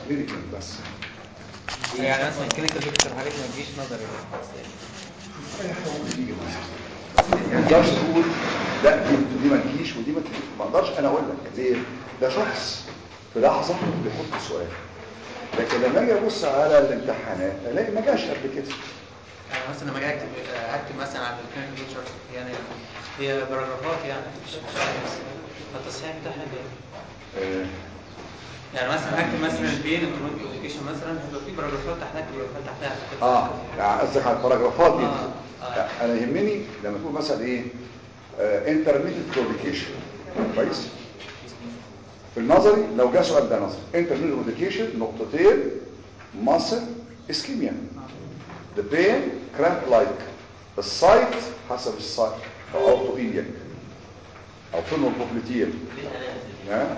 ميديكال بس يعني مثلا الكلينيكال بيكتشر حضرتك ما تجيش نظري اي حاجه ممكن تيجي مثلا ما تقدرش تقول لا دي دي ما تجيش ودي ما تجيش ما اقدرش انا اقول لك ليه ده شخص في لحظه بيحط السؤال لكن لما اجي ابص على الامتحانات الاقي ما جاش قبل كده يعني مثلا لما اجي اكتب اكتب مثلا على الكلينيكال بيكتشر يعني هي باراجرافات يعني مش مش عارف التصحيح بتاعها ايه آه، يعني مثلا هكتب مثلا البين كوميونيكيشن مثلا هيبقى في باراجرافات تحتها كده تحتها كده. اه يعني قصدك على الباراجرافات دي آه، آه. لا، انا يهمني لما تقول مثلا ايه انترميديت كوميونيكيشن كويس في النظري لو جاء سؤال ده نظري انترميديت كوميونيكيشن نقطتين مصر اسكيميا the pain cramp like السايت حسب السايت او اوتو ايليك او فينول بوبليتير ها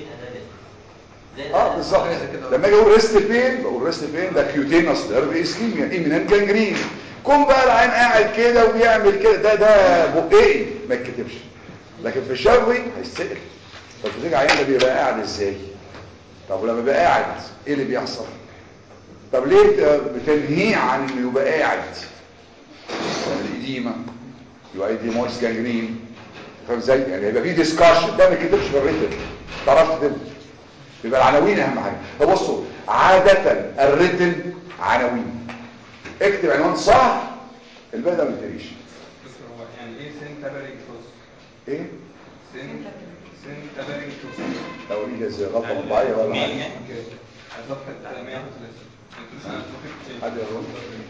اه بالظبط لما اجي اقول ريست بين بقول ريست بين ده كيوتينس نيرف اسكيميا ايمينان جانجرين كون بقى العين قاعد كده وبيعمل كده ده ده بقئي ما يتكتبش لكن في الشفوي هيستقل طب تيجي عيان ده بيبقى قاعد ازاي طب ولما بيبقى قاعد ايه اللي بيحصل طب ليه بت- بتنهيه عن انه يبقى قاعد الإديمة يبقى إديموس جانجرين فاهم ازاي يعني يبقى في ديسكشن ده ما يكتبش في الريتم تعرف تكتبه يبقى العناوين اهم حاجه طب بصوا عاده الريتم عناوين اكتب عنوان صح الباقي ده ما يتقريش بس هو يعني ايه سين تابرينج كروس ايه سين سين تابرينج كروس لو دي زي غلطه مطبعيه ولا حاجه اوكي صفحه 131 حد يقول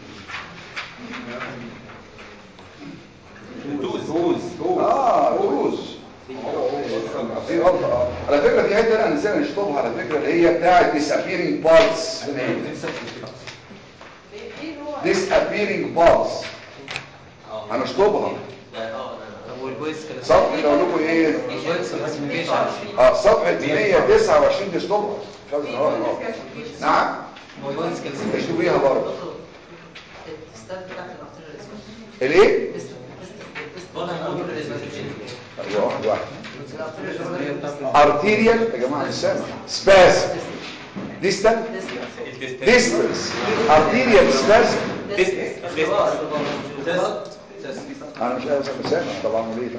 دوز دوز اه دوز دي غلطه اه على فكره في حته انا نسينا نشطبها على فكره اللي هي بتاعه disappearing parts disappearing parts هنشطبها طب والفويس كده صفحه اللي اقول لكم ايه الفويس كلاسيفيكيشن اه صفحه 129 دي اشطبها مش عايز أقراها. نعم والفويس كلاسيفيكيشن اشطبيها برضه الستات بتاعت الأطفال الاسود الايه تست تست ايوه واحد واحد هي بتاعت ارتيريال يا جماعه مش سامع سباس ديستال ديستنس ارتيريال سباس انا مش عارف سامع طبعا ليه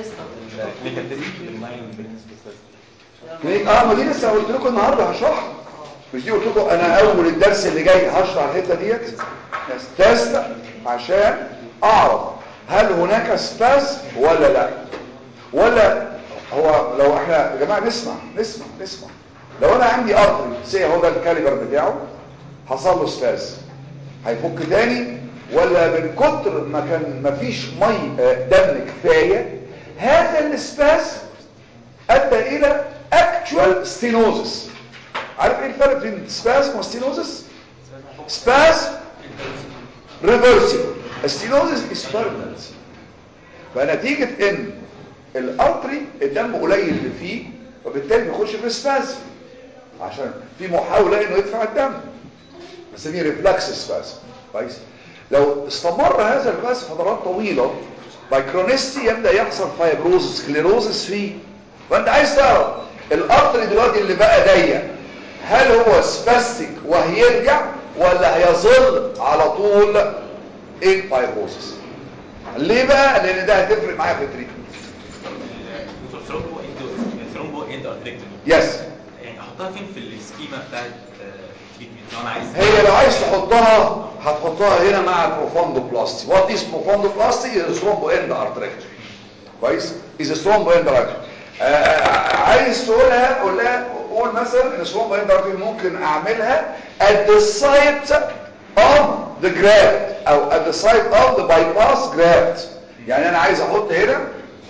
ليه اه ما دي لسه قلت لكم النهارده هشرحها مش دي قلت لكم انا اول الدرس اللي جاي هشرح الحته ديت تست عشان اعرف هل هناك سباس ولا لا ولا هو لو احنا يا جماعه نسمع نسمع نسمع لو انا عندي ارتري سي هو ده الكاليبر بتاعه حصل له سباس هيفك تاني ولا من كتر ما كان ما فيش مي آه، دم كفايه هذا السباس ادى الى اكتوال ستينوزس عارف ايه الفرق بين سباس وستينوزس سباس ريفرسيبل ستينوزس از بيرمننت فنتيجه ان الارتري الدم قليل اللي فيه وبالتالي بيخش في سباس عشان في محاوله انه يدفع الدم بنسميه ريفلكس سباس كويس لو استمر هذا الباس فترات طويله بايكرونستي يبدا يحصل فايبروز سكليروزس فيه فانت عايز تعرف الارتري دلوقتي اللي بقى ضيق هل هو سباستيك وهيرجع ولا هيظل على طول ان فايبروزس ليه بقى لان ده هتفرق معايا في التريتمنت ثرومبو اند ثرومبو اند ارتريكتومي يس يعني احطها فين في السكيما بتاعت التريتمنت لو انا عايز هي لو عايز تحطها هتحطها هنا مع البروفوندوبلاستي وات از بروفوندوبلاستي از ثرومبو اند ارتريكتومي كويس از ثرومبو اند ارتريكتومي عايز تقولها قول لها قول مثلا ان ثرومبو اند ارتريكتومي ممكن اعملها at the site of the graft او at the site of the bypass graft يعني انا عايز احط هنا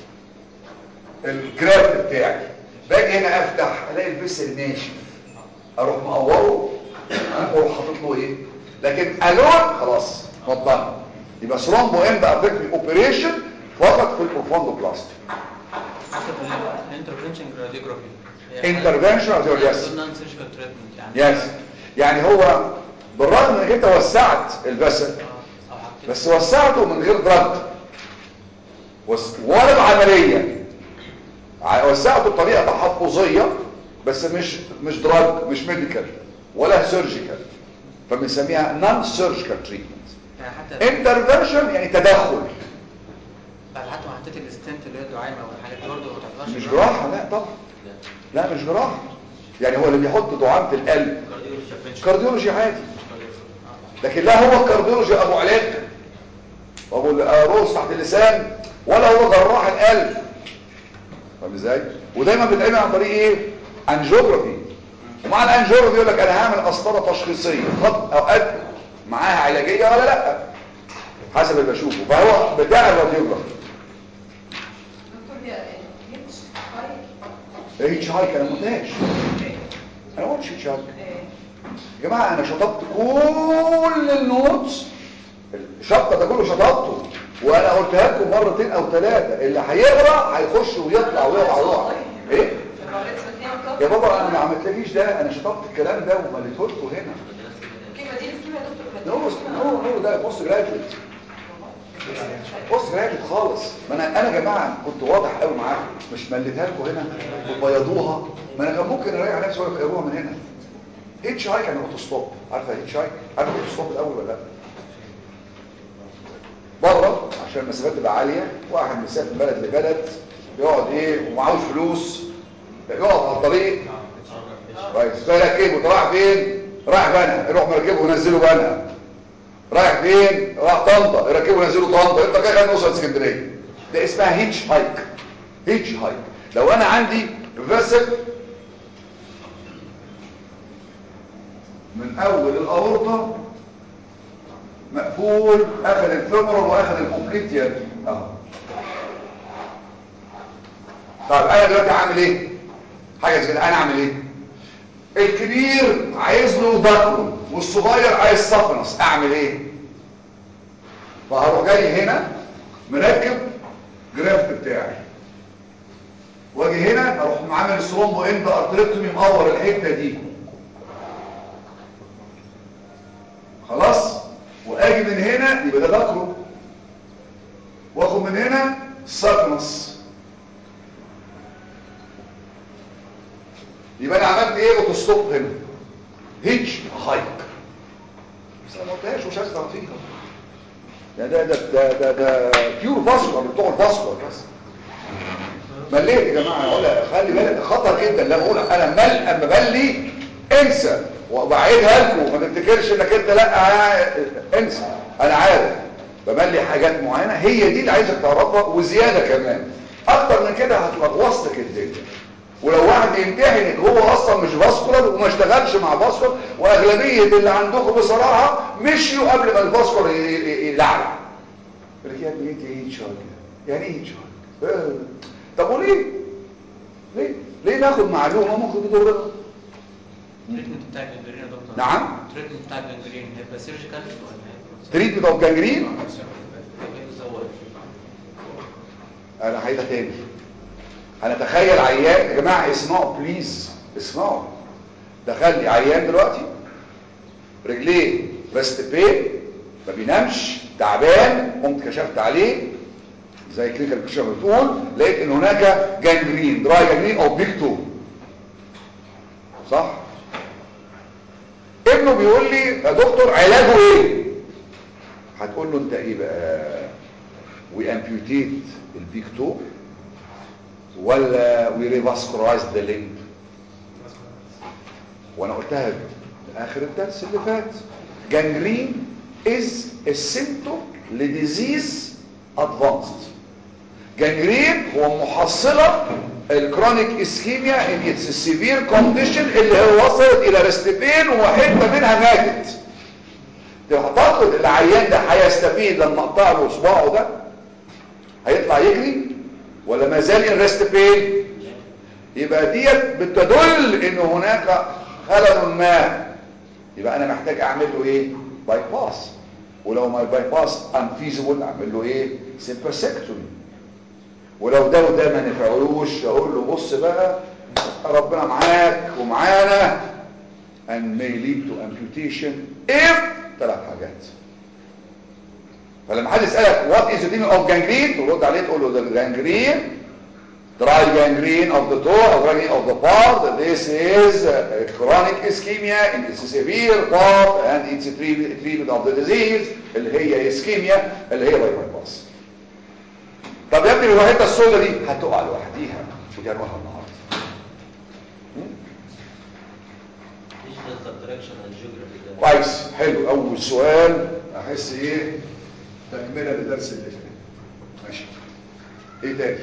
الجرافت بتاعي باجي هنا افتح الاقي الفيسل ناشف اروح مقوره اروح حاطط له ايه لكن الون خلاص اتفضل يبقى ثرومبو اند ارتكتيف اوبريشن فقط في البروفوندوبلاستي حتى في الانترفنشن راديوجرافي Intervention radiography, yes. نون سيرجيكال تريتمنت يعني يس يعني هو بالرغم انك انت وسعت الفسل آه، او حطيت بس وسعته من غير دراج وس- ولا بعمليه ع- وسعته بطريقه تحفظيه بس مش مش دراج مش ميديكال ولا سيرجيكال فبنسميها نون سيرجيكال تريتمنت يعني حتى انترفنشن يعني تدخل بعد حتى ما حطيت الستنت اللي هي الدعامه والحاجات برضه ما تعتبرش مش جراحه لا طبعا لا مش جراحه يعني هو اللي بيحط دعامه القلب كارديولوجي عادي لكن لا هو الكارديولوجي ابو علاج ابو الروس تحت اللسان ولا هو جراح القلب فاهم ازاي ودايما بتعمل عن طريق ايه انجيوجرافي ومع الانجيوجرافي يقول لك انا هعمل قسطره تشخيصيه خط اوقات معاها علاجيه ولا لا حسب اللي بشوفه فهو بتاع الراديوجرافي دكتور هي هيتش هاي هيتش هايك انا ما قلتهاش انا ما قلتش هيتش هايك ايه يا جماعه انا شطبت كل النوتس الشطه ده كله شطبته وانا قلتها لكم مرتين او ثلاثه اللي هيقرا هيخش ويطلع ويقع ويقع ايه يا بابا انا ما عملتلكيش ده انا شطبت الكلام ده ومليته لكم هنا كيف دي السكيمة يا دكتور نو نو نو ده بص جراجويت بص جراجويت خالص ما انا انا يا جماعه كنت واضح قوي معاكم مش مليتها لكم هنا وبيضوها ما انا كان ممكن اريح نفسي واقول لك اقروها من هنا هيتش هايك انا اوتوستوب عارفه هيتش هايك عارفه اوتوستوب الاول ولا لا بره عشان المسافات تبقى عاليه واحد مسافر من بلد لبلد يقعد ايه ومعهوش فلوس يقف على الطريق كويس فيركبه رايح فين رايح بنها يروح مركبه وينزله بنها رايح فين راح طنطا يركبه وينزله طنطا يبقى كده خلينا نوصل اسكندريه ده اسمها هيتش هايك هيتش هايك لو انا عندي فيسل من اول الاورطه مقفول اخذ الفيمورال واخذ الكوبليتيان اهو طيب انا دلوقتي هعمل ايه حاجه زي كده انا اعمل ايه الكبير عايز له ضغط والصغير عايز صفنس اعمل ايه فهروح جاي هنا مركب جرافت بتاعي واجي هنا اروح عامل الثرومبو اند ارتريكتومي مقور الحته دي خلاص واجي من هنا يبقى ده ذكره واخد من هنا ساكنس يبقى انا عملت ايه اوتوستوب هنا هيتش هايك بس انا ما قلتهاش مش عايز تعرفيها ده ده ده ده ده, ده بيور فاسكولار بتوع الفاسكولار بس مليت يا جماعه ولا خلي بالك خطر جدا لا بقول انا مل اما بلي انسى وبعيدها لكم ما تفتكرش انك انت لا انسى انا عارف بملي حاجات معينه هي دي اللي عايزك تعرفها وزياده كمان اكتر من كده هتلغوص لك الدنيا ولو واحد يمتحنك هو اصلا مش فاسكولار وما اشتغلش مع فاسكولار واغلبيه اللي عندكم بصراحه مشيوا قبل ما الفاسكولار يلعلع يقول لك يا ابني انت ايه شهر يعني ايه شهر آه. طب وليه ليه ليه ناخد معلومه ممكن تضرنا التريتمنت بتاع الجنجرين يا دكتور نعم التريتمنت بتاع الجنجرين هيبقى سيرجيكال ولا هيبقى تريتمنت اوف جانجرين هيبقى زوال انا هعيدها تاني انا تخيل عيان يا جماعه اسمعوا بليز اسمعوا دخل لي عيان دلوقتي رجليه ريست بين ما بينامش تعبان قمت كشفت عليه زي كلينيكال كشف بتقول لقيت ان هناك جانجرين دراي جانجرين او بيكتو صح ابنه بيقول لي يا دكتور علاجه ايه هتقول له انت ايه بقى وي امبيوتيت البيكتو ولا وي ريفاسكولايز ذا ليمب وانا قلتها في اخر الدرس اللي فات جانجرين از السيمتوم لديزيز ادفانسد جانجرين هو محصله الكرونيك اسكيميا ان اتس سيفير كونديشن اللي هو وصلت الى ريستبين وحته منها ماتت تعتقد العيان ده هيستفيد لما اقطع له صباعه ده هيطلع يجري ولا ما زال ان ريستبين يبقى ديت بتدل ان هناك خلل ما يبقى انا محتاج اعمل له ايه باي باس ولو ما الباي باس انفيزبل اعمل له ايه سيمباسكتومي ولو ده وده ما نفعلوش اقول له بص بقى ربنا معاك ومعانا and may lead to amputation if ثلاث حاجات فلما حد يسالك what is the meaning of gangrene ترد عليه تقول له ده الجانجرين dry gangrene of the toe or gangrene of the part this is uh, chronic ischemia in its severe part and it's a treatment treatment of the disease اللي هي ischemia اللي هي bypass طب يا ابني الوحيده السوداء دي هتقع لوحديها ودي هنقولها النهارده digital subtraction and geography ده كويس حلو اول سؤال احس ايه تكمله للدرس اللي فات ماشي ايه تاني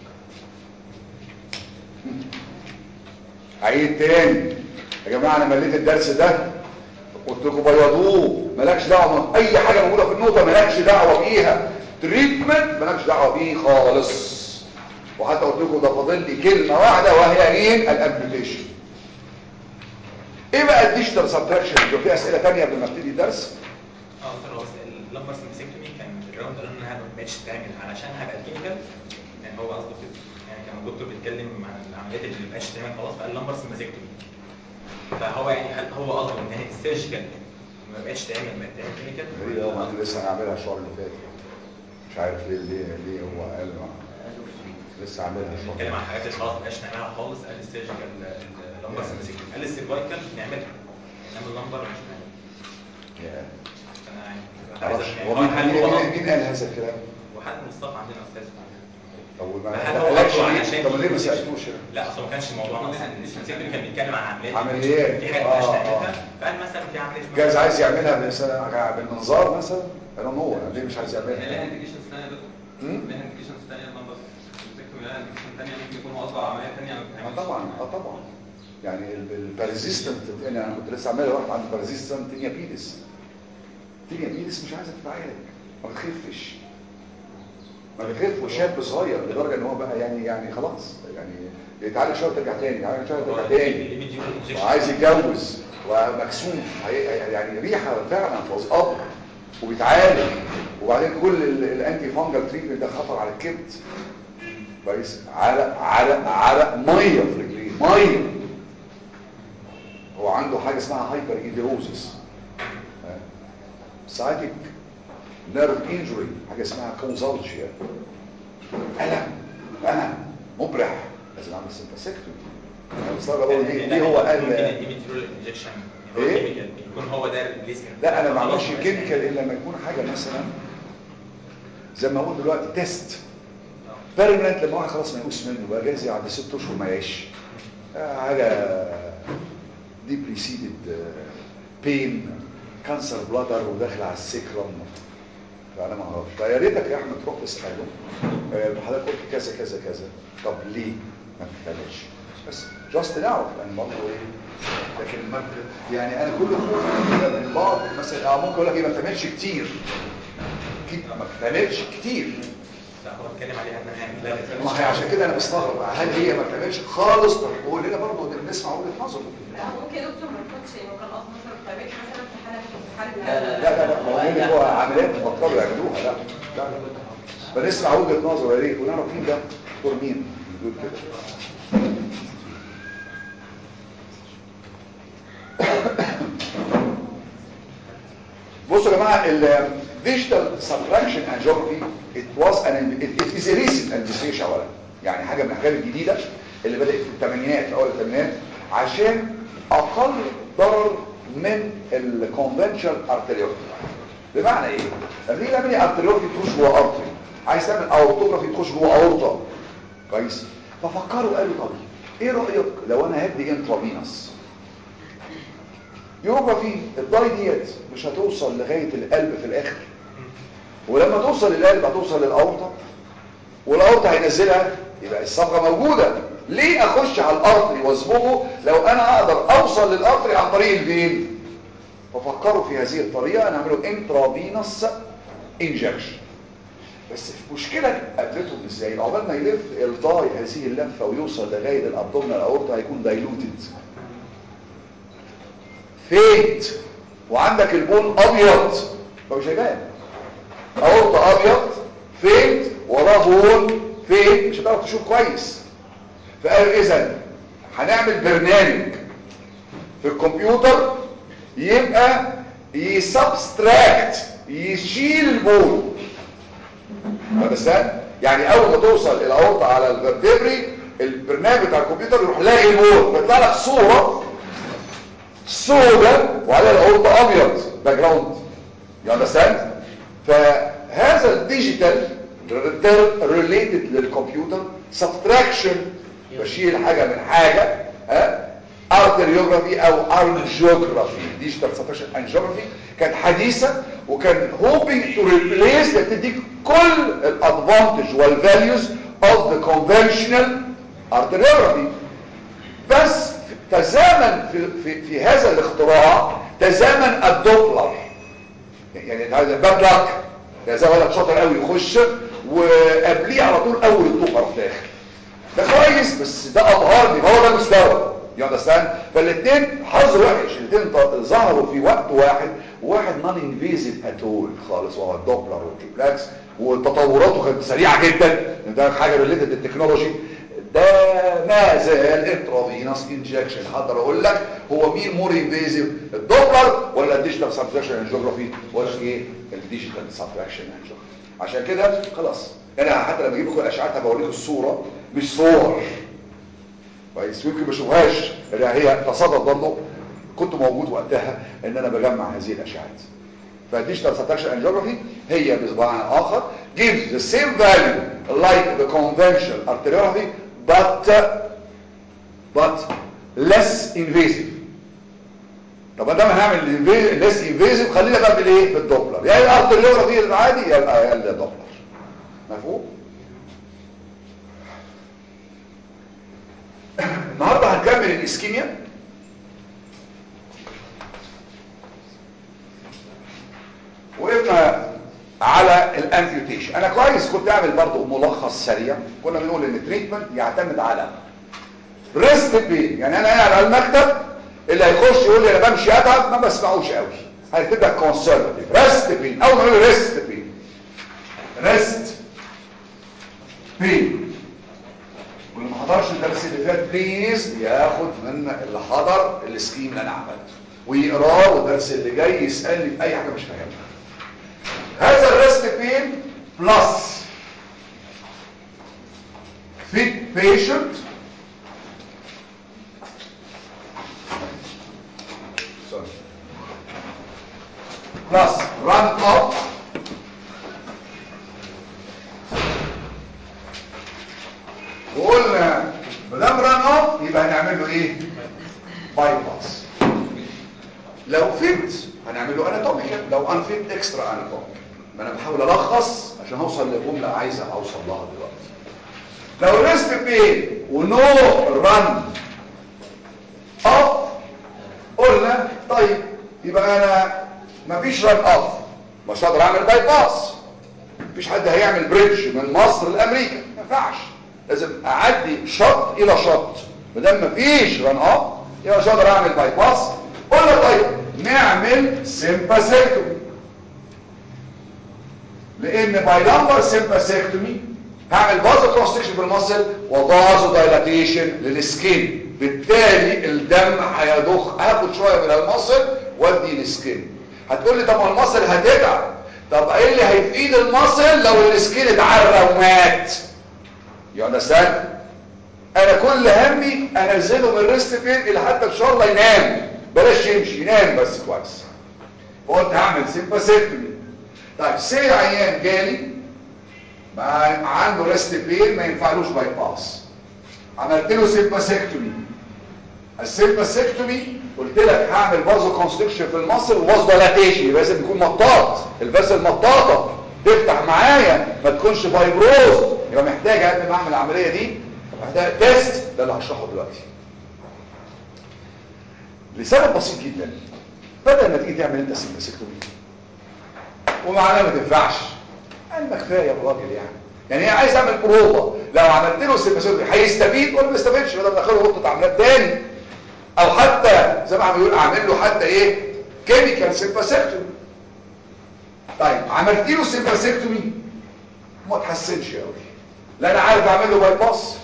عيد تاني يا جماعه انا مليت الدرس ده قلت لكم بيضوه مالكش دعوه اي حاجه موجوده في النقطه مالكش دعوه بيها تريتمنت مالكش دعوه بيه خالص وحتى قلت لكم ده فاضل لي كلمه واحده وهي مين الامبيوتيشن ايه بقى الديجيتال سبتراكشن لو في اسئله ثانيه قبل ما ابتدي الدرس اه دكتور هو بس اللمبر سيمسكتومي كان الراوند قالوا انها ما بقتش تتعمل علشان هبقى كيميكال يعني هو قصده كده يعني كان الدكتور بيتكلم عن العمليات اللي ما بقتش تتعمل خلاص فقال لمبر سيمسكتومي فهو يعني هل هو قصده ان هي السيرجيكال ما بقتش تعمل بقت تعمل كيميكال غريبة أوي، أنا لسه هعملها الشهر اللي فات مش عارف ليه ليه ليه هو قال ما- لسه عاملها الشهر بيتكلم عن الحاجات اللي خلاص ما بقاش نعملها خالص قال السيرجيكال اللمبر سيمسكتومي قال السيرفايكال نعملها انما اللمبر مش نعملها يا. فانا يعني كنت عايز معرفش أفهم هو يعني مين هل مين هو مين- قصده- مين قال هذا الكلام؟ وحد مصطفى عندنا استاذ طب ما فهل ما هو قالكش قصده ليه؟ علشان طب ليه ما دي- سالتوش يعني؟ لا اصل ما كانش الموضوع اصلا السيمسكتومي كان بيتكلم عن عمليات عمليات. في حاجات ما بقاش آه، نعملها آه. فقال مثلا في عمليه اسمها- جايز عايز يعملها مثلا بالمنظار مثلا انا هو ليه مش عايز لها يعملها انديكيشنز ثانيه يا دكتور مم؟ لها انديكيشنز ثانيه اللمبر الفكره لها انديكيشن ثانيه ممكن يكون هو قصده على عمليه ثانيه ما اه بتتعملش طبعا اه طبعا يعني البارازيستنت انا كنت لسه عامل واحد عنده بارازيستنت تينيا بيدس تينيا بيدس مش عايزه تتعالج ما بتخفش ما بتخف وشاب صغير لدرجه ان هو بقى يعني يعني خلاص يعني يتعالج شويه ترجع تاني يتعالج شويه ترجع تاني اللي بيديله الانجكشن وعايز يتجوز ومكسوف هي- يعني ريحه فعلا فوز قبر وبيتعالج وبعدين كل ال- الانتي فانجل تريتمنت ده خطر على الكبد كويس عرق عرق عرق ميه في رجليه ميه هو عنده حاجه اسمها هايبر ايديروزس سايتك نيرف انجري حاجه اسمها كونزالجيا الم الم مبرح لازم اعمل سمباسكتومي انا مستغرب اقول ليه ليه هو قال اللي بيديله الانجكشن إيه؟ يكون هو ده الريبليسمنت لا انا ما بعملش كيميكال الا لما يكون حاجه مثلا زي ما اقول دلوقتي تيست بيرمننت لما واحد خلاص ما يقوس منه بقى جايز يعدي ست اشهر ما يعيش آه، حاجه دي بريسيدد بين كانسر بلادر وداخل على السكرم فانا ما اعرفش فيا ريتك يا احمد تروح تساله آه، حضرتك قلت كذا كذا كذا طب ليه ما بتتعملش بس جاست نعرف لان برضه ايه لكن ما بت- يعني انا كل خوفي كده من بعض مثلا اه ممكن اقول لك ايه ما بتعملش كتير كت- ما بتعملش كتير لا هو اتكلم عليها انها يعني ما هي عشان كده انا مستغرب هل هي ما بتعملش خالص طب قول لنا برضه نسمع وجهه نظره لا ممكن يا دكتور ما يكونش هو كان قصده مثلا ما بتعملش مثلا في حاله في حاله لا، لا لا لا ما هو بيقول لك هو عمليات بطلوا يعملوها لا لا لا فنسمع وجهه نظره يا ريت ونعرف مين ده دكتور مين بيقول كده بصوا يا جماعه الديجيتال سبتراكشن انجيوجرافي it was an it, it is a recent investigation اولا يعني حاجه من الحاجات الجديده اللي بدات في الثمانينات في اول الثمانينات عشان اقل ضرر من الكونفنشال ارتريوتي بمعنى ايه لما تيجي تعمل ارتريوتي تخش جوه ارتري عايز تعمل اورتوجرافي تخش جوه اورطه كويس ففكروا قالوا طب ايه رايك لو انا هدي انترافينوس يوروجرافي الضاي ديت مش هتوصل لغايه القلب في الاخر ولما توصل للقلب هتوصل للاورطه والاورطه هينزلها يبقى الصبغه موجوده ليه اخش على الارتري واصبغه لو انا اقدر اوصل للارتري عن طريق الفين ففكروا في هذه الطريقه نعمله انترافينوس انجكشن بس في مشكله قابلتهم ازاي عقبال ما يلف الضاي هذه اللفه ويوصل لغايه الابدومينال اورطه هيكون دايلوتد فيت وعندك البون ابيض فمش هيبان اورطه ابيض فيت وراه بون فيت مش هتعرف تشوف كويس فقالوا اذا هنعمل برنامج في الكمبيوتر يبقى يسبستراكت يشيل البون understand يعني اول ما توصل الاورطه على الفرتبري البرنامج بتاع الكمبيوتر يروح لاغي الوورد بيطلع لك صوره سوداء وعليها القط ابيض باك جراوند يو اندرستاند فهذا الديجيتال ريليتد للكمبيوتر سبتراكشن بشيل حاجه من حاجه ها ارتريوجرافي او انجيوجرافي ديجيتال سبتراكشن انجيوجرافي كانت حديثه وكان هوبينج تو ريبليس تديك كل الادفانتج والفاليوز اوف ذا كونفنشنال ارتريوجرافي بس تزامن في, في, في هذا الاختراع تزامن الدوبلر يعني هذا باد لك ده ولد شاطر قوي يخش وقبليه على طول اول الدوبلر في الاخر ده كويس بس ده ابهرني ما هو ده المستوى يو اندرستاند فالاثنين حظ وحش الاثنين ظهروا في وقت واحد وواحد نون انفيزيف اتول خالص وهو الدوبلر والجوبلاكس وتطوراته كانت سريعه جدا ده حاجه ريليتد للتكنولوجي ده ما زال انترافينوس انجكشن هقدر اقول لك هو مين مور انفيزيف الدوبلر ولا الديجيتال سبتراكشن انجيوجرافي ولا ايه الديجيتال سبتراكشن انجيوجرافي عشان كده خلاص انا حتى لما اجيب لكم الاشعاعات بوريكم الصوره مش صور كويس يمكن ما اشوفهاش هي تصادف برضه كنت موجود وقتها ان انا بجمع هذه الاشعاعات فالديجيتال سبتراكشن انجيوجرافي هي بمعنى اخر gives the same value like the conventional arteriography but but less invasive طب ده هنعمل less invasive خلينا بقى بالايه بالدوبلر يا الارتريوجرافي العادي يا يا الدوبلر مفهوم النهارده هنكمل الاسكيميا وقفنا على الامبيوتيشن انا كويس كنت اعمل برضو ملخص سريع كنا بنقول ان التريتمنت يعتمد على ريست بين يعني انا قاعد على المكتب اللي هيخش يقول لي انا بمشي اتعب ما بسمعوش قوي هتبقى كونسرفتيف ريست بين اول ما نقول ريست بين ريست بين واللي ما حضرش الدرس اللي فات بليز ياخد من اللي حضر السكيم اللي انا عملته ويقراه والدرس اللي جاي يسالني في اي حاجه مش فاهمها هذا الريست بين بلس fit patient sorry plus run up وقلنا مدام ران اب يبقى هنعمل له ايه باي باس لو فيت هنعمل له اناتوميكال لو ان فيت اكسترا اناتوميكال ما انا بحاول الخص عشان اوصل لجمله عايزه اوصل لها دلوقتي لو ريست بين ونو ران اب قلنا طيب يبقى انا مفيش ران اب مش هقدر اعمل باي باس مفيش حد هيعمل بريدج من مصر لامريكا ما ينفعش لازم اعدي شط الى شط ما دام مفيش ران اب يبقى مش هقدر اعمل باي باس قلنا طيب نعمل سيمباسيكتومي لان بايلامبر سيمباسيكتومي هعمل بازو كونستكشن في المصل وبازو دايلاتيشن للسكين بالتالي الدم هيضخ هاخد شويه من المصل وادي للسكين هتقول لي طب ما المصل هتتعب طب ايه اللي هيفيد المصل لو السكين اتعرى ومات يو اندرستاند انا كل همي انزله من الريست فين اللي حتى ان شاء الله ينام بلاش يمشي ينام بس كويس قلت هعمل سيمباسيكتومي طيب سي عيان جالي ما عنده ريست بين ما ينفعلوش باي باس عملت له سيمباسيكتومي السيمباسيكتومي قلت لك هعمل بازو كونستكشن في المصل وبازو ديلاتيشن يبقى لازم يكون مطاط الفاسل مطاطه تفتح معايا ما تكونش فايبروز يبقى محتاج قبل ما اعمل العمليه دي محتاج تيست ده اللي هشرحه دلوقتي لسبب بسيط جدا بدل ما تيجي تعمل انت سيمباسيكتومي ومعناه ما تنفعش قال ما كفايه يا راجل يعني يعني هي عايز اعمل بروفه لو عملت له سيمباسيكتومي هيستفيد ولا ما يستفيدش بدل ما ادخله غرفه عمليات تاني او حتى زي ما عم بيقول اعمل له حتى ايه كيميكال سيمباسيكتومي طيب عملت له سيمباسيكتومي ما تحسنش قوي لا انا عارف اعمل له باي باس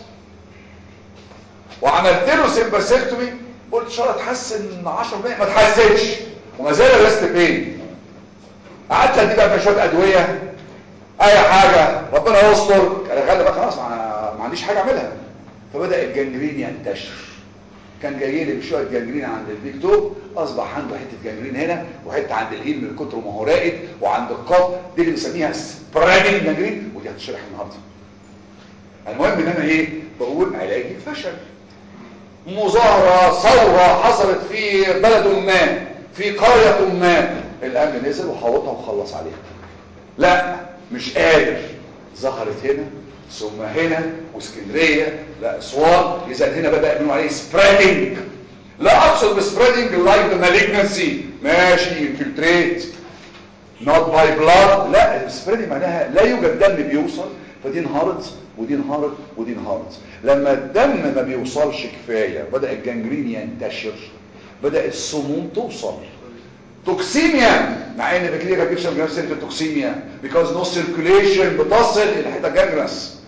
وعملت له سيمباسيكتومي قلت ان شاء الله تحسن 10% ما تحسنش وما زال الريست بين قعدت ادي بقى في شويه ادويه اي حاجه ربنا يستر انا غالبا خلاص ما, ما عنديش حاجه اعملها فبدا الجنجرين ينتشر كان جاي لي بشويه جنجرين عند البيك توب اصبح عنده حته جنجرين هنا وحته عند الهيل من كتر ما هو راقد وعند القاف دي اللي بنسميها سبريدنج جنجرين ودي هتشرح النهارده المهم ان انا ايه بقول علاج الفشل مظاهرة ثورة حصلت في بلد ما في قرية ما الامن نزل وحوطها وخلص عليها لا مش قادر ظهرت هنا ثم هنا واسكندريه لا اسوان اذا هنا بدا يقولوا عليه سبريدنج لا اقصد بسبريدنج لايك ذا مالجنسي ماشي انفلتريت نوت باي بلاد لا السبريدنج معناها لا يوجد دم بيوصل فدي انهارت ودي انهارت ودي انهارت لما الدم ما بيوصلش كفايه بدا الجنجرين ينتشر بدا السموم توصل توكسيميا مع ان بكتيريا ما بتجيبش من سيره التوكسيميا because no circulation بتصل الى حته جانجرس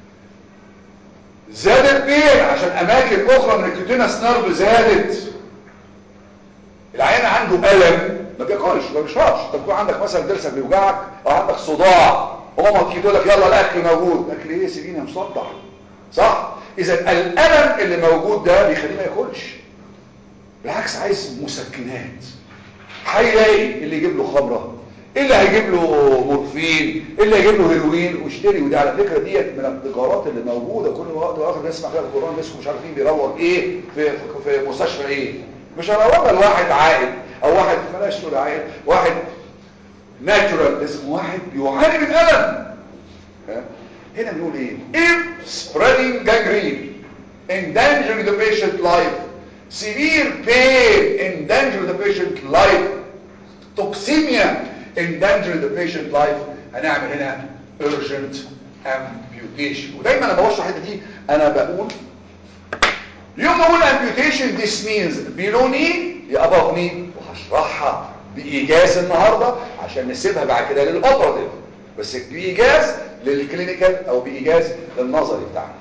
زاد البين عشان اماكن اخرى من الكيوتينس نيرف زادت العيان عنده الم ما بياكلش ما بيشربش طب يكون عندك مثلا ضرسك بيوجعك او عندك صداع امك تقول لك يلا الاكل موجود اكل ايه سيبيني مصدع صح اذا الالم اللي موجود ده بيخليه ما ياكلش بالعكس عايز مسكنات هيلاقي اللي يجيب له خمره اللي هيجيب له مورفين اللي هيجيب له هيروين واشتري ودي على فكره ديت من التجارات اللي موجوده كل وقت واخر نسمع كده القران اسمه مش عارفين بيروج ايه في في مستشفى ايه مش هروجها لواحد عاقل او واحد بلاش نقول عاقل واحد ناتشورال اسمه واحد بيعاني من الم ها؟ هنا بنقول ايه if spreading gangrene endangering the patient life severe pain endangering the patient life toxemia endangering the patient life هنعمل هنا urgent amputation ودايما انا بوشرح الحته دي انا بقول يوم ما اقول amputation this means below knee يا above knee وهشرحها بايجاز النهارده عشان نسيبها بعد كده للاوبراتيف بس بايجاز للكلينيكال او بايجاز للنظري بتاعنا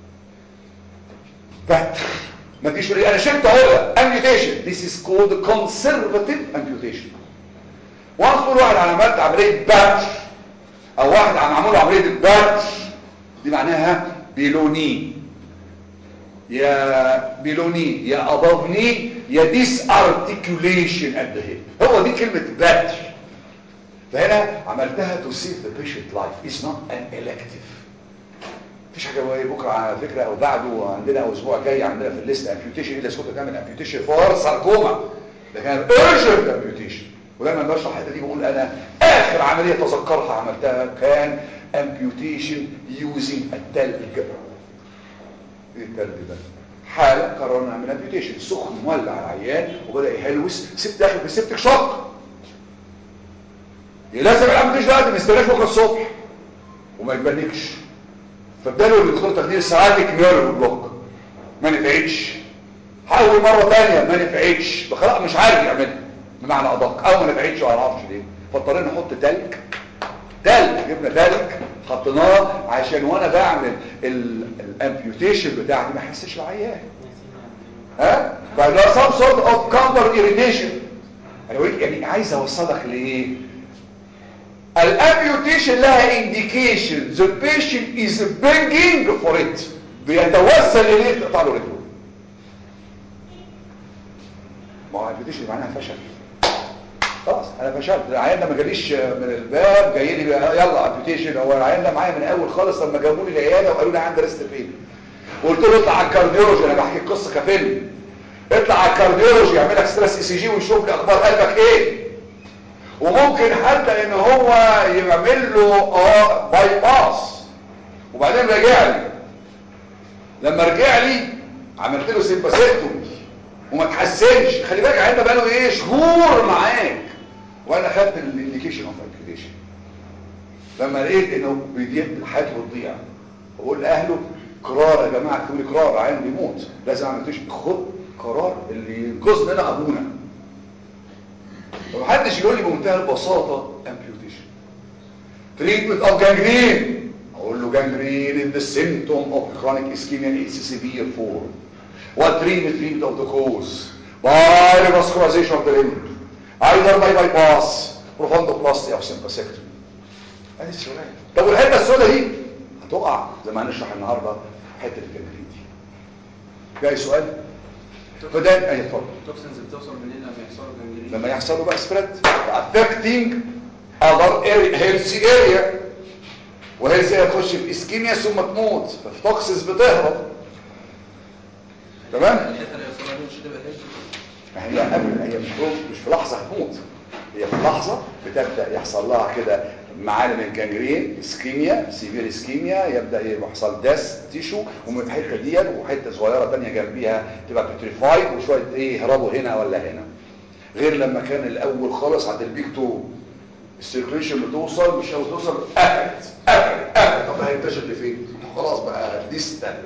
بتر ما تجيش تقول لي انا شلت عقله amputation this is called conservative amputation وانس تقول واحد انا عملت عمليه بتر او واحد عم عملوا عمليه بتر دي معناها بيلوني يا بيلوني يا ابوفني يا ديس ارتكيوليشن ات ذا هيب هو دي كلمه بتر فهنا عملتها to save the patient life it's not an elective مفيش حاجه بقى بكره على فكره او بعده عندنا او اسبوع جاي عندنا في الليست امبيوتيشن الا سكوت تعمل امبيوتيشن فور ساركوما ده كان urgent امبيوتيشن ودايما بشرح الحته دي بقول انا اخر عمليه تذكرها عملتها كان امبيوتيشن يوزنج التلج ايه التلج ده حاله قررنا نعمل امبيوتيشن سخن مولع على العيان وبدا يهلوس سبت داخل في سبتك شق لازم الامبيوتيشن دلوقتي ما نستناش بكره الصبح وما يتبنكش فاداله الدكتور تخدير ساعاتك نيرف بلوك ما نفعتش حاول مره ثانيه ما نفعتش خلاص مش عارف يعملها بمعنى ادق او ما نفعتش ما اعرفش ليه فاضطرينا نحط تلج تلج جبنا تلج حطيناه عشان وانا بعمل الامبيوتيشن بتاعتي ما احسش العيان ها فده some sort of counter irritation انا بقول يعني عايز اوصلك لايه الامبيوتيشن لها indication the patient is begging for it بيتوسل اليه تقطع له رجله ما هو الامبيوتيشن معناها فشل خلاص انا فشلت العيان ده ما جاليش من الباب جاي لي يلا امبيوتيشن هو العيان ده معايا من اول خالص لما جابوا لي العياده وقالوا لي عندي ريست بين قلت له اطلع على الكارديولوجي انا بحكي القصه كفيلم اطلع على الكارديولوجي يعمل لك ستريس اي سي جي ويشوف لي اخبار قلبك ايه وممكن حتى ان هو يعمل له اه باي باس وبعدين رجع لي لما رجع لي عملت له سيمباسيكتومي وما تحسنش خلي بالك عندنا بقى له ايه شهور معاك وانا خدت الانديكيشن اوف امبيوتيشن لما لقيت انه بيدي حياته بتضيع بقول لاهله قرار يا جماعه اكتبوا لي قرار عين بيموت لازم اعمل امبيوتيشن خد قرار اللي ينقذنا انا ابونا فمحدش يقول لي بمنتهى البساطه امبيوتيشن تريتمنت اوف جانجرين اقول له جانجرين is the symptom of chronic ischemia in its severe form what treatment treatment of the cause by revascularization of the limb either by bypass profundoplasty او sympathectomy ادي السؤال طب والحته السوداء دي هتقع زي ما هنشرح النهارده حته الجانجرين دي في اي سؤال فده اي اتفضل التوكسينز بتوصل منين لما يحصلوا جنجرين لما يحصل له بقى سبريد affecting other area healthy area وهيلثي area تخش في اسكيميا ثم تموت فالتوكسيس بتهرب تمام الحته اللي يوصلها دي مش هتبقى هيك ما هي قبل هي مش مش في لحظه هتموت هي في لحظه بتبدا يحصل لها كده معالم الجنجرين اسكيميا سيفير اسكيميا يبدا يحصل داس تيشو ومن الحته دي وحته صغيره ثانيه جنبيها تبقى بتريفايد وشويه ايه يهربوا هنا ولا هنا غير لما كان الاول خالص عند البيك تو السيركليشن بتوصل مش لو توصل قفلت قفلت قفلت طب هينتشر لفين خلاص بقى ديستال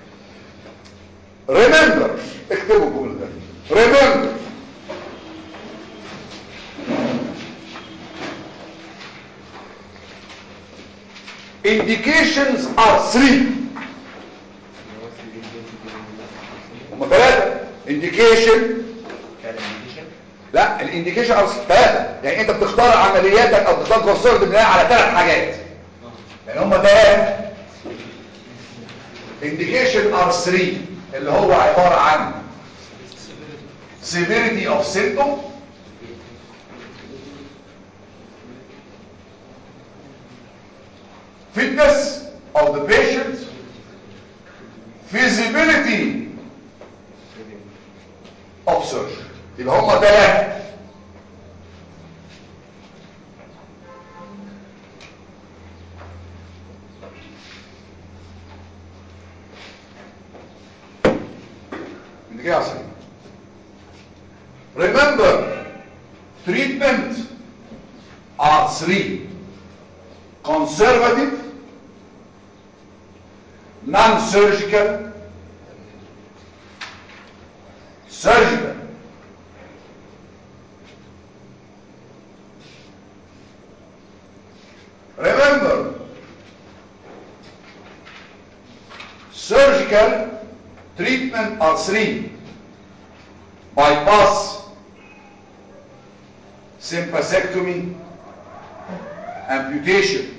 ريمبر اكتبوا الجمله ده ريمبر indications are three هم ثلاثة indication لا الانديكيشن او ثلاثة يعني انت بتختار عملياتك او بتختار كورسات بناء على ثلاث حاجات يعني هم ثلاثة indication are three اللي هو عبارة عن severity of symptom fitness of the patient feasibility of surgery يبقى هم ثلاثة من كده عشان remember treatment are three conservative non-surgical surgical remember surgical treatment are three bypass sympathectomy amputation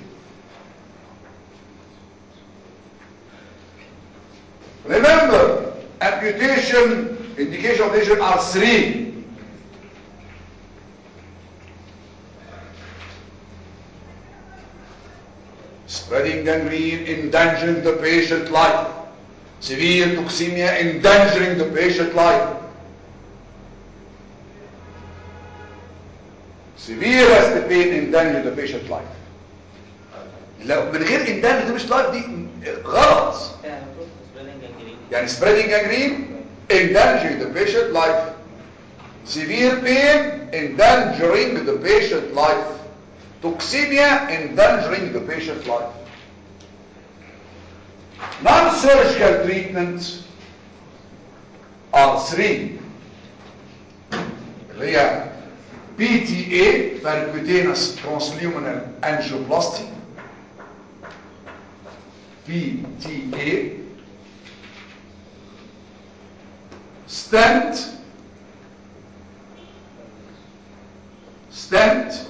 remember amputation indication of lesion are three spreading gangrene endangering the patient life severe toxemia endangering the patient life severe as pain endangering the patient life لو من غير endangering the patient life دي غلط يعني spreading gangrene endangering the patient life severe pain endangering the patient life toxemia endangering the patient life non-surgical treatments are three اللي هي PTA percutaneous transluminal angioplasty PTA stent stent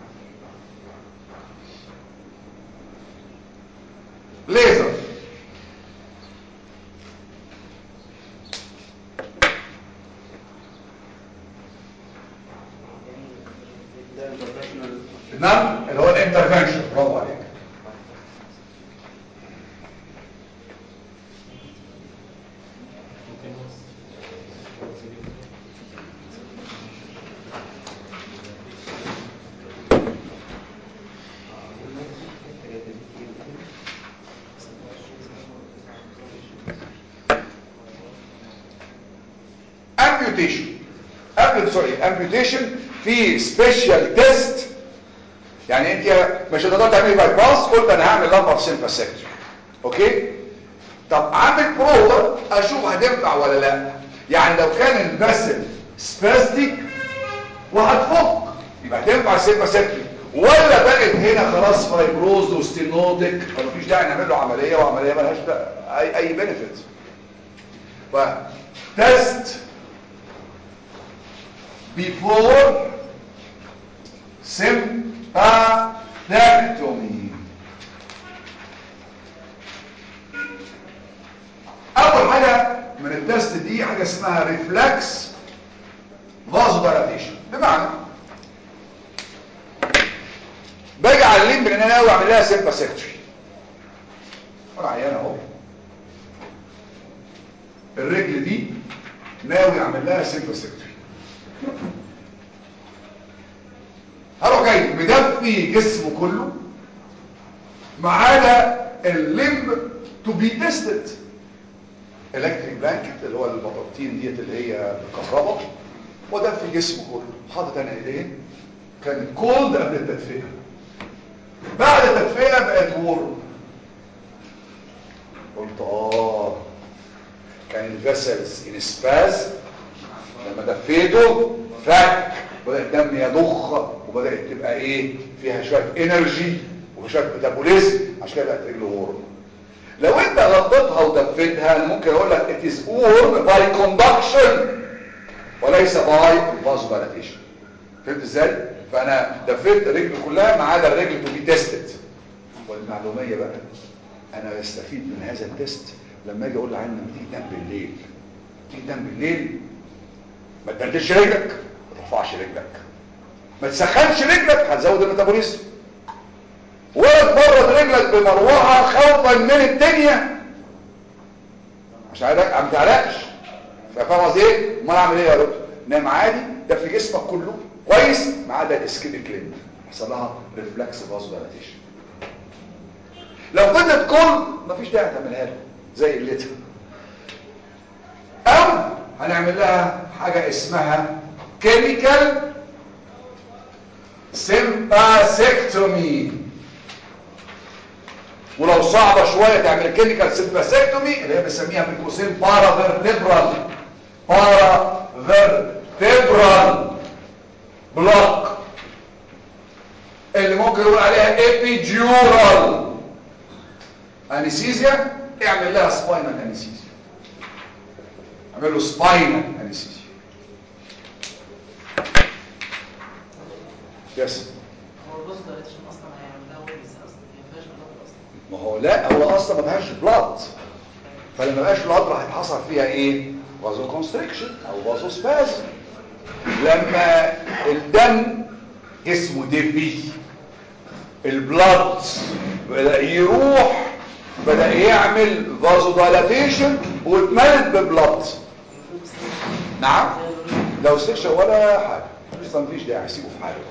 laser ده انترناشونال نعم اللي هو الانترفنشن برافو عليك amputation قبل سوري amputation في سبيشال تيست يعني انت مش هتقدر تعملي باي باس قلت انا هعمل لمبر سيمباسكتري اوكي طب عامل بروفا اشوف هتنفع ولا لا يعني لو كان البسل سباستيك وهتفك يبقى هتنفع سيمباسكتري ولا بقت هنا خلاص فايبروز وستينوتك فمفيش داعي نعمل له عمليه وعمليه ملهاش دا- اي اي بنفيت فتست before sympathectomy اول حاجة من التست دي حاجه اسمها ريفلكس فازو دايلاتيشن بمعنى باجي على الليمب اللي انا ناوي اعمل لها سيمباسكتري انا عيان اهو الرجل دي ناوي اعمل لها سيمباسكتري هروح جاي مدفي جسمه كله ما عدا الليمب تو بي تيستد الكتريك بلانكت اللي هو البطاطين ديت اللي هي بالكهرباء ودفي جسمه كله حاطط انا ايديه كانت كولد قبل التدفئه بعد التدفئه بقت وورم قلت اه كان الفيسلز ان سباز لما دفيته فك بدأ الدم يضخ وبدأت تبقى ايه فيها شوية انرجي وشوية ميتابوليزم عشان كده بقت رجله ورم لو انت غطيتها ودفيتها انا ممكن اقول لك it is warm by conduction وليس by vasodilation فهمت ازاي فانا دفيت رجله كلها ما عدا الرجل تو بي تيستد والمعلوميه بقى انا بستفيد من هذا التست لما اجي اقول لعين لما تيجي تنام بالليل تيجي تنام بالليل ما تدلدلش رجلك ما ترفعش رجلك ما تسخنش رجلك هتزود الميتابوليزم ولا تبرد رجلك بمروحه خوفا من الدنيا عشان عايزك ما تعرقش فاهم قصدي ايه امال اعمل ايه يا دكتور نام عادي ده في جسمك كله كويس ما عدا الاسكيميك ليمب يحصل لها ريفلكس فازوديلاتيشن لو فضلت كل مفيش داعي تعملها له زي قلتها او هنعمل لها حاجه اسمها كيميكال سيمباسكتومي ولو صعبه شويه تعمل كيميكال سيمباسكتومي اللي هي بنسميها بالقوسين بارافيرتبرال بارافيرتبرال بلوك اللي ممكن نقول عليها ابيديورال انستيزيا اعمل لها سباينال انستيزيا اعمل له سباينال انستيزيا يس هو البوست دايليتيشن اصلا هيعملها ويز اصلا ما فيهاش بلاد اصلا ما هو لا هو اصلا ما بهاش بلاد فلما بقاش بلاد راح يتحصل فيها ايه فازو كونستريكشن او فازو سبازم لما الدم جسمه دبي البلاد بدأ يروح بدأ يعمل فازو دايلاتيشن واتملت ببلاد نعم لو استكشف ولا حاجه اصلا مفيش داعي سيبه في حاله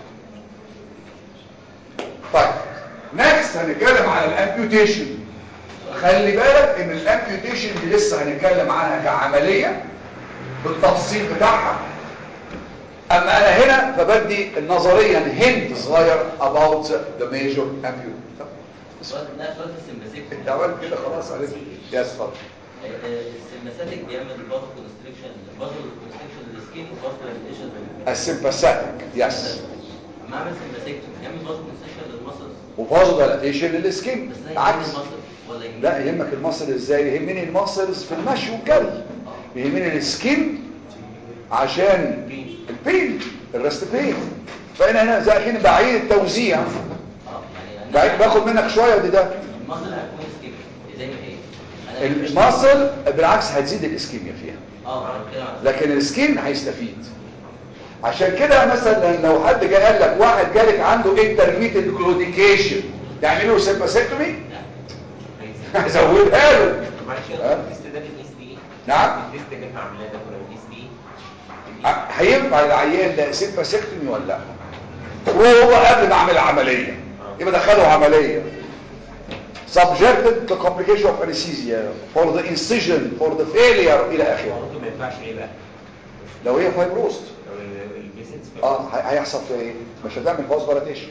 طيب نكست هنتكلم على الامبيوتيشن خلي بالك ان الامبيوتيشن دي لسه هنتكلم عنها كعمليه بالتفصيل بتاعها اما انا هنا فبدي نظريا هنت صغير about the major amputation سؤال لا سؤال في السمباسيك انت عملت كده خلاص عرفت يا اتفضل السمباسيك بيعمل البازو كونستريكشن البازو كونستريكشن للسكين وبازو كونستريكشن السمباثيك يس اما اعمل سمباسيك بيعمل بازو كونستريكشن للمسلز وفازو دايلاتيشن للسكين بس لا عكس يهمني المسل ولا يهمني لا يهمك المصل ازاي يهمني المصلز في المشي والجري يهمني السكين عشان البين الرست بين فانا هنا زي كده بعيد التوزيع اه يعني أنا- بعيد باخد منك شويه ودي ده المسل هتكون سكين زي ما هي أنا مش- المصل بالعكس هتزيد الاسكيميا فيها اه انا بتكلم عن لكن السكين هيستفيد عشان كده مثلا لو حد جه قال لك واحد جالك عنده انترميتد كلوديكيشن تعمل له سيمباسيكتومي لا هزودها له معلش ها؟ التست ده بنقيس بيه نعم التست اللي احنا عاملاه ده كنا بنقيس بيه ه- هينفع العيان ده سيمباسيكتومي ولا لا وهو قبل ما اعمل عمليه يبقى دخله عمليه subjected to complication of anesthesia for the incision for the failure الى اخره برضه ما ينفعش ايه بقى لو هي فايبروست لو البيسنس اه هي- هيحصل في ايه مش هتعمل فاسفوريتيشن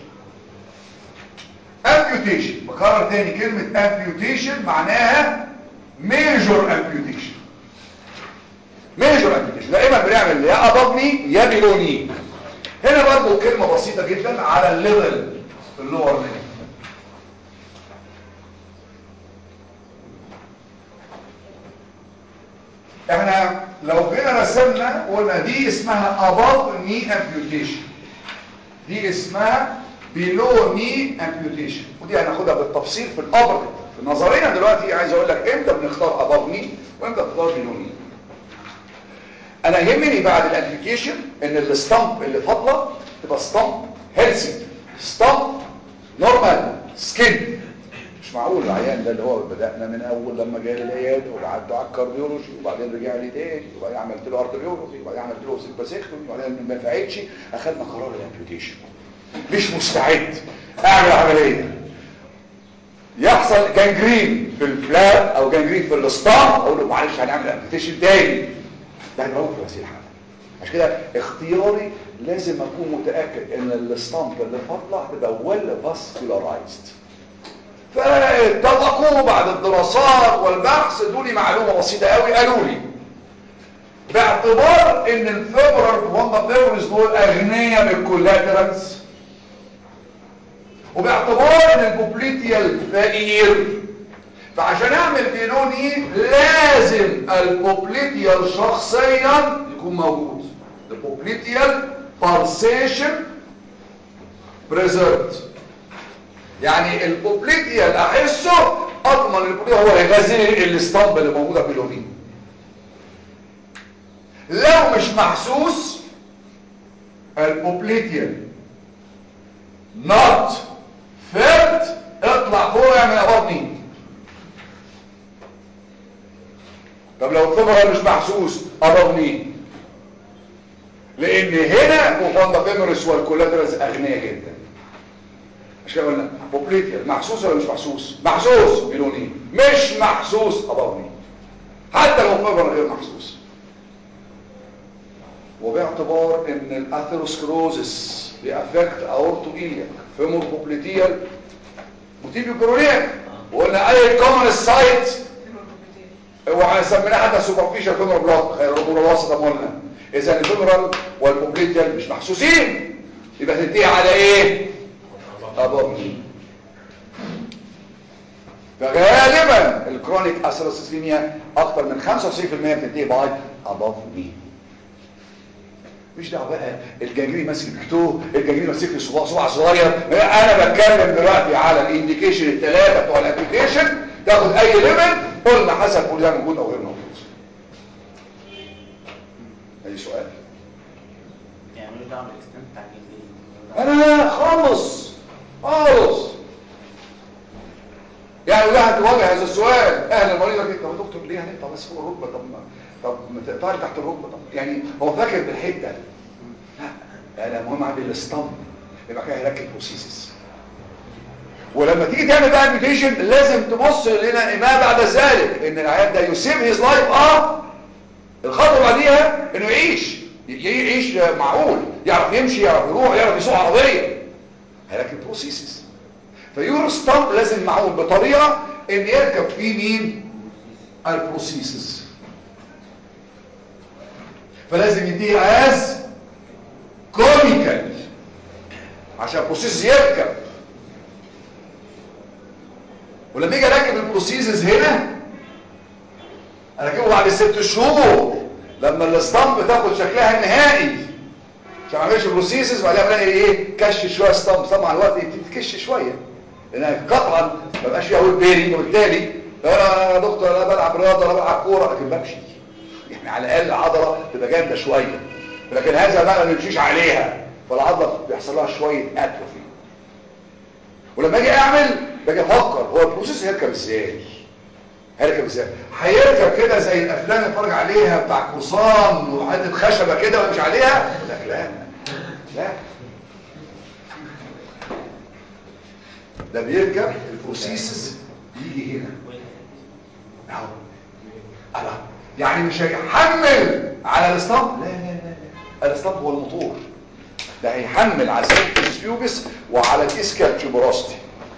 امبيوتيشن بكرر تاني كلمة امبيوتيشن معناها ميجور امبيوتيشن ميجور امبيوتيشن دائما بنعمل يا ابابني يا بيلوني هنا برضو كلمة بسيطة جدا على الليفل اللور ليفل احنا لو جينا رسمنا قلنا دي اسمها above knee amputation دي اسمها below knee amputation ودي هناخدها بالتفصيل في الابر في نظريا دلوقتي عايز اقول لك امتى بنختار above knee وامتى بنختار below knee انا يهمني بعد الابلكيشن ان الستامب اللي فاضله تبقى ستامب هيلثي ستامب نورمال سكين مش معقول العيان ده اللي هو بدأنا من اول لما جالي العياده وقعدت على الكارديولوجي وبعدين رجع لي تاني وبعدين عملت له ارتريولوجي وبعدين عملت له سيمباسيكتومي وبعدين ما نفعتش اخدنا قرار الامبيوتيشن مش مستعد اعمل عمليه يحصل جانجرين في الفلاب او جانجرين في الاسطام اقول له معلش هنعمل امبيوتيشن تاني ده هيبقى في هذه الحاله عشان كده اختياري لازم اكون متاكد ان الاسطمب اللي فاضله هتبقى ويل فاسكولارايزد فاتفقوا بعد الدراسات والبحث ادوني معلومه بسيطه قوي قالوا لي باعتبار ان الفيبرال بومبا فيبرز دول اغنياء بالكولاترالز وباعتبار ان البوبليتيال فقير فعشان اعمل بينوني لازم البوبليتيال شخصيا يكون موجود البوبليتيال pulsation preserved يعني البوبليتيال احسه اضمن البوبليتيال هو يغذي الاسطمب اللي موجوده في اليونين لو مش محسوس البوبليتيال not felt اطلع فوق اعمل ابطني طب لو الفيبرال مش محسوس ابطني لان هنا بوفاندا فيموريس والكولاترالز اغنياء جدا مش كده قلنا بوبليتيال محسوس ولا مش محسوس محسوس بيلوني مش محسوس ابطني حتى لو الفيبرال غير محسوس وباعتبار ان الاثيروسكلوزس بيأفكت اورتو ايلياك فيمور بوبليتيال موتيفيو كورونيال وقلنا اي كومن سايت وسميناها حتى سوبرفيشال فيمور بلوك خير الامور الوسط قلنا اذا الفيمورال والبوبليتيال مش محسوسين يبقى تنتهي على ايه ابوبني فغالبا الكرونيك اثيروسكليميا اكتر من 95% بتنتهي باي ابوبني مش دعوه بقى الجنجري ماسك الكتو الجنجري ماسك لي صباع صباع صغير انا بتكلم دلوقتي على الانديكيشن الثلاثه بتوع الابلكيشن تاخد اي ليفل قلنا حسب كل ده موجود او غير موجود اي سؤال يعني ملوش دعوه بالاكستنت بتاع الجنجرين انا خالص خالص يعني وده هتواجه هذا السؤال اهل المريض لك طب يا دكتور ليه هنقطع بس فوق الركبه طب ما طب ما تقطعش تحت الركبه طب يعني هو فاكر بالحته لا لا المهم عندي الاستامب يبقى كده هيركب بروسيسس ولما تيجي تعمل بقى امبيوتيشن لازم تبص لنا ما بعد ذلك ان العيان ده يسيب هيز لايف اه الخطوه بعديها انه يعيش ي- يعيش معقول يعرف يمشي يعرف يروح يعرف يسوق عربيه هيركب بروسيسس فيورو ستامب لازم معقول بطريقه ان يركب فيه مين البروسيسس فلازم يديه از كوميكال عشان البروسيسس يركب ولما يجي اركب البروسيسز هنا اركبه بعد ست شهور لما الاسطمب تاخد شكلها النهائي عشان ما اعملش بروسيسز وبعدين الاقي ايه كش شويه اسطمب طبعا الوقت تكش شويه لان قطعا ما بقاش فيها ويل بيرنج وبالتالي لو انا يا دكتور انا بلعب رياضه انا بلعب كوره لكن بمشي يعني على الاقل العضله تبقى جامده شويه لكن هذا بقى ما نمشيش عليها فالعضله بيحصل لها شويه اتروفي ولما اجي اعمل باجي افكر هو البروسيس هيركب ازاي هيركب ازاي هيركب كده زي الافلام اللي اتفرج عليها بتاع قرصان وحته خشبه كده ومش عليها لا لا لا ده بيركب البروسيسز يجي هنا اهو اهو يعني مش هيحمل على الاسطمب لا لا لا لا الاسطمب هو الموتور ده هيحمل على السيرفس بيوبس وعلى الاسكال تيوبراستي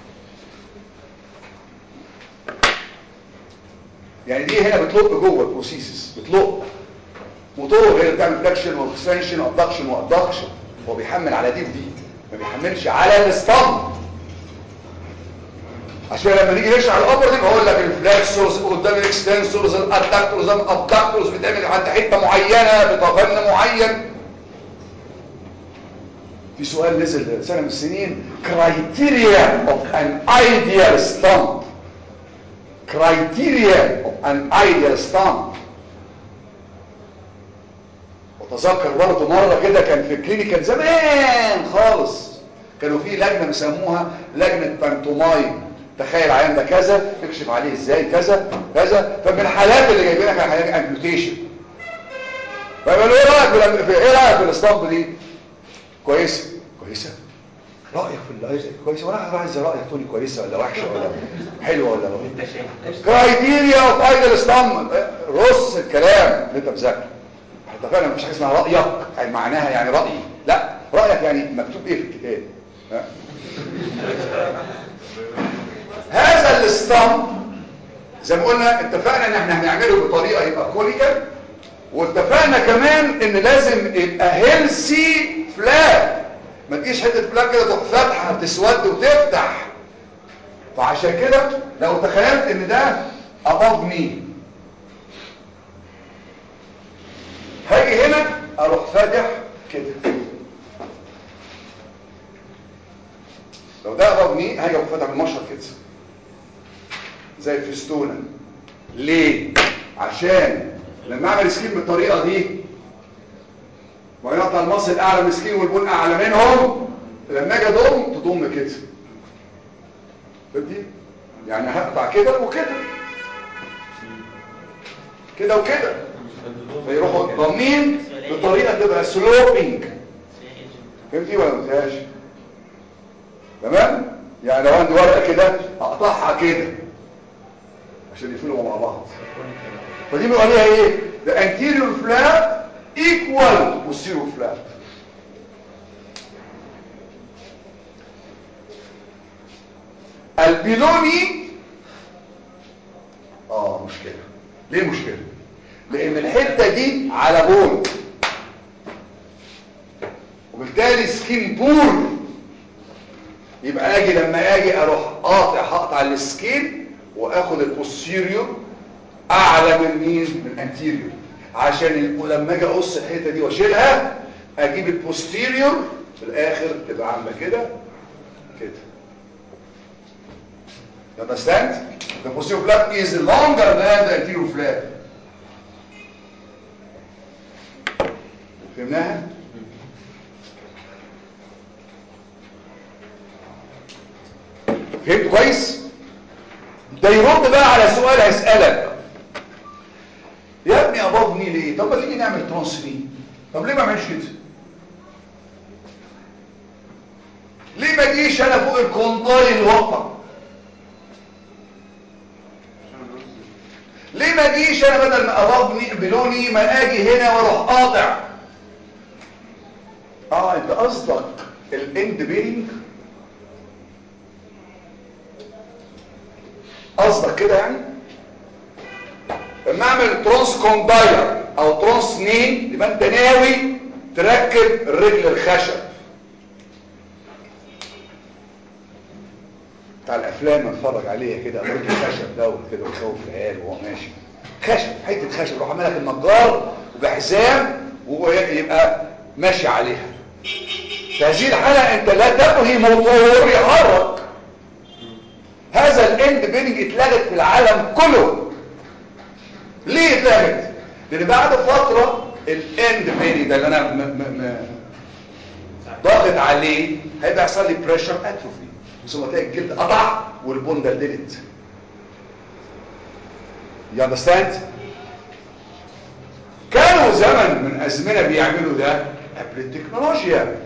يعني دي هنا بتلق جوه البروسيسز بتلق موتور هي اللي بتعمل فلكشن واكستنشن وابدكشن وادكشن هو بيحمل على دي ودي ما بيحملش على الاسطمب عشان لما نيجي نشرح الامر دي بقول لك الفلكسورز قدام الاكستنسورز الادكتورز الابدكتورز بتعمل عند حته معينه بفن معين في سؤال نزل سنه من السنين criteria of an ideal stump criteria of an ideal stump وتذكر برضه مرة كده كان في الكلينيكال زمان خالص كانوا في لجنة بيسموها لجنة بانتومايم تخيل عيان ده كذا تكشف عليه ازاي كذا كذا فمن الحالات اللي جايبينها كان حالات امبيوتيشن فيقولوا ايه رايك في الأم- في ايه رايك في الاسطمبه دي كويسه كويسه رايك في ال- كويسه وانا عايز رايك تقول لي كويسه ولا وحشه ولا حلوه ولا انت شايف كرايتيريا اوف ايدل ستام رص الكلام اللي انت مذاكره اتفقنا مفيش حاجه اسمها رايك يعني معناها يعني رايي لا رايك يعني مكتوب ايه في الكتاب ها؟ هذا الستام زي ما قلنا اتفقنا ان احنا هنعمله بطريقه يبقى كونيكال واتفقنا كمان ان لازم يبقى هيلسي فلاب ما تجيش حته فلاب كده تروح فاتحه تسود وتفتح فعشان كده لو تخيلت ان ده above me هاجي هنا اروح فاتح كده لو ده above me هاجي اروح فاتح المشرط كده زي الفستونة ليه عشان لما اعمل سكين بالطريقة دي ويقطع المصل الاعلى من السكين والبون اعلى منهم لما اجي اضم تضم كده فهمتي يعني هقطع كده وكده كده وكده فيروحوا ضامنين بطريقه تبقى سلوبينج فهمتي ولا ما فهمتهاش تمام يعني لو عندي ورقه كده اقطعها كده عشان يفلوا مع بعض فدي بيقول عليها ايه the anterior flap equal posterior flap البيلوني اه مشكلة ليه مشكلة لان الحتة دي على بون وبالتالي سكين بور يبقى اجي لما اجي اروح قاطع هقطع السكين واخد البوستيريور اعلى من مين من الانتيريور عشان ال- لما اجي اقص الحته دي واشيلها اجيب البوستيريور في الاخر تبقى عامله كده كده You understand? The posterior flap is longer than the anterior flap. فهمناها؟ فهمت كويس؟ ده يرد بقى على سؤال هيسألك يا ابني ابضني ليه؟ طب ما تيجي نعمل ترانسفير طب ليه ما اعملش كده؟ ليه ما اجيش انا فوق الكونتاي الوقع؟ ليه ما اجيش انا بدل ما ابضني بلوني ما اجي هنا واروح قاطع؟ اه انت قصدك الاند بيرنج قصدك كده يعني لما اعمل ترانس كوندايلر او ترانس نين يبقى انت ناوي تركب الرجل الخشب بتاع الافلام اتفرج عليها كده الرجل الخشب دوت كده ويخوف العيال وهو ماشي خشب حته خشب يروح عاملها في النجار وبحزام ويبقى ماشي عليها في هذه الحاله انت لا تبغي موتور يحرك هذا الاند بينج اتلغت في العالم كله ليه اتلغت لان بعد فتره الاند بينج ده اللي انا م م م ضاغط عليه هيبقى يحصل لي بريشر اتروفي ثم تلاقي الجلد قطع والبون دلدلت يو اندرستاند كانوا زمن من ازمنه بيعملوا ده قبل التكنولوجيا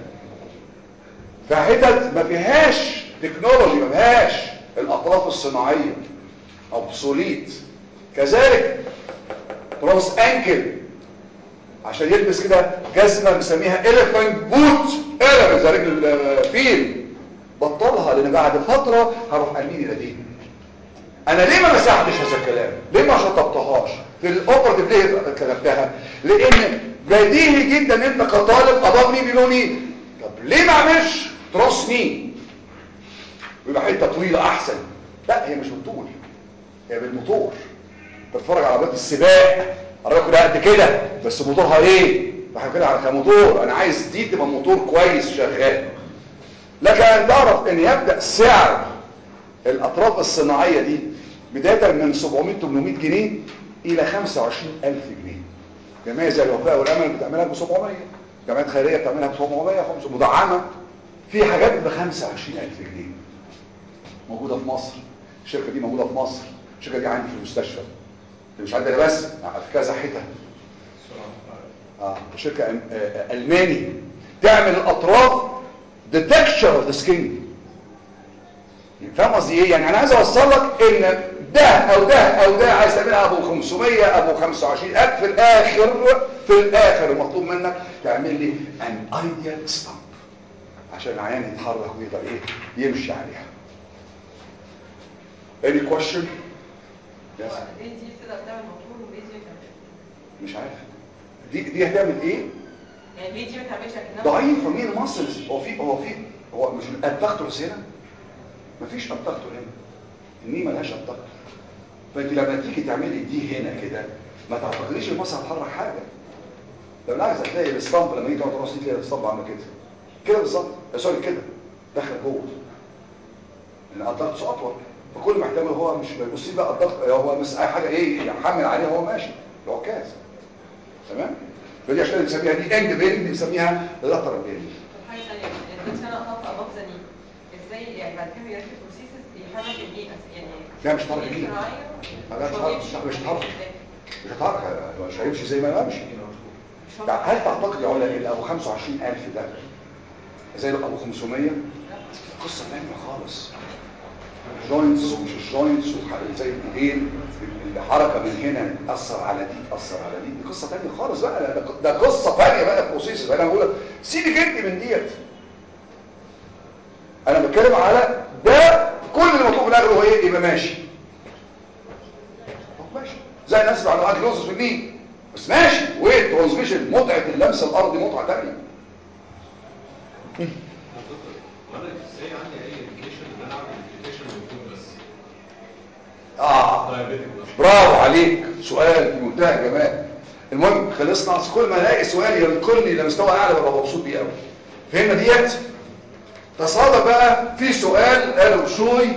فحتت ما فيهاش تكنولوجي ما فيهاش الاطراف الصناعيه obsolete كذلك ترانس انكل عشان يلبس كده جزمه بنسميها elephant boot elephant زي رجل الفيل بطلها لان بعد فتره هروح ارميني لدين انا ليه ما مسحتش هذا الكلام ليه ما شطبتهاش في الاوبرتيف ليه كتبتها لان بديهي جدا انت كطالب اضافني بلوني طب ليه ما اعملش تراس ني ويبقى حته طويله احسن لا هي مش بالطول هي بالموتور تتفرج على عربيات السباق عربيه كلها قد كده بس موتورها ايه فاحنا كده على كموتور انا عايز دي تبقى موتور كويس شغال لك ان تعرف ان يبدا سعر الاطراف الصناعيه دي بدايه من 700 800 جنيه الى 25000 جنيه جمعيه زي الوفاء والامل بتعملها ب 700 جمعيات خيريه بتعملها ب 700 500 مدعمه في حاجات ب 25000 جنيه موجوده في مصر الشركه دي موجوده في مصر الشركه دي عندي في المستشفى دي مش عندنا بس في كذا حته اه شركه أم- آه، الماني تعمل الاطراف ديتكشن اوف ذا سكين فاهم قصدي ايه يعني انا عايز اوصل لك ان ده او ده او ده عايز تعملها ابو 500 ابو 25000 في الاخر في الاخر المطلوب منك تعمل لي ان ايديال ستامب عشان العيان يتحرك ويقدر ايه يمشي عليها any question yes. ليه دي تقدر تعمل موتور وليه دي ما تعملش مش عارف دي دي هتعمل ايه يعني ليه دي ما تعملش اكنها ضعيفه مين المصرز هو في هو في هو مش الدكتور هنا مفيش الدكتور هنا النيه ملهاش الدكتور فانت لما تيجي تعملي دي هنا كده ما تعتقديش المصر هتحرك حاجه ده بالعكس هتلاقي الاسطمب لما يجي تقعد ترص دي تلاقي الاسطمب عامله كده كده بالظبط آه، سوري كده داخل جوه لان الضغط اطول فكل ما يحتمل هو مش بيبص بقى الضغط هو بس اي حاجه ايه يحمل عليه هو ماشي العكاز تمام فدي عشان نسميها دي اند بين بنسميها لاترال بين طب حاجه ثانيه يعني دلوقتي انا احط اباف زنين ازاي يعني بعد كده يركب بروسيسز بيحرك النيه أس- يعني لا، مش هتحرك النيه النيه. الصناعية لا، مش هو هتحرك- بيمشي مش هتحرك. إزاي؟ مش هتعرف مش هيمشي زي ما انا امشي مش هو يعني هل تعتقد يا علا ان ابو 25000 ده زي ابو 500 قصه ثانيه خالص جوينتس ومش الجوينتس زي الايدين الحركه من هنا تاثر على دي تاثر على دي دي قصه ثانيه خالص بقى ده, ده قصه ثانيه بقى بروسيس انا بقول لك سيبك انت من ديت انا بتكلم على ده كل اللي مطلوب في الاخر هو ايه يبقى ماشي طب ماشي زي الناس اللي عندهم انكلوزس في النيل بس ماشي ويت ترانسميشن متعه اللمس الارضي متعه ثانيه وانا ازاي عندي اي انديكيشن ان انا اعمل انديكيشن موجود بس اه دايابيتك بس برافو عليك سؤال في منتهى الجمال المهم خلصنا أصل كل ما الاقي سؤال ينقلني لمستوى اعلى ببقى مبسوط بيه قوي فهمنا ديت تصادف بقى في سؤال قالوا شوي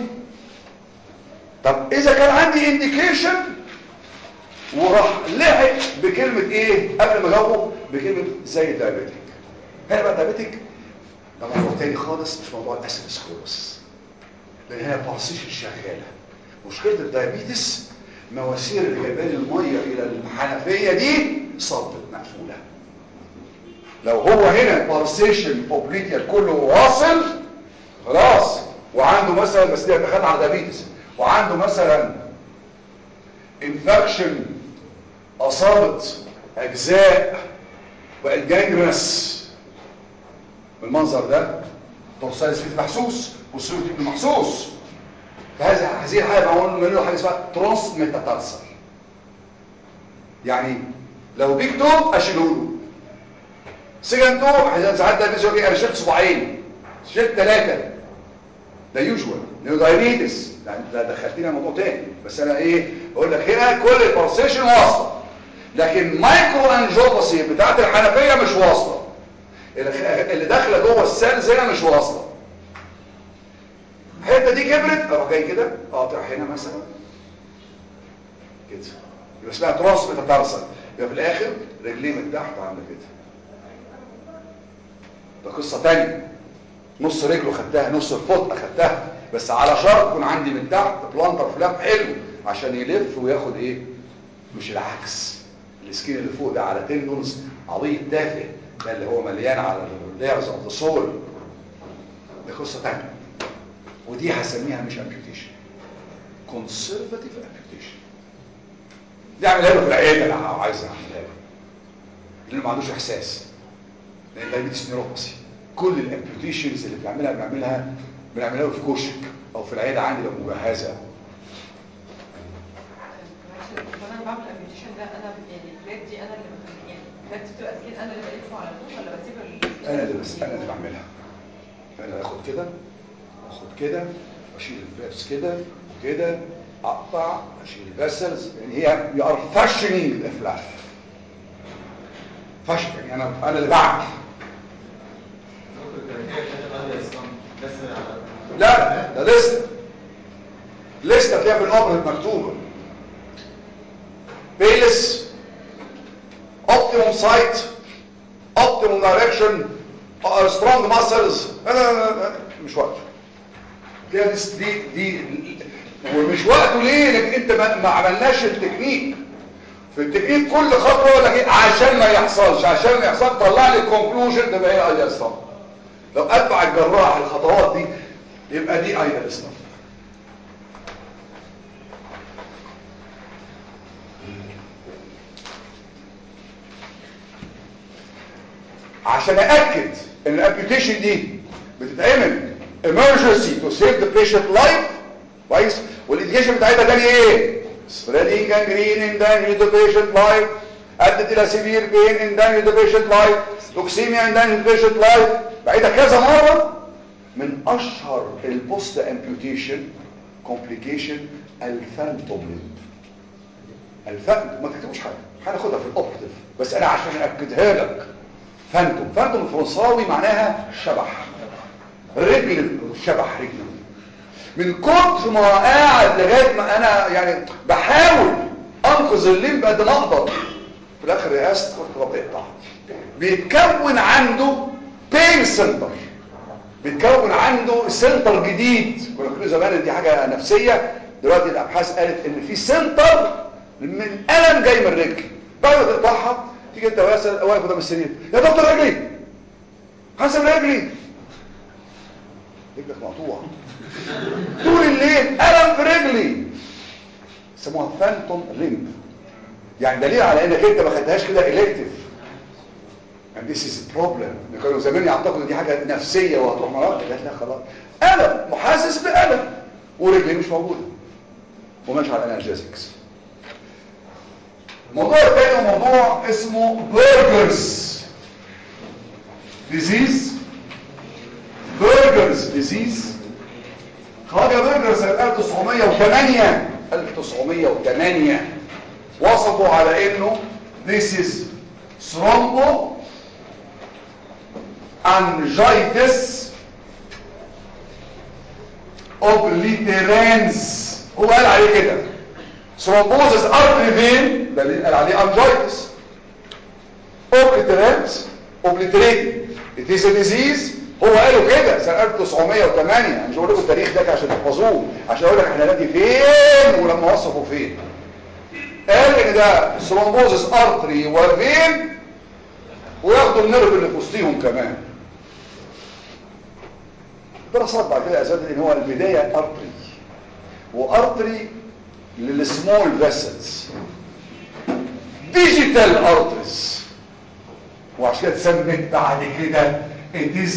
طب اذا كان عندي انديكيشن وراح لحق بكلمه ايه قبل ما اجاوبه بكلمه زي الدايابيتك هنا بقى الدايابيتك ده موضوع تاني خالص مش موضوع الاسيدوسكلوروس لان هي بارسيشن شغاله مشكله الدايابيتس مواسير اللي جايبه لي الميه الى الحنفيه دي صبت مقفوله لو هو هنا بارسيشن اوبليتيال كله واصل خلاص وعنده مثلا بس دي دخلنا على دايابيتس وعنده مثلا انفكشن اصابت اجزاء بقت جانجرس بالمنظر ده توصل سفيت محسوس والسفيت محسوس فهذه هذه الحاله بقول له حاجه اسمها ترانس ميتاتارسل يعني لو بيك توب اشيله له سجن توب ساعات ده بيقول ايه انا شلت صباعين شلت ثلاثه ده يوجوال لانه دايابيتس ده دخلتينا موضوع تاني بس انا ايه بقول لك هنا كل البارسيشن واصله لكن مايكرو انجوباسي بتاعت الحنفيه مش واصله اللي اللي داخله جوه السيلز هنا مش واصله الحته دي كبرت اروح جاي كده قاطع هنا مثلا كده يبقى اسمها تراس متترسل يبقى في الاخر رجليه من تحت عامله كده ده قصه تانية نص رجله خدتها نص الفوت اخدتها بس على شرط يكون عندي من تحت بلانتر فلاب حلو عشان يلف وياخد ايه مش العكس السكين اللي فوق ده على تندونز عبيط تافه ده اللي هو مليان على اللايرز اوف ذا سول دي قصه تانية ودي هسميها مش امبيوتيشن كونسرفاتيف امبيوتيشن دي اعملها له في العياده لو عايز اعملها له لانه ما عندوش احساس لان دايبيتس نيوروباثي كل الامبيوتيشنز اللي بنعملها بنعملها بنعملها له في كشك او في العياده عندي لو مجهزه معلش وانا بعمل الابلكيشن ده انا يعني البلاد دي انا اللي بخلي- يعني البلاد دي بتبقى سكين انا اللي بلفه على طول ولا بسيب ال- انا اللي بس انا اللي بعملها انا اخد كده واخد كده واشيل الفلابس كده وكده اقطع اشيل الفاسلز يعني هي يو ار فاشنينج ذا فلاف فاشن يعني انا انا اللي بعمل لا ده لسه لسه هتلاقيها في الامر المكتوبه بيلس اوبتيك optimum site optimum direction uh, strong muscles لا لا لا لا مش وقته دي دي دي ومش وقته ليه لان انت ما, ما عملناش التكنيك في التكنيك كل خطوه يقول لك إيه؟ عشان ما يحصلش عشان ما يحصل طلع لي كونكلوجن تبقى ايه ايديال ستاف لو اتبع الجراح الخطوات دي يبقى دي ايديال ستاف عشان ااكد ان الامبيوتيشن دي بتتعمل emergency to save the patient life كويس والانديكيشن بتاعتها تاني ايه spreading gangrene in danger to patient life ادت الى severe pain in danger to patient life toxemia in danger to patient life بعيدها كذا مره من اشهر البوست امبيوتيشن كومبليكيشن الفانتوم ليمب الفانتوم ما تكتبوش حاجه هناخدها في الاوبرتيف بس انا عشان اكدها لك فانتوم فانتوم الفرنساوي معناها شبح رجل شبح رجل من كتر ما قاعد لغايه ما انا يعني بحاول انقذ الليمب قد ما اقدر في الاخر رئاسه قلت طب اقطع بيتكون عنده بين سنتر بيتكون عنده سنتر جديد كنا بنقول زمان إن دي حاجه نفسيه دلوقتي الابحاث قالت ان في سنتر من الم جاي من الرجل بعد ما تقطعها تيجي انت واقف واقف قدام السرير يا دكتور رجلي حسب رجلي رجلك مقطوعه طول الليل الم في رجلي سموها فانتوم ليمب يعني دليل على انك انت ما خدتهاش كده الكتيف and this is a problem كانوا زمان يعتقدوا دي حاجه نفسيه وهتروح مرض قالت لا خلاص الم محاسس بالم ورجلي مش موجوده وماشي على الانالجيزكس الموضوع الثاني موضوع اسمه برجرز ديزيز برجرز ديزيز خرج برجر سنة 1908 1908 وصفوا على انه this is thrombo angitis obliterans هو قال عليه كده thrombosis artery vein ده اللي قال عليه angitis obliterans obliterating it is a disease هو قالوا كده سنة 1908 مش هقول لكم التاريخ ده عشان تحفظوه عشان اقول لك احنا نادي فين ولما وصفوا فين قال ان ده ثرومبوزس ارتري وفين وياخدوا النرف اللي في وسطيهم كمان دراسات بعد كده اثبتت ان هو البدايه ارتري وارتري للسمول فيسلز ديجيتال ارتريز وعشان كده اتسمت بعد كده it is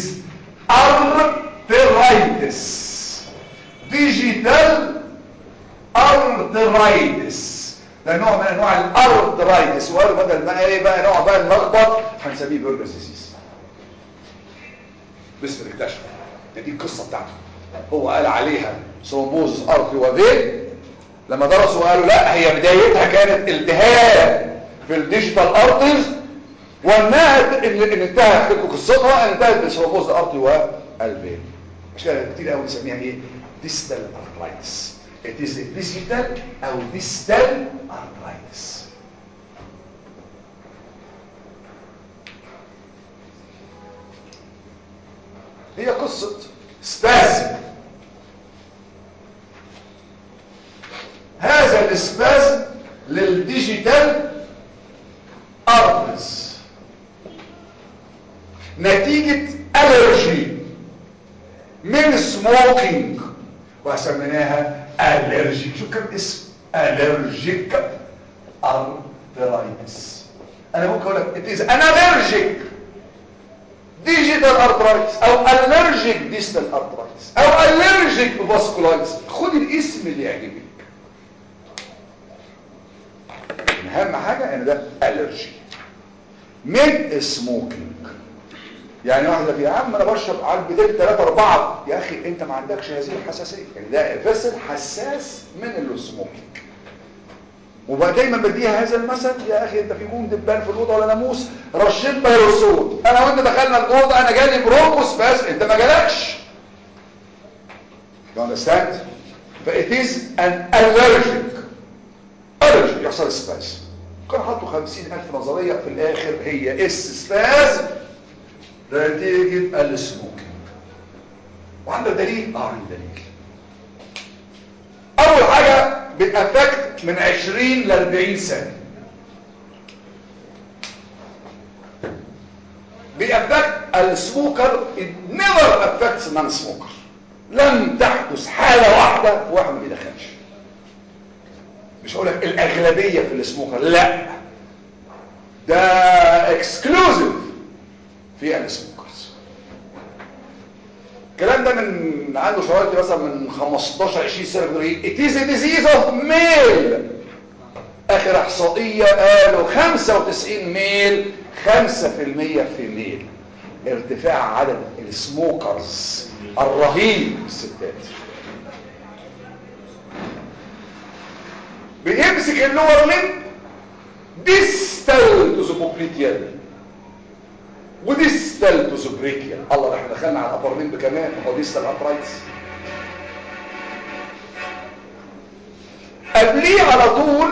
arteritis digital arteritis ده نوع من انواع الارترايتس وقالوا بدل ما ايه بقى نوع بقى الملخبط هنسميه برجر ديزيز باسم الاكتشف دي القصه بتاعته هو قال عليها ثرومبوز ارتري وفين لما درسوا قالوا لا هي بدايتها كانت التهاب في الديجيتال ارتريز وانها ان ان انتهت قصتها ان انتهت بثرومبوز ارتري والفين عشان كده كتير قوي نسميها ايه ديستال ارترايتس it is a digital او distal arthritis هي قصة سبازم هذا السبازم للديجيتال ارتريز نتيجة الرجي من سموكينج وسميناها الرجيك شوف كم اسم الرجيك ارترايتس انا ممكن اقول لك it is an allergic digital arthritis او allergic distal arthritis او allergic vasculitis خد الاسم اللي يعجبك اهم حاجة ان ده allergy من سموكينج يعني واحد يقول يا عم انا بشرب علبتين ثلاثة اربعة يا اخي انت ما عندكش هذه الحساسية يعني ده فصل حساس من السموكينج وبقى دايما بديها هذا المثل يا اخي انت في بوم دبان في الاوضه ولا ناموس رشيت بيروسول انا وانت دخلنا الاوضه انا جالي بروكوس بس انت ما جالكش you understand فإت is an allergic allergy يحصل سباس كان حطوا خمسين ألف نظرية في الآخر هي اس سباز نتيجة السموك وعندك دليل؟ اه عندي دليل أول حاجة بتأفكت من 20 ل 40 سنة بيأفكت السموكر it never affects non smoker لم تحدث حالة واحدة في واحد ما بيدخنش مش هقول لك الأغلبية في السموكر لا ده اكسكلوزيف في السموكرز الكلام ده من عنده شوية مثلا من 15 20 سنة بيقول ايه it is a disease of male اخر احصائية قالوا 95 ميل 5% في ميل ارتفاع عدد السموكرز الرهيب في الستات بيمسك اللور ليب ديستال تو زوبوبليتيال وديستال تو زوبريكيال الله ده احنا دخلنا على الابر ليب كمان هو ديستال ابرايتس قبليه على طول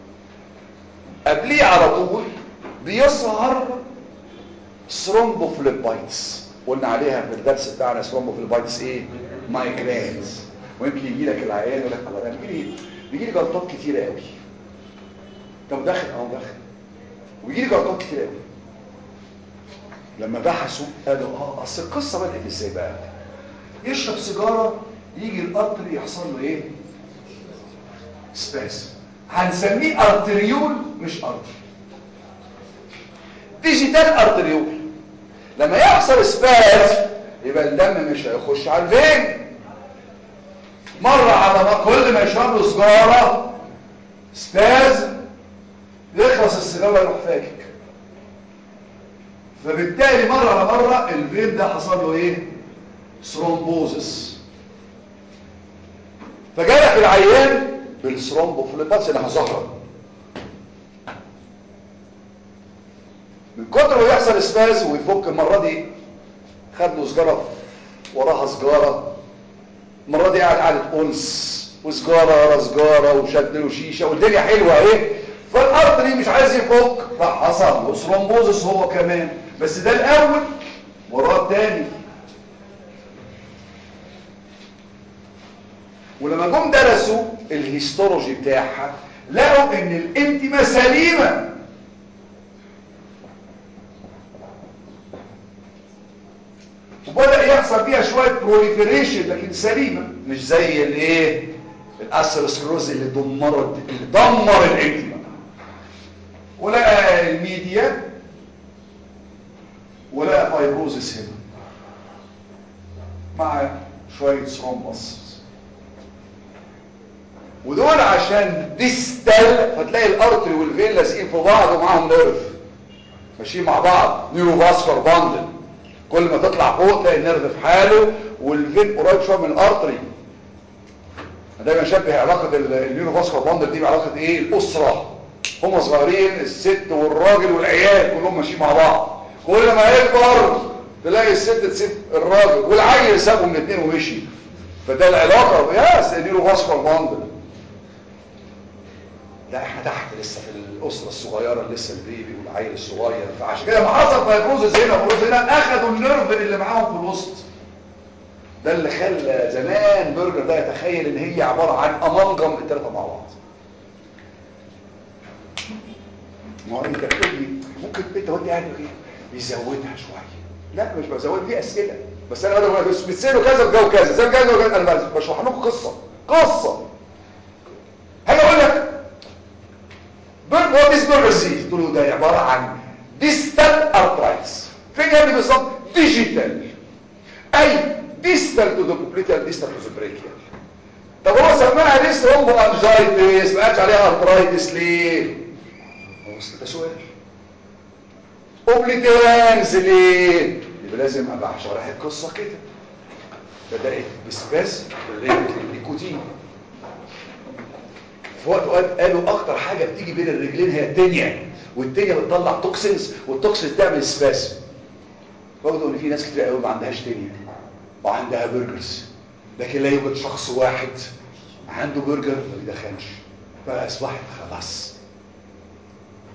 قبليه على طول بيظهر ثرومبوفليبايتس قلنا عليها في الدرس بتاعنا ثرومبوفليبايتس ايه مايجرينز ويمكن يجي لك العيان يقول لك الله ده بيجي لي بيجي لي جلطات كتيره قوي طب داخل اهو داخل ويجي لي جلطات كتيره قوي لما بحثوا قالوا اه اصل القصه بدات ازاي بقى يشرب سيجاره يجي القطر يحصل له ايه سباس هنسميه ارتريول مش ارتري ديجيتال ارتريول لما يحصل سباس يبقى الدم مش هيخش على الفين مرة على ما كل ما يشرب له سجارة سباز يخلص السيجارة يروح فاكك فبالتالي مرة على مرة الفين ده حصل له ايه ثرومبوزس فجالك العيان بالثرومبوفليباتس اللي هظهر من كتر ما يحصل سباز ويفك المرة دي خد له سجارة وراها سجارة المرة دي قاعد قعدة أنس وسجارة ورا سجارة وشد له شيشة والدنيا حلوة ايه فالارتري مش عايز يفك راح حصل له ثرومبوزس هو كمان بس ده الاول وراه التاني ولما جم درسوا الهيستولوجي بتاعها لقوا ان الانتمة سليمة وبدأ يحصل فيها شوية بروليفريشن لكن سليمة مش زي الايه الاسيروسكلوز اللي دمرت اللي دمر الانتمة ولقى الميديا ولقى فايبروزس هنا مع شوية ثرومبس ودول عشان ديستال فتلاقي الارتري والفين لازقين في بعض ومعاهم نيرف ماشيين مع بعض نيرو فاسكر باندل كل ما تطلع فوق تلاقي النيرف في حاله والفين قريب شويه من الارتري دايما شبه علاقه النيرو فاسكر باندل دي بعلاقه ايه الاسره هم صغيرين الست والراجل والعيال كلهم ماشيين مع بعض كل ما يكبر تلاقي الست تسيب الراجل والعيل سابه من الاثنين ومشي فده العلاقه يا نيرو فاسكر باندل لا احنا تحت لسه في الاسره الصغيره اللي لسه البيبي والعيل الصغير فعشان كده لما حصل فايبروزس هنا وفايبروزس هنا اخذوا النيرف اللي معاهم في الوسط ده اللي خلى زمان برجر ده يتخيل ان هي عباره عن امالجم الثلاثه مع بعض ما هو انت بتقول لي ممكن انت وانت قاعد ايه بيزودها شويه لا مش بزود دي اسئله بس انا بدل ما بس بتسالوا كذا وجاوا كذا زي كذا وكذا انا بشرح لكم قصه قصه هاجي اقول لك بيرد وات از بيرد ديزيز تقول له ده عباره عن ديستال ارترايتس فين يا ابني بالظبط ديجيتال اي ديستال تو ذا بوبليتال ديستال تو ذا بريكيال طب هو سماها ديست رومبو انجايتس ما قالش عليها ارترايتس ليه ده سؤال اوبليتيرانز ليه يبقى لازم ابقى شارح القصه كده بدات بسباس النيكوتين في وقت وقت قالوا اكتر حاجه بتيجي بين الرجلين هي التنيا والتنيا بتطلع توكسينز والتوكسينز تعمل سباس وجدوا ان في ناس كتير قوي ما عندهاش تنيا وعندها برجرز لكن لا يوجد شخص واحد عنده برجر ما بيدخنش فاصبحت خلاص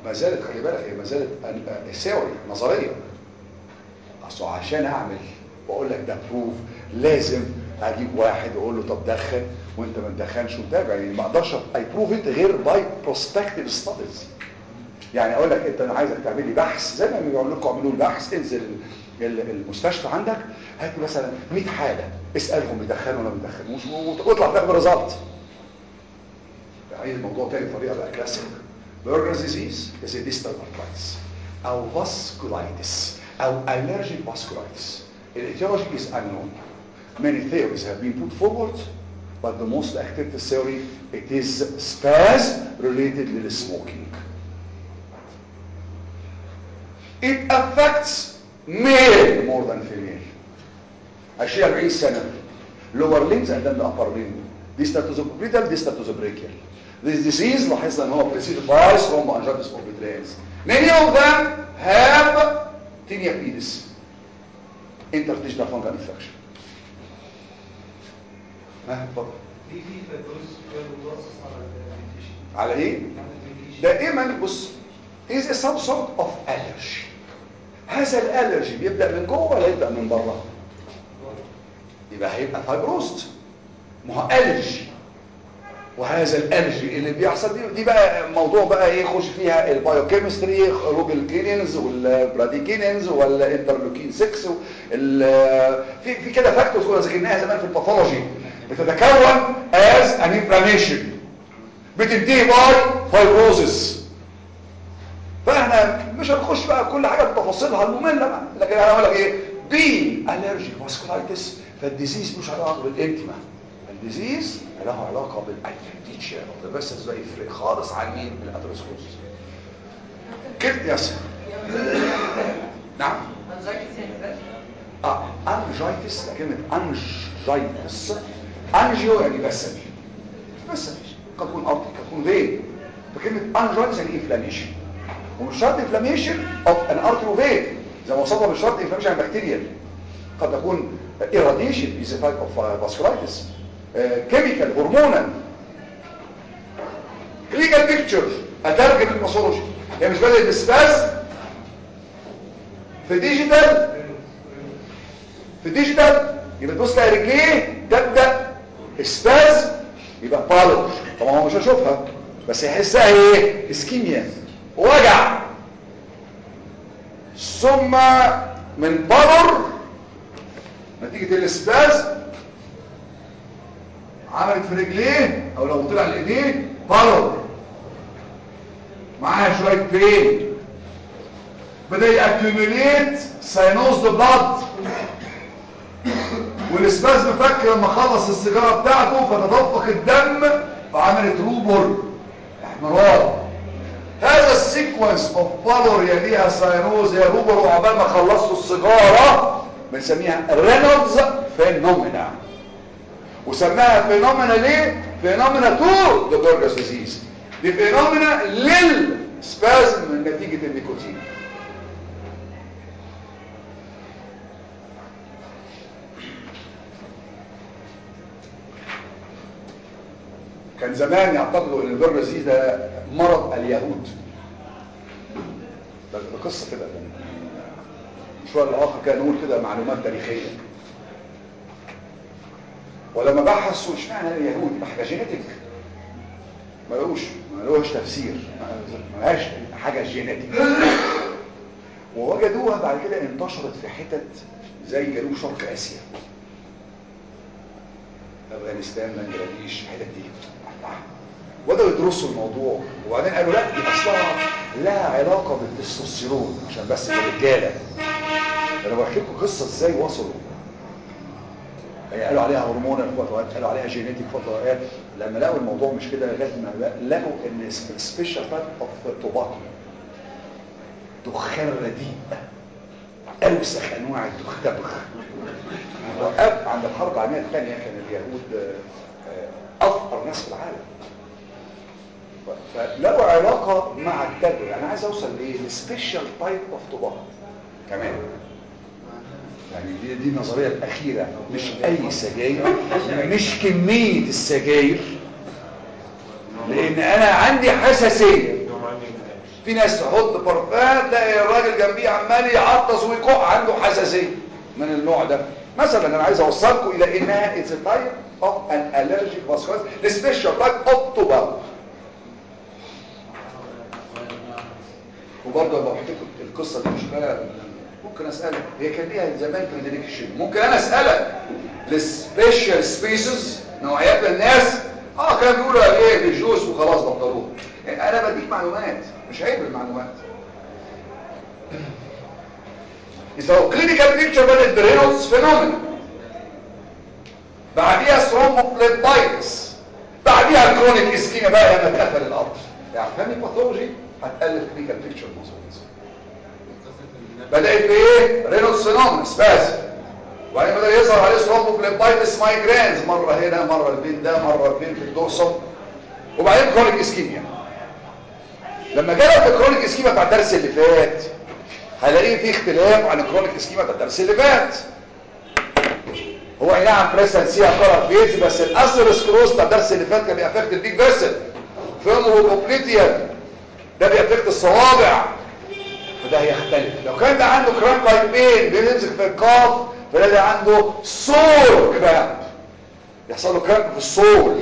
ما زالت خلي بالك هي ما زالت ثيوري نظريه اصل عشان اعمل واقول لك ده بروف لازم اجيب واحد واقول له طب دخن وانت ما تدخنش وتابع يعني ما اقدرش اي بروف انت غير باي بروسبكتيف ستاديز يعني اقول لك انت انا عايزك تعمل لي بحث زي ما بيقول لكم اعملوا لي بحث انزل ال- المستشفى عندك هات لي مثلا 100 حاله اسالهم بيدخنوا ولا ما بيدخنوش واطلع تاخد ريزلت عايز الموضوع تاني بطريقه بقى كلاسيك برجرز ديزيز is a distal arthritis او vasculitis او allergic vasculitis the etiology is unknown many theories have been put forward but the most accepted theory it is spasm related to smoking it affects male more than female 20 40 سنه lower limbs and then the upper limb distal to the brittle distal to the brachial this disease لاحظنا ان هو preceded by thromboangiitis obliterans many of them have tinea pedis interstitial fungal infection ها اتفضل في في فيبروز فيبروز على الفيتيشن على ايه دائما بص is a some sort of allergy هذا الالرجي بيبدا من جوه ولا يبدا من بره يبقى هيبقى فايبروست ما هو الرجي وهذا الالرجي اللي بيحصل دي, دي بقى موضوع بقى ايه يخش فيها البايوكيمستري خروج الكينينز والبراديكينينز والانترلوكين 6 وال- في في كده فاكتورز كنا ذاكرناها زمان في الباثولوجي بتتكون از ان انفلاميشن بتنتهي باي فايبروزس فاحنا مش هنخش بقى كل حاجه بتفاصيلها الممله بقى لكن انا هقول لك ايه بي الرجي فاسكولايتس فالديزيز مش علاقه بالانتما الديزيز له علاقه بالادفنتيتشر بس ده يفرق خالص عن مين الاتروسكوز كده يس نعم انزايتي يعني اه انجايتس كلمه انجايتس انجيو يعني بسل بسل قد تكون ارضي قد تكون فين فكلمه انجايتس يعني انفلاميشن ومش شرط انفلاميشن اوف ان ارتري فين زي ما وصلنا مش شرط انفلاميشن عن بكتيريا قد تكون irradiation is a type of uh, vasculitis uh, chemical hormonal clinical picture اترجم الباثولوجي هي مش بدأت بسباس في ديجيتال في ديجيتال يبقى تبص تلاقي رجليه تبدا سباز يبقى بالور طبعا هو مش هيشوفها بس يحسها ايه اسكيميا وجع ثم من بالور نتيجه الاسباز عملت في رجليه او لو طلع لايديه بالور معاها شويه بين بدا يأكيوميليت ساينوز ذا بلاد والاسبازم فك لما خلص السيجاره بتاعته فتدفق الدم فعملت روبر احمرار هذا السيكونس اوف بالور يليها ساينوز يا روبر وعقبال ما خلصوا السيجاره بنسميها رينولدز فينومينا وسماها فينومينا ليه فينومينا تو ذا بورجاس ديزيز دي فينومينا للسبازم نتيجه النيكوتين كان زمان يعتقدوا ان البرجر دي ده مرض اليهود ده ده قصه كده يعني شويه الاخر كان نقول كده معلومات تاريخيه ولما بحثوا اشمعنى اليهود يبقى حاجه جينيتك ما لقوش ما لقوش تفسير ما لهاش حاجه جينيتك ووجدوها بعد كده انتشرت في حتت زي جنوب شرق اسيا افغانستان بنجلاديش الحتت دي بدأوا يدرسوا الموضوع وبعدين قالوا لا دي اصلها لها علاقة بالتستوستيرون عشان بس الرجالة انا بحكي لكم قصة ازاي وصلوا يعني قالوا عليها هرمون في وقت وقت قالوا عليها جينيتيك في وقت وقت لما لقوا الموضوع مش كده لغايه ما لقوا ان سبيشال تايب اوف توباكو دخان رديء اوسخ انواع الدخان وقف عند الحرب العالميه الثانيه كان اليهود آه، افقر ناس في العالم ف- فلقوا علاقه مع التبغ انا عايز اوصل لايه سبيشال تايب اوف توباكو كمان يعني دي دي النظريه الاخيره مش اي سجاير مش كميه السجاير لان انا عندي حساسيه في ناس تحط برفان تلاقي الراجل جنبيه عمال يعطس ويكح عنده حساسيه من النوع ده مثلا انا عايز اوصلكم الى انها اتس تايب اوف ان الرجيك فاسكولايتس سبيشال تايب اوف توباكو وبرضه لو حكيت القصه دي مش بقى ممكن اسالك هي كان ليها زمان بريدكشن ممكن انا اسالك السبيشال سبيسز نوعيات الناس اه كانوا بيقولوا ايه بالجوز وخلاص بطلوه يعني انا بديك معلومات مش عيب المعلومات إذا هو كلينيكال بيكتشر بدأت برينولدز فينومينا بعديها ثرومبوفليبايتس بعديها الكرونيك اسكيميا بقى لما اتقفل القطر يعني فهمي باثولوجي هتقلل كلينيكال بيكتشر مظبوط بدأت بايه؟ رينولدز فينومينا سباز وبعدين بدأ يظهر عليه ثرومبوفليبايتس مايجرينز مرة هنا مرة البين ده مرة البين في الدورسوم وبعدين كرونيك اسكيميا لما جالك في الكرونيك اسكيميا بتاع الدرس اللي فات هلاقيه في اختلاف عن الكرونيك اسكيما بتاع الدرس اللي فات هو اي نعم بريسنسيا كولر فيز بس الاثيروسكلوز بتاع الدرس اللي فات كان بيأفكت البيج فيسل فيموروبوبليتيا ده بيأفكت الصوابع فده هيختلف لو كان ده عنده كرام لايك بين بيمسك في القاف فده ده عنده سور كرام يحصل له كرام في السور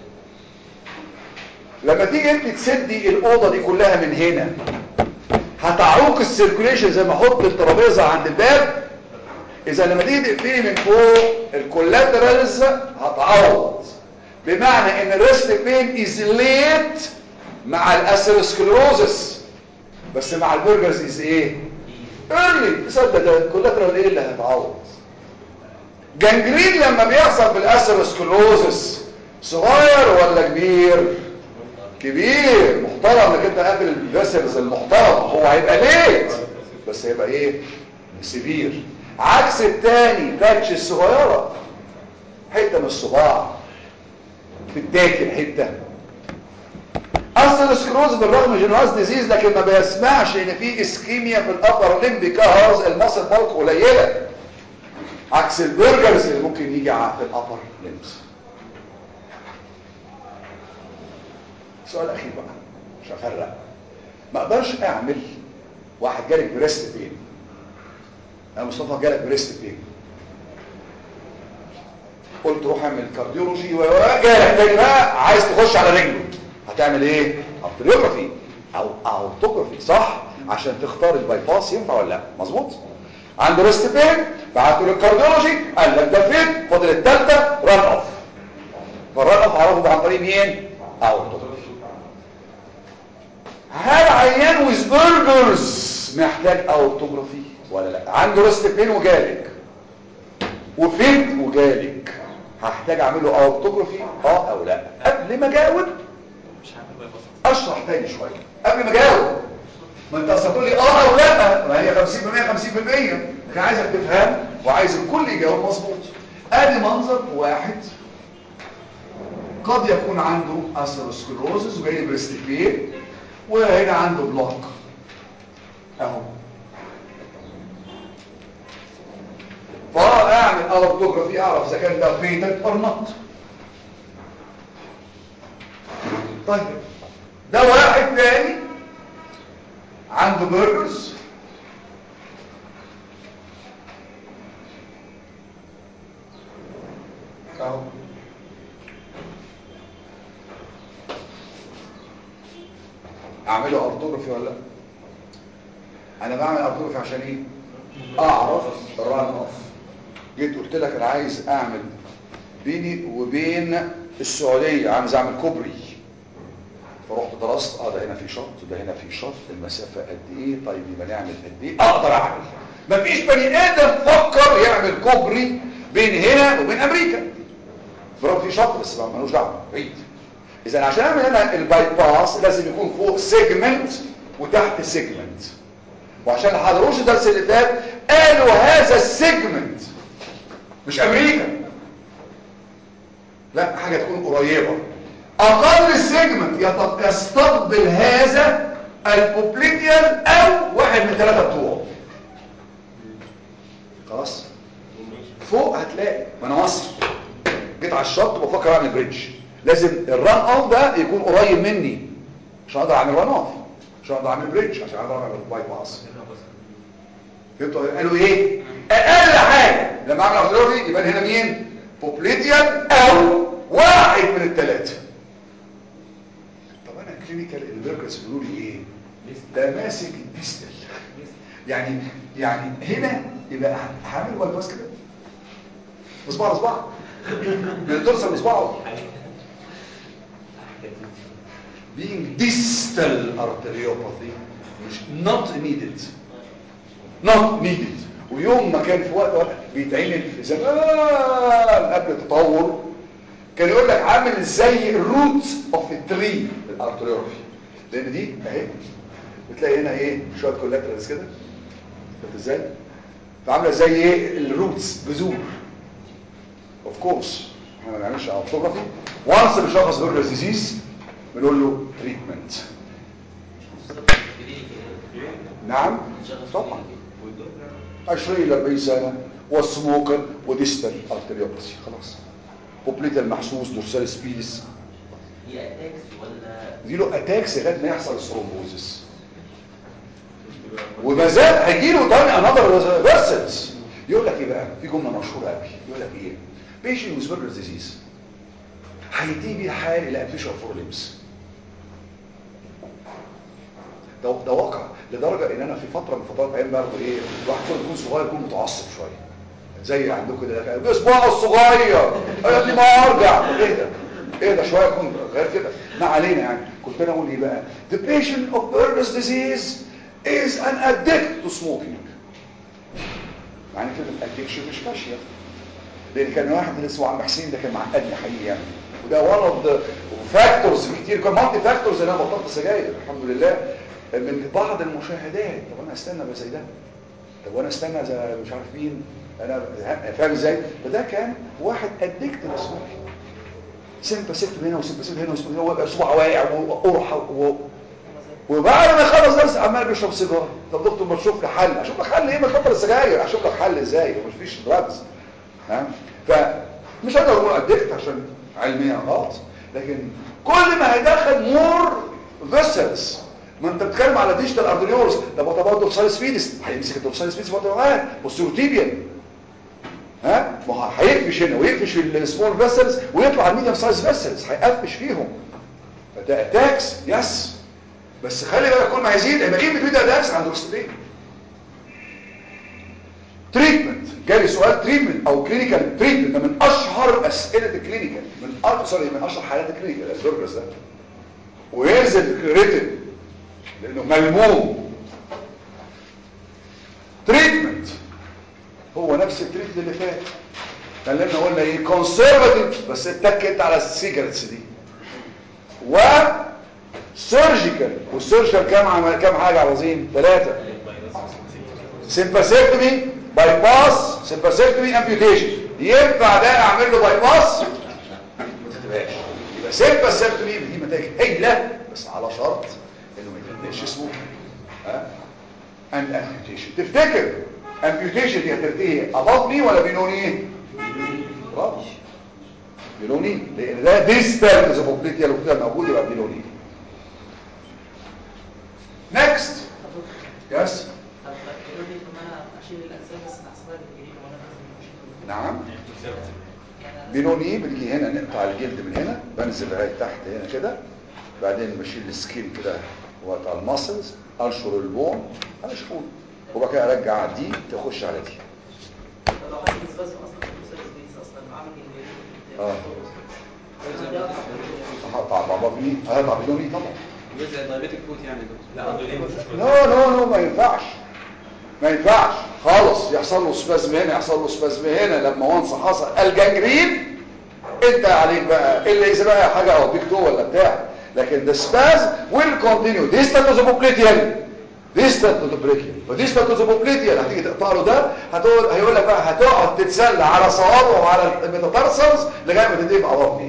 لما تيجي انت تسدي الاوضه دي كلها من هنا هتعوق السيركوليشن زي ما احط الترابيزه عند الباب اذا لما تيجي تقفلي من فوق الكولاترالز هتعوض بمعنى ان الريست بين از ليت مع الاسيروسكلروزس بس مع البرجرز از ايه ايرلي تصدق ده الكولاترال ايه اللي هيتعوض جنجرين لما بيحصل بالاسيروسكلروزس صغير ولا كبير كبير محترم انك انت قابل الفيسلز المحترم هو هيبقى ليت بس هيبقى ايه سبير عكس التاني باتش الصغيرة حتة من الصباع بتتاكل حتة اصل السكروز بالرغم جنواز ديزيز لكن ما بيسمعش ان في اسكيميا في الابر ليم بيكاز المصل بالك قليلة عكس البرجرز اللي ممكن يجي في الابر ليمز سؤال اخير بقى مش هفرق ما اقدرش اعمل واحد جالك بريست بين انا مصطفى جالك بريست بين قلت روح اعمل كارديولوجي وجالك تاني بقى عايز تخش على رجله هتعمل ايه ارتريوجرافي او اوتوجرافي صح عشان تختار الباي باس ينفع ولا لا مظبوط عنده ريست بين بعته للكارديولوجي قال لك ده فين فاضل الثالثه ران اوف فالران اوف عرفه عن طريق مين اوتوجرافي هل عيان ويز برجرز محتاج اوتوجرافي ولا لا عنده ريست بين وجالك وفين وجالك هحتاج اعمل له اوتوجرافي اه او لا قبل ما اجاوب اشرح تاني شويه قبل ما اجاوب ما انت اصل تقول لي اه او لا ما هي 50% 50% كان عايزك تفهم وعايز الكل يجاوب مظبوط ادي منظر واحد قد يكون عنده اثيروسكلروزس وجاي لي بريست بين وهنا عنده بلوك اهو فاعمل اوتوجرافي اعرف اذا كان ده فيتال اور نوت طيب ده واحد تاني عنده برجرز اهو اعمله ارتوجرافي ولا لا انا بعمل ارتوجرافي عشان ايه اعرف الران اوف جيت قلت لك انا عايز اعمل بيني وبين السعوديه عايز اعمل كوبري فرحت درست اه ده هنا في شط ده هنا في شط المسافه قد ايه طيب يبقى نعمل قد ايه اقدر اعمل مفيش بني ادم فكر يعمل كوبري بين هنا وبين امريكا برغم في شط بس ما ملوش دعوه بعيد اذا عشان اعمل هنا الباي باس لازم يكون فوق سيجمنت وتحت سيجمنت وعشان ما حضروش الدرس اللي فات قالوا هذا السيجمنت مش امريكا لا حاجه تكون قريبه اقل سيجمنت يستقبل هذا البوبليتيال او واحد من ثلاثه بتوعه خلاص فوق هتلاقي ما انا مصر جيت على الشط بفكر اعمل بريدج لازم الران اوف ده يكون قريب مني مش هقدر اعمل ران اوف عشان اقدر اعمل بريدج عشان اقدر اعمل باي باس فهمتوا قالوا ايه اقل حاجه لما اعمل ارتيريوري يبقى هنا مين بوبليتيان او واحد من الثلاثه طب انا كلينيكال البرجرز بيقولوا لي ايه ده ماسك الديستل يعني يعني هنا يبقى هعمل باي باس كده بصباع لصباع بترسل بصباعه being distal arteriopathy مش not needed not needed ويوم ما كان في وقت وقت بيتعمل في زمان قبل التطور كان يقول لك عامل زي الروت اوف التري الارتريوبي لان دي اهي بتلاقي هنا ايه شويه كولاترالز كده فهمت ازاي فعامله زي ايه الروتس جذور اوف كورس احنا ما بنعملش ارتوغرافي وانس بنشخص بيرجرز ديزيز بنقول له تريتمنت نعم طبعا 20 ل 40 سنه والسموكر وديستال ارتريوباثي خلاص بوبليتا المحسوس دورسال سبيس هي اتاكس ولا دي له اتاكس لغايه ما يحصل الثرومبوزس وما زال هيجي له تاني انذر فيرسلز يقول لك ايه بقى في جمله مشهوره قوي يقول لك ايه بيشن ويز بيرجرز ديزيز هينتهي بيه الحال الى امبيشن فور ليمز ده ده واقع لدرجه ان انا في فتره من فترات ايام برضه ايه الواحد كل يكون صغير يكون متعصب شويه زي عندكم كده بصباعه الصغير يا ابني ما ارجع طب ايه ده ايه ده شويه يكون غير كده ما علينا يعني كنت انا اقول ايه بقى the patient of Burns disease is an addict to smoking معنى كده الادكشن مش ماشيه لان كان واحد اللي اسمه عم حسين ده كان معقدني حقيقي يعني وده one of the factors كتير كان مالتي فاكتورز ان انا بطلت سجاير الحمد لله من بعض المشاهدات طب انا استنى بقى زي ده طب وانا استنى زي مش عارف مين انا فاهم ازاي فده كان واحد ادكت للسموكينج سيمباسيكت هنا وسيمباسيكت هنا وسيمباسيكت هنا ويبقى صباعه واقع وقرحه و... وبعد ما يخلص درس عمال بيشرب سيجاره طب دكتور ما تشوف لي حل اشوف لك حل ايه ما تبطل السجاير اشوف لك حل ازاي ومش فيش دراجز ها فمش هقدر اقول ادكت عشان علميا غلط لكن كل ما هيدخل مور فيسلز ما انت بتتكلم على ديجيتال اردريورز ده بطبقه دورساليس فيدس هيمسك الدورساليس فيدس بطبقه معاه بوستيروتيبيان ها ما هو هيقفش هنا ويقفش في السمول فيسلز ويطلع الميديم سايز فيسلز هيقفش فيهم فده اتاكس يس بس خلي بالك كل ما هيزيد هيبقى ايه بتويد اتاكس عند الاسترين تريتمنت جالي سؤال تريتمنت او كلينيكال تريتمنت ده من اشهر اسئله الكلينيكال من اشهر سوري من اشهر حالات الكلينيكال البرجرز ده وينزل ريتن لانه ملموم تريتمنت هو نفس التريتمنت اللي فات كلمنا قلنا ايه كونسرفاتيف بس اتكت على السيجرتس دي و سيرجيكال والسيرجيكال كام عم... كام حاجه عظيم ثلاثه سيمباسيكتومي باي باس سيمباسيكتومي امبيوتيشن ينفع ده اعمل له باي باس ما تتبقاش يبقى سيمباسيكتومي دي نتائج هايله بس على شرط انه ما يتبقاش اسمه ها اند امبيوتيشن تفتكر امبيوتيشن دي هترتقي اباف مي ولا بينوني برافو بينوني لان ده ديستال زوبوبليتيا لو كده موجود يبقى بينوني نيكست يس اشيل الاجزاء بس احسبها بالجنيه وانا لازم نعم بنوني بنجي هنا نقطع الجلد من هنا بنزل لغايه تحت هنا كده بعدين بشيل السكين كده واقطع الماسلز انشر البون على شغول وبعد كده ارجع دي تخش على دي لو حد بس اصلا في البيس اصلا عامل اه هقطع بابا بني هقطع بنوني طبعا زي دايبيتك فوت يعني دكتور لا لا لا ما ينفعش ما ينفعش خالص يحصل له سبازم هنا يحصل له سبازم هنا لما وانس حصل الجنجرين انت عليك بقى الا اذا بقى حاجه او بيكتو ولا بتاع لكن ده سباز ويل كونتينيو ديستال توزوبوبليتيان ديستال توزوبوبليتيان وديستال توزوبوبليتيان هتيجي تقطع له ده هتقول هيقول لك بقى هتقعد تتسلى على صوابعه وعلى الميتاتارسلز لغايه ما تنتهي بعضمني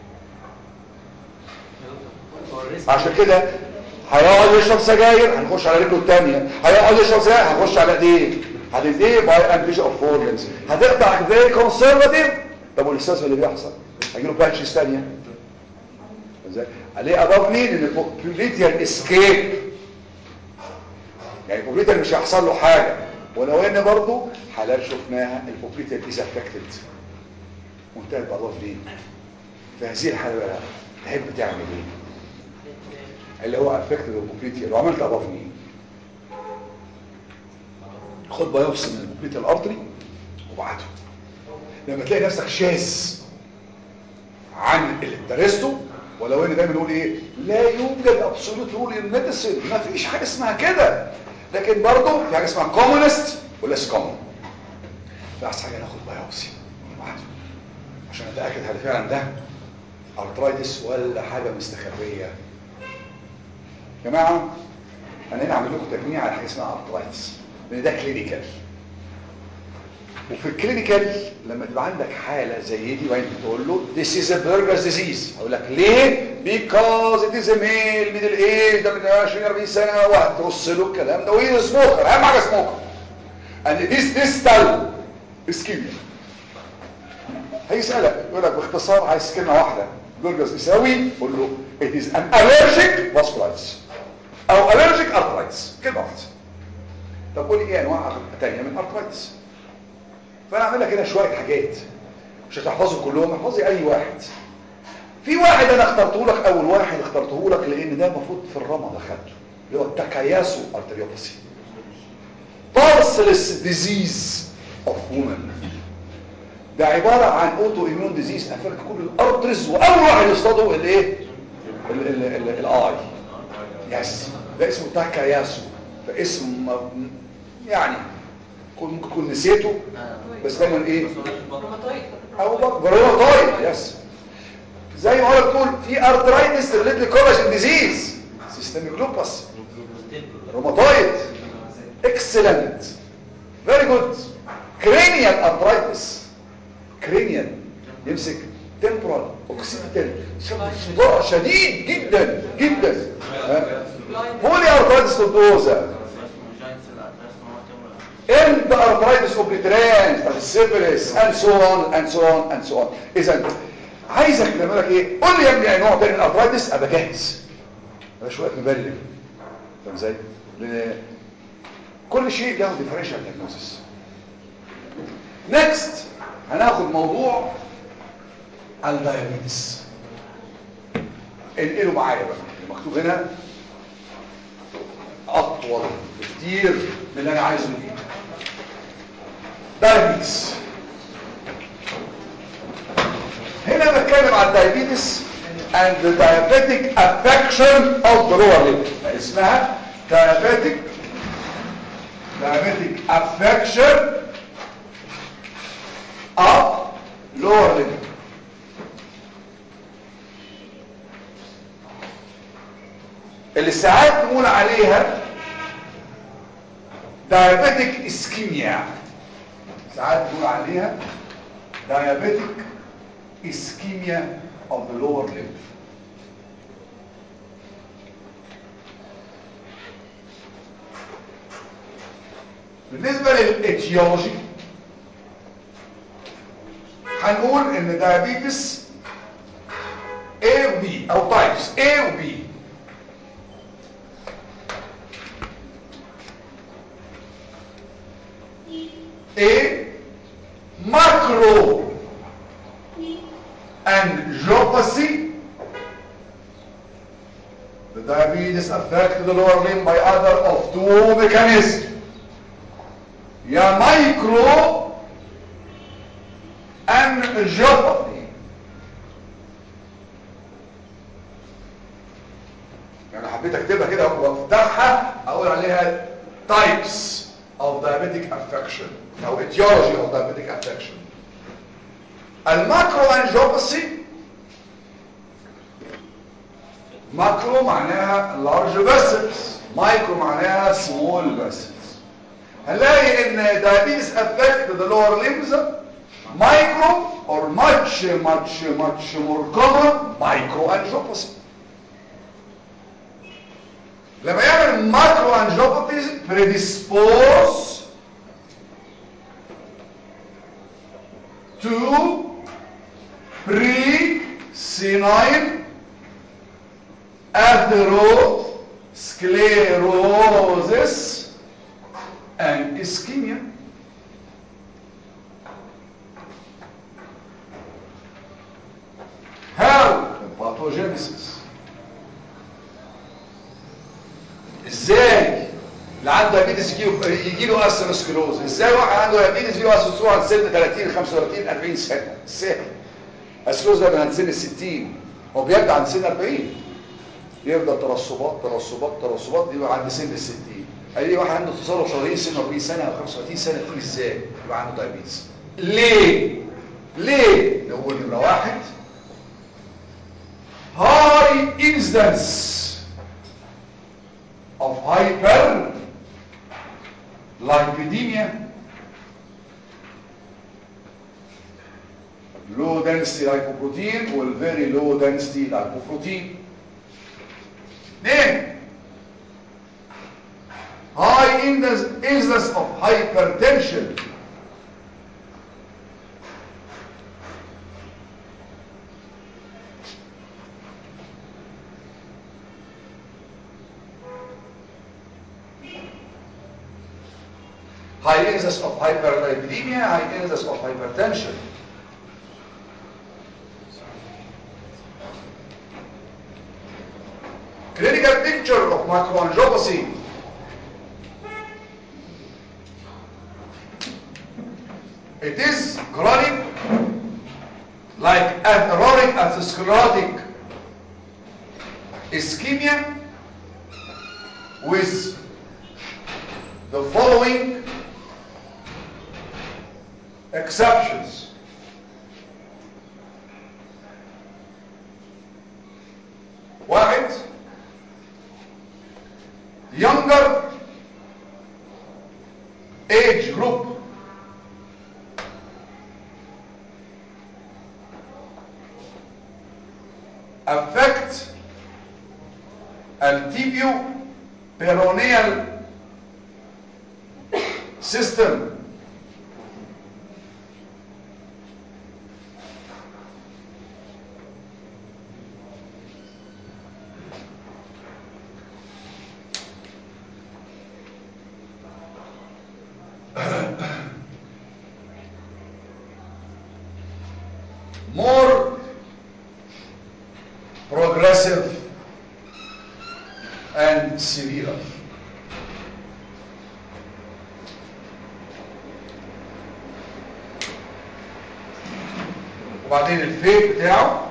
عشان كده هيقعد يشرب سجاير هنخش على رجله الثانيه هيقعد يشرب سجاير هنخش على ايديه هتنتهي باي امبيج اوف فورلنس هتقطع فيري كونسرفاتيف طب والاحساس اللي بيحصل هيجي له باتشز ثانيه ازاي عليه اباف مين ان البوبليتيان اسكيب يعني البوبليتال مش هيحصل له حاجة ولو ان برضه حالات شفناها البوبليتال از افكتد وانتهت بأضاف ليه في هذه الحالة بقى تحب تعمل ايه اللي هو افكتد البوبليتال لو عملت اضاف ليه خد بايوبسي من البوبليتال ارتري وبعته لما تلاقي نفسك شاذ عن اللي درسته ولو ان دايما نقول ايه لا يوجد ابسولوت رول ان ميديسن ما فيش حاجه اسمها كده لكن برضه في حاجه اسمها كومونست وليس كومون فاحسن حاجه ناخد بايوبسي ونبعته عشان نتاكد هل فعلا ده ارترايتس ولا حاجه مستخبيه يا جماعه انا هنا عامل لكم تجميع على حاجه اسمها ارترايتس لان ده كلينيكال وفي الكلينيكال لما تبقى عندك حالة زي دي وانت تقول له this is a burger's disease هقول لك ليه because it is a male middle age ده من 20 40 سنة وهترص له الكلام ده وهي سموكر اهم حاجة سموكر and it is distal ischemia هيسألك يقول لك باختصار عايز كلمة واحدة burger's يساوي قول له it is an allergic vasculitis او allergic arthritis كلمة واحدة طب قول لي ايه انواع تانية من arthritis فانا اعمل لك هنا شويه حاجات مش هتحفظهم كلهم احفظي اي واحد في واحد انا اخترته لك اول واحد اخترته لك لان ده المفروض في الرمى دخلته اللي هو التكياسو ارتريوباسي بارسلس ديزيز اوف وومن ده عباره عن اوتو اميون ديزيز افكت كل الارترز واول واحد يصطاده الايه الاي يس ده اسمه تاكاياسو فاسم يعني ممكن تكون نسيته بس دايما ايه روماتويد او بروماتويد يس زي ما قلت تقول في ارترايتس ريليتد كولاجين ديزيز سيستميك لوبس روماتويد اكسلنت فيري جود كرينيال ارترايتس كرينيال يمسك تمبرال اوكسيبيتال صداع شديد جدا جدا بولي ارترايتس تودوزا انت ارترايتس اوبليترانس السيفلس and so on and so on and so on اذا عايزك لما لك ايه قول لي يا ابني نوع تاني من الارترايتس ابقى جاهز انا شويه مبلغ فاهم ازاي لان كل شيء له ديفرنشال دايجنوستس نيكست هناخد موضوع الدايابيتس انقلوا معايا بقى مكتوب هنا اطول بكتير من اللي انا عايزه فيه دايابيتس هنا بتكلم عن الدايابيتس and the diabetic affection of the lower limb اسمها diabetic diabetic affection of lower limb اللي ساعات نقول عليها diabetic ischemia ساعات نقول عليها diabetic ischemia of the lower limb بالنسبة للاتيولوجي هنقول ان diabetes A و B او types A و B A macro angiopathy the diabetes affect the lower limb by either of two mechanisms يا micro angiopathy يعني حبيت اكتبها كده وافتحها اقول عليها types of diabetic affection او etiology of diabetic affection الماكرو انجيوباثي ماكرو معناها large vessels مايكرو معناها small vessels هنلاقي ان diabetes affect the lower limbs micro or much much much more common micro angiopathy لما يعمل ماكرو انجيوباثيز predispose to pre-senile atherosclerosis ischemia how the pathogenesis ازاي اللي عنده دايابيتس يجي له اثيروسكلوز ازاي واحد عنده دايابيتس يجي له اثيروسكلوز عند سن 30 35 40 سنه سهل السكلوز ده من عند سن 60 هو بيبدا عند سن 40 يفضل ترسبات ترسبات ترسبات دي عند سن ال 60 اي واحد عنده تصرف شهرين سن 40 سنه او 35 سنه تيجي ازاي يبقى عنده دايابيتس ليه ليه نقول نمره واحد high incidence of hyper lipidemia low density lipoprotein or very low density lipoprotein then high incidence incidence of hypertension high incidence of hyperlipidemia, high incidence of hypertension. Clinical picture of microangiopathy. It is chronic, like atheroric atherosclerotic ischemia with the following exceptions. واحد younger age group affect التيبيو peroneal system more progressive and severe وبعدين الفيت بتاعه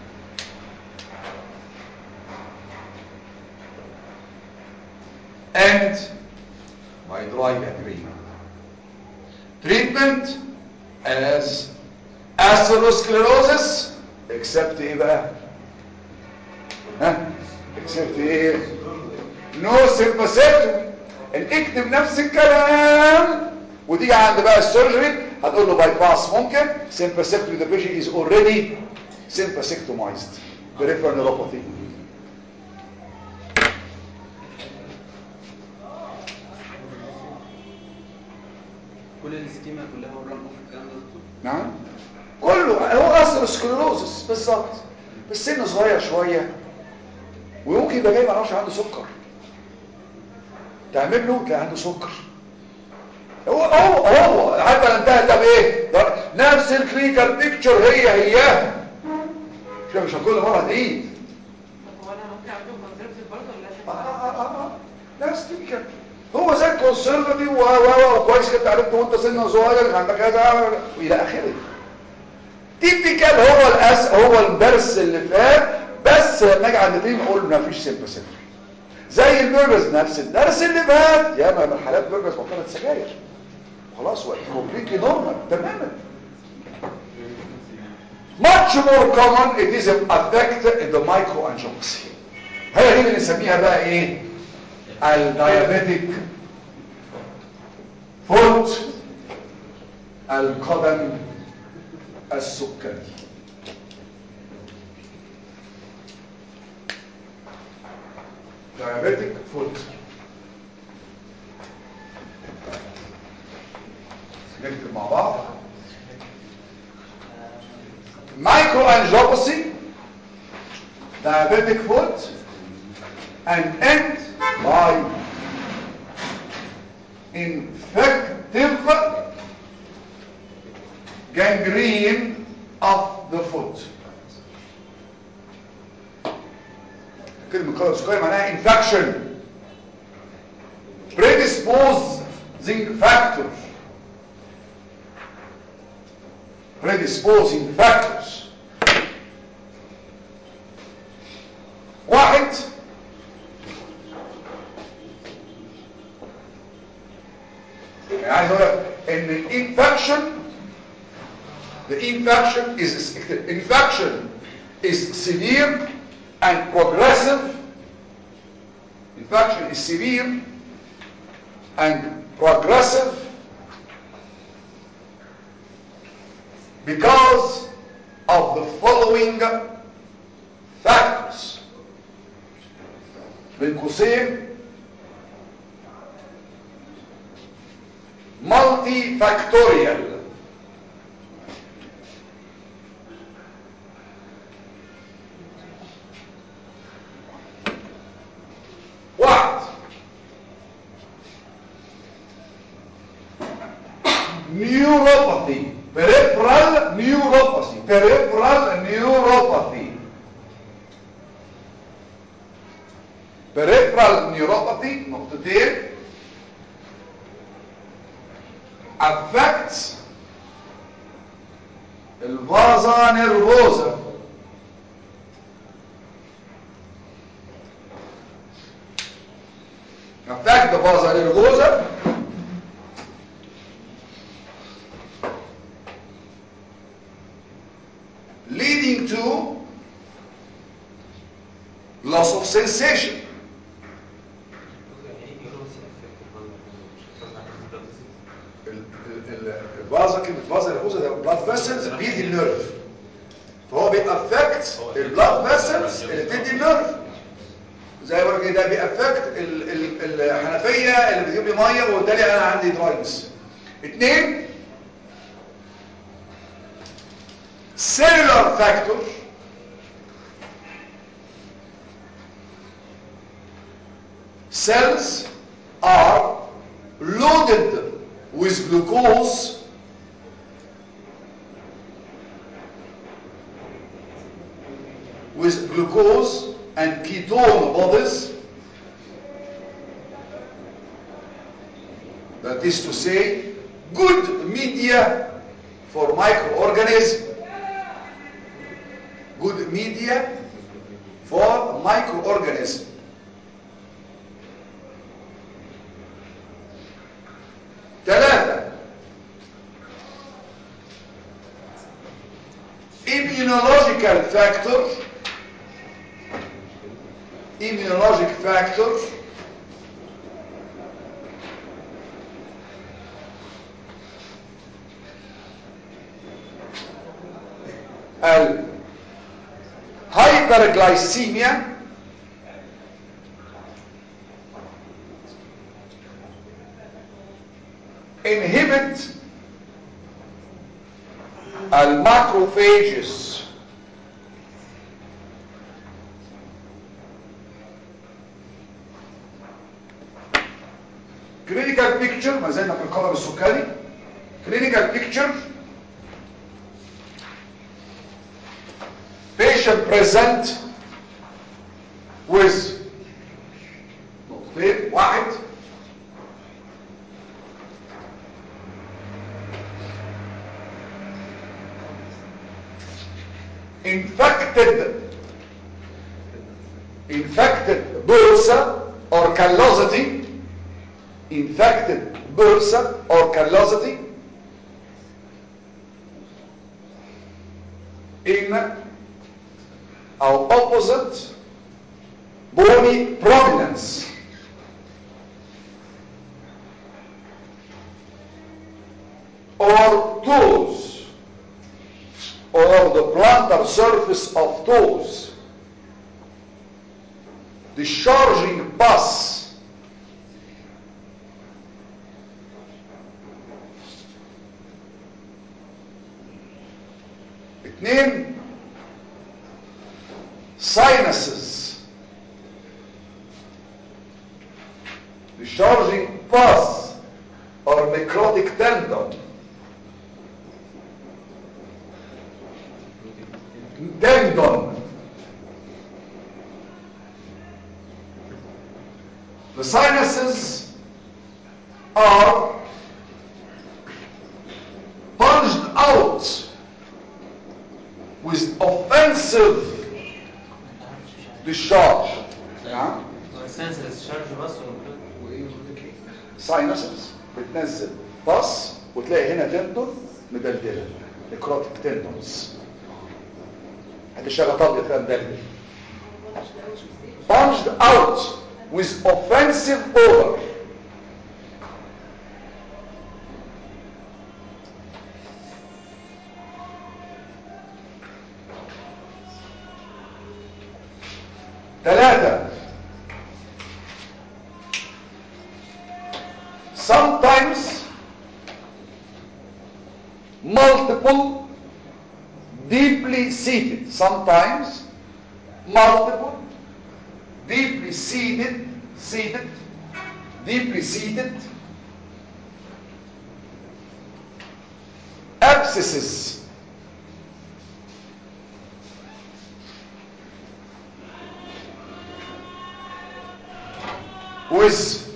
and by dry agreement treatment as atherosclerosis except ايه بقى ها except ايه no sympathectomy اكتب نفس الكلام وتيجي عند بقى السيرجري هتقول له باي باس ممكن sympathectomy the patient is already sympathectomized peripheral neuropathy كل السكيما كلها والران اوف الكلام ده دكتور نعم كله هو اثيروسكليروزس بالظبط بس سن صغير شويه وممكن يبقى جاي ما اعرفش عنده سكر تعمل له تلاقي عنده سكر هو هو هو حتى انتهت ده بايه ده نفس الكلينيكال بيكتشر هي هي مش مش كل مره تعيد طب هو انا ممكن اعمله كونسرفتيف برضه ولا آه عشان آه آه آه. نفس الكلينيكال هو زي الكونسرفتيف و و و وكويس كنت عرفت وانت سن صغير عندك كذا والى اخره تيبيكال هو الأس هو الدرس اللي فات بس لما اجي عند التيم اقول ما فيش سيمباسيتي زي البرجرز نفس الدرس اللي فات يا ما من حالات برجرز بطلت سجاير خلاص وقت كومبليتلي نورمال تماما much more common it is affect the microangiopathy هي دي اللي نسميها بقى ايه الديابيتك فوت القدم السكري diabetic foot نكتب مع بعض microangiopathy diabetic foot and end by infective gangrene of the foot كلمة كولوسكوية معناها infection predisposing factors predisposing factors واحد يعني عايز اقول لك ان الانفكشن the infection is infection is severe and progressive infection is severe and progressive because of the following factors بين قوسين multifactorial واحد neuropathy peripheral neuropathy peripheral neuropathy peripheral neuropathy نقطتين affects الفازا نيرفوزا affect the vasa nervosa leading to loss of sensation ال- ال- ال- الفازا كلمة فازا نيرفوزا ده blood vessels بيدي النيرف فهو بيأفكت البلاد فيسلز اللي بتدي النيرف زي ما كده ده بيأفكت ال- ال- الحنفية اللي بتجيب لي ميه وبالتالي انا عندي دراينس اتنين cellular factor cells are loaded with glucose with glucose and ketone bodies that is to say good media for microorganisms good media for microorganisms ثلاثة immunological factor immunologic factor الهايبرجلايسيميا inhibit الماكروفاجز clinical picture ما زلنا في القلم السكري clinical picture patient present with نقطتين واحد infected infected bursa or callosity infected bursa or callosity in our opposite bony prominence or toes or the plantar surface of toes discharging pus اثنين sinuses discharging pus tendon the sinuses are punched out with offensive discharge نعم السنس الشارج بس وايه وده كده ساينسز بتنزل باص وتلاقي هنا تندون مدلدله نكروتيك تندونز هتشتغل ابيض كده مدلدل punched out with offensive odor ثلاثة sometimes multiple deeply seated sometimes multiple deeply seated seated deeply seated abscesses with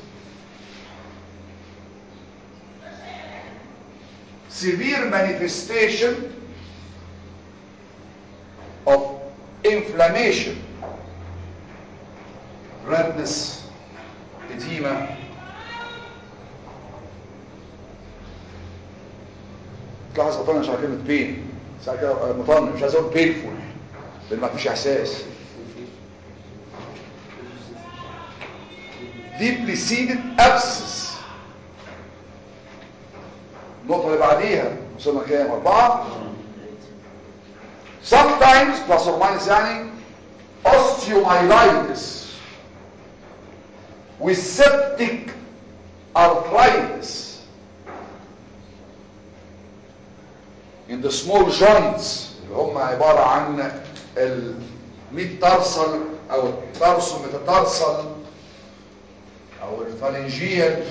severe manifestation of inflammation, redness, edema, تلاحظ اطلع مش على كلمة بين ساعة كده مطنن مش عايز اقول بينفول لان ما فيش احساس deeply seated abscess النقطة اللي بعديها وصلنا كام أربعة sometimes plus or minus يعني osteomyelitis with septic arthritis in the small joints اللي هم عبارة عن الميت ترسل او الترسل متترسل او الفالنجيال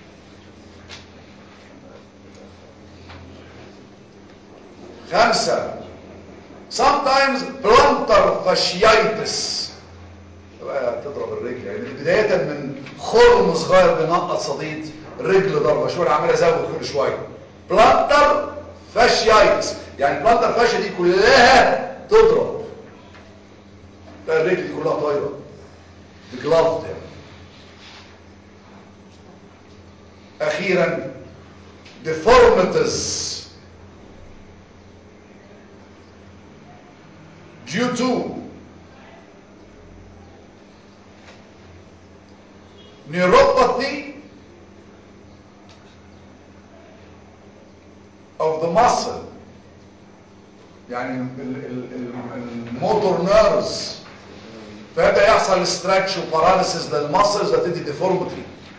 خمسة sometimes plantar fasciitis تبقى تضرب الرجل يعني بداية من خرم صغير بينقط صديد الرجل ضربة شوية عمال ازود كل شوية plantar fasciitis يعني plantar fascia دي كلها تضرب تلاقي الرجل دي كلها طايرة دي جلافد يعني اخيرا deformities due to neuropathy of the muscle يعني الموتور نيرفز فيبدا يحصل ستراتش وباراليسيس للمسلز فتدي ديفورميتي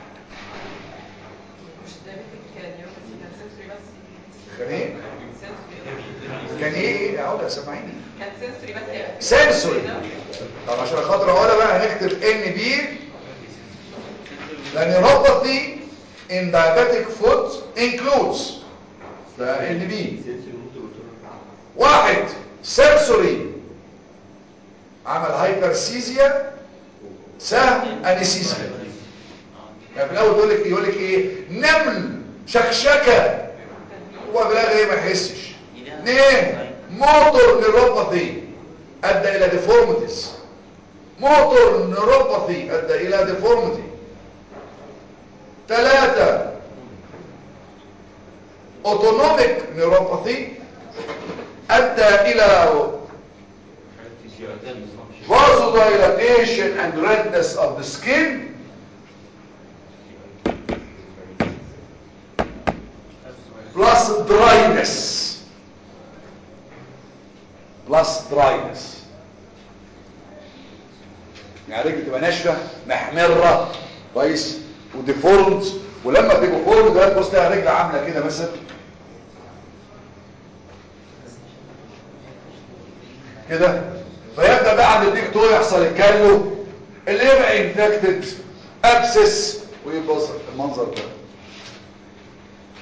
مش diabetic neuropathy كان sensory بس كان ايه sensory كان ايه اقول يا سامعيني كان sensory بس يعني سنسوري طب عشان خاطر اقولها بقى هنكتب ان بي لان neuropathy in diabetic foot includes ده ان بي واحد سنسوري عمل هايبرسيزيا سهم انستيزيا يعني في الاول يقول لك يقول لك ايه نمل شكشكه هو في الاخر ايه ما يحسش اثنين موتور نيوروباثي ادى الى ديفورميتيز موتور نيوروباثي ادى الى ديفورميتي ثلاثة اوتونوميك نيوروباثي ادى الى vasodilatation and redness of the skin plus dryness plus dryness يعني رجل تبقى ناشفه محمره كويس وديفورمد ولما تبقى فورم ده تبص تلاقي رجل عامله كده مثلا كده فيبدا بقى عند الدكتور يحصل الكالو اللي يبقى انفكتد ابسس ويبقى المنظر ده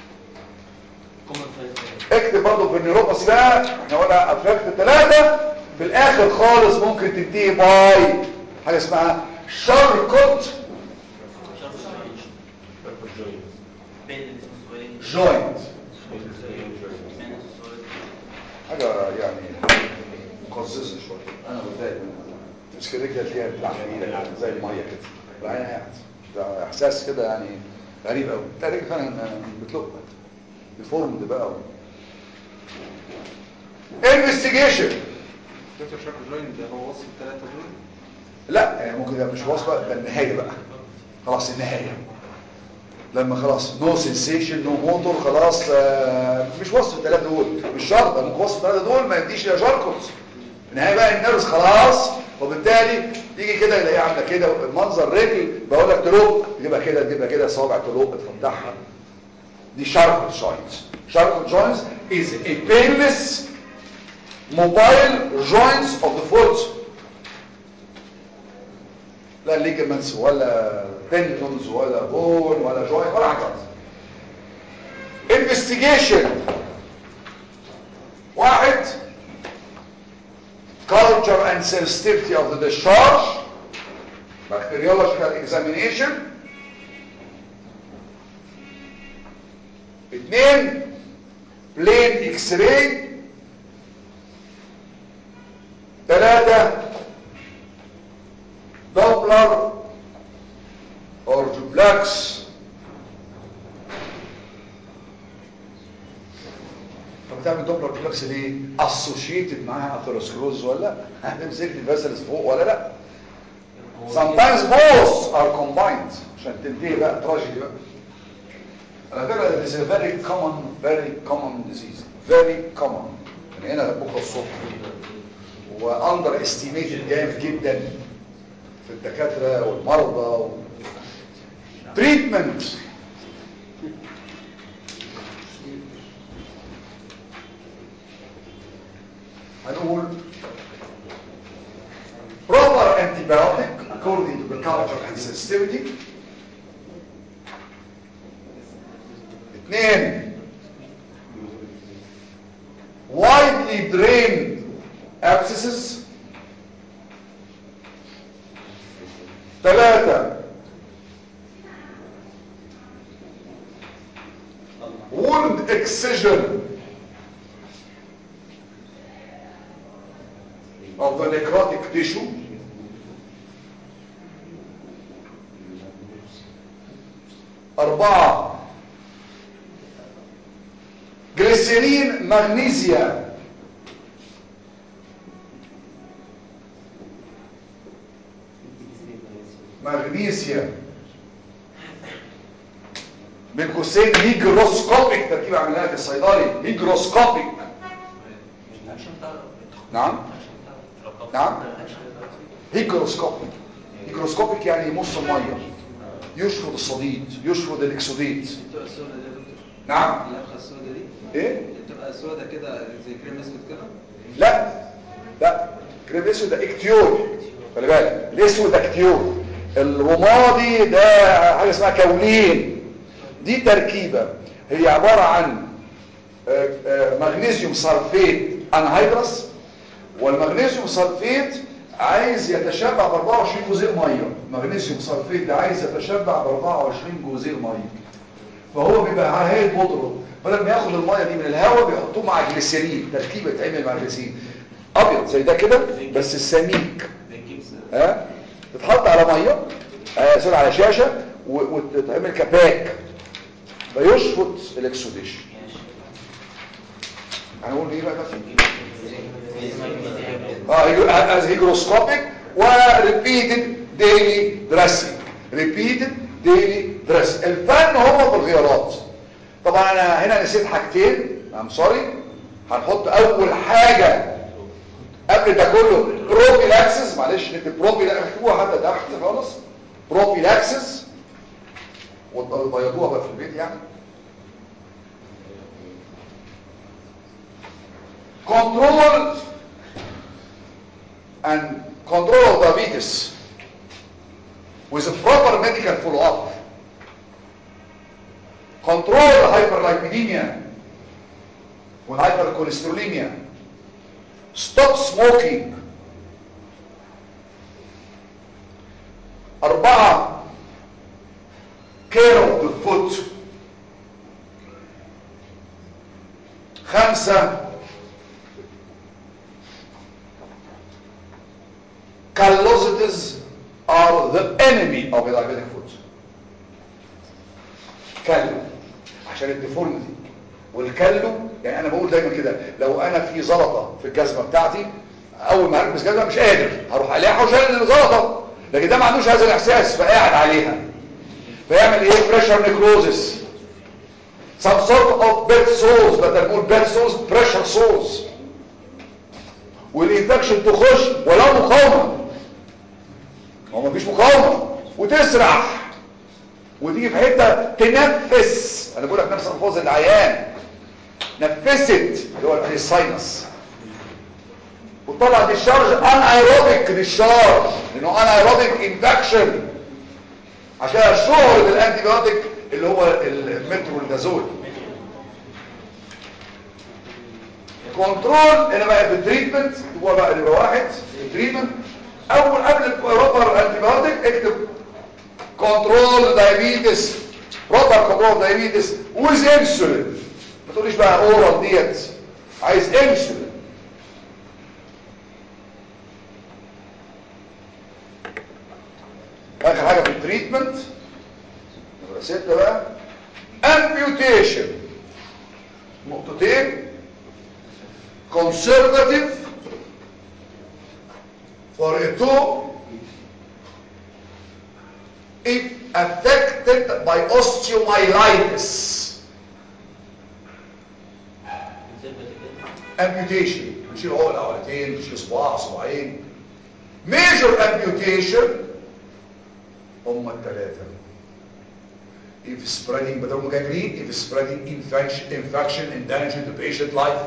اكتب برضه في النيوروباثي بقى احنا قلنا افكت ثلاثه في الاخر خالص ممكن تنتهي باي حاجه اسمها شاركوت جوينت حاجه يعني مقززه شويه انا بتضايق منها تمسك رجلها تلاقيها بتلعب في ايدك زي الميه كده العين قاعد ده احساس كده يعني غريب قوي تلاقي رجلك فعلا بتلق ديفورمد بقى انفستيجيشن دكتور شاكر جوين ده هو وصف الثلاثه دول لا يعني ممكن ده مش وصفه ده النهايه بقى خلاص النهايه لما خلاص نو سنسيشن نو موتور خلاص آه مش وصف الثلاثه دول مش شرط ممكن وصف الثلاثه دول ما يديش الى جاركوس النهايه بقى النرس خلاص وبالتالي يجي كده يلاقيها عامله كده المنظر رجل بقول لك تلوق تجيبها كده تجيبها كده صوابع تلوق تفتحها دي شاركوت جوينتس شاركوت جوينتس is a painless mobile joints of the foot لا ligaments ولا tendons ولا bone ولا joint ولا حاجة investigation واحد culture and sensitivity of the discharge bacteriological examination اثنين plain x-ray ثلاثة دوبلر or duplex طب بتعمل دوبلر دuplex ليه associated معاها اثيروسكلوز ولا لا هتمسك الفاسلز فوق ولا لا sometimes both are combined عشان تنتهي بقى تراجيدي بقى على فكره this is a very common very common disease very common من هنا بكره الصبح واندر استيميتد جامد جدا في الدكاتره والمرضى و... تريتمنت هنقول proper antibiotic according to the culture and sensitivity اثنين widely drained abscesses ثلاثة wound excision of the necrotic tissue أربعة جليسيرين مغنيسيا مغنيسيا من قوسين هيجروسكوبيك تركيب عملها في الصيدلي هيجروسكوبيك نعم نعم هيجروسكوبيك هيجروسكوبيك يعني يمص الميه يشفط الصديد يشفط الاكسوديت بتبقى السودة دي يا دكتور نعم اللفه السودة دي ايه بتبقى سودة كده زي كريم اسود كده لا لا كريم اسود ده اكتيول خلي بالك الاسود ده اكتيول الرمادي ده حاجه اسمها كولين دي تركيبه هي عباره عن آه، آه، مغنيسيوم صلفيت انهيدرس والمغنيسيوم صلفيت عايز يتشبع ب 24 جزيء ميه مغنيسيوم صلفيت ده عايز يتشبع ب 24 جزيء ميه فهو بيبقى على هيئه بودره بدل ما ياخد الميه دي من الهواء بيحطوه مع جليسيرين تركيبه تعمل مع جليسيرين ابيض زي ده كده بس السميك ها تتحط على ميه آه سوري على شاشه و- وتتعمل كباك فيشفط الاكسوديشن هنقول ايه بقى ده اه از هيجروسكوبيك وريبيتد ديلي دريسنج ريبيتد ديلي دريسنج الفن هو في الغيارات طبعا انا هنا نسيت حاجتين ام سوري هنحط اول حاجه قبل ده كله بروفيلاكسس معلش نكتب بروفيلاكسس اكتبوها حتى تحت خالص بروفيلاكسس وتبيضوها بقى في البيت يعني control and control of diabetes with a proper medical follow-up. Control hyperlipidemia والhypercholesterolemia stop smoking أربعة care of the foot خمسة callosities are the enemy of a diabetic foot كلو عشان الديفورميتي والكلو يعني انا بقول دايما كده لو انا في زلطه في الجزمه بتاعتي اول ما هلبس جزمه مش قادر هروح عليها وشال الزلطه لكن ده ما عندوش هذا الاحساس فقاعد عليها فيعمل ايه بريشر نيكروزس some sort of bed sores بدل نقول bed sores pressure sores والانفكشن تخش ولا مقاومه هو مفيش مقاومه وتسرح وتيجي في حته تنفس انا بقول لك نفس الفاظ العيان نفست اللي هو الساينس وطلع ديشارج ان ايروبيك ديشارج لانه ان ايروبيك انفكشن عشان الشهر بالانتي بايوتيك اللي هو المترونيدازول كنترول هنا بقى في التريتمنت هو بقى نمره واحد في التريتمنت اول قبل الروبر انتي بايوتيك اكتب كنترول دايابيتس بروبر كنترول دايابيتس ويز انسولين ما تقوليش بقى اورال ديت عايز انسولين اخر حاجه في التريتمنت نمره 6 بقى امبيوتيشن نقطتين conservative for a toe if affected by osteomyelitis amputation نشيل عقل عقلتين نشيل صباع صباعين major amputation هم الثلاثة if spreading بدل ما جانجرين if spreading infection, infection endanger the patient life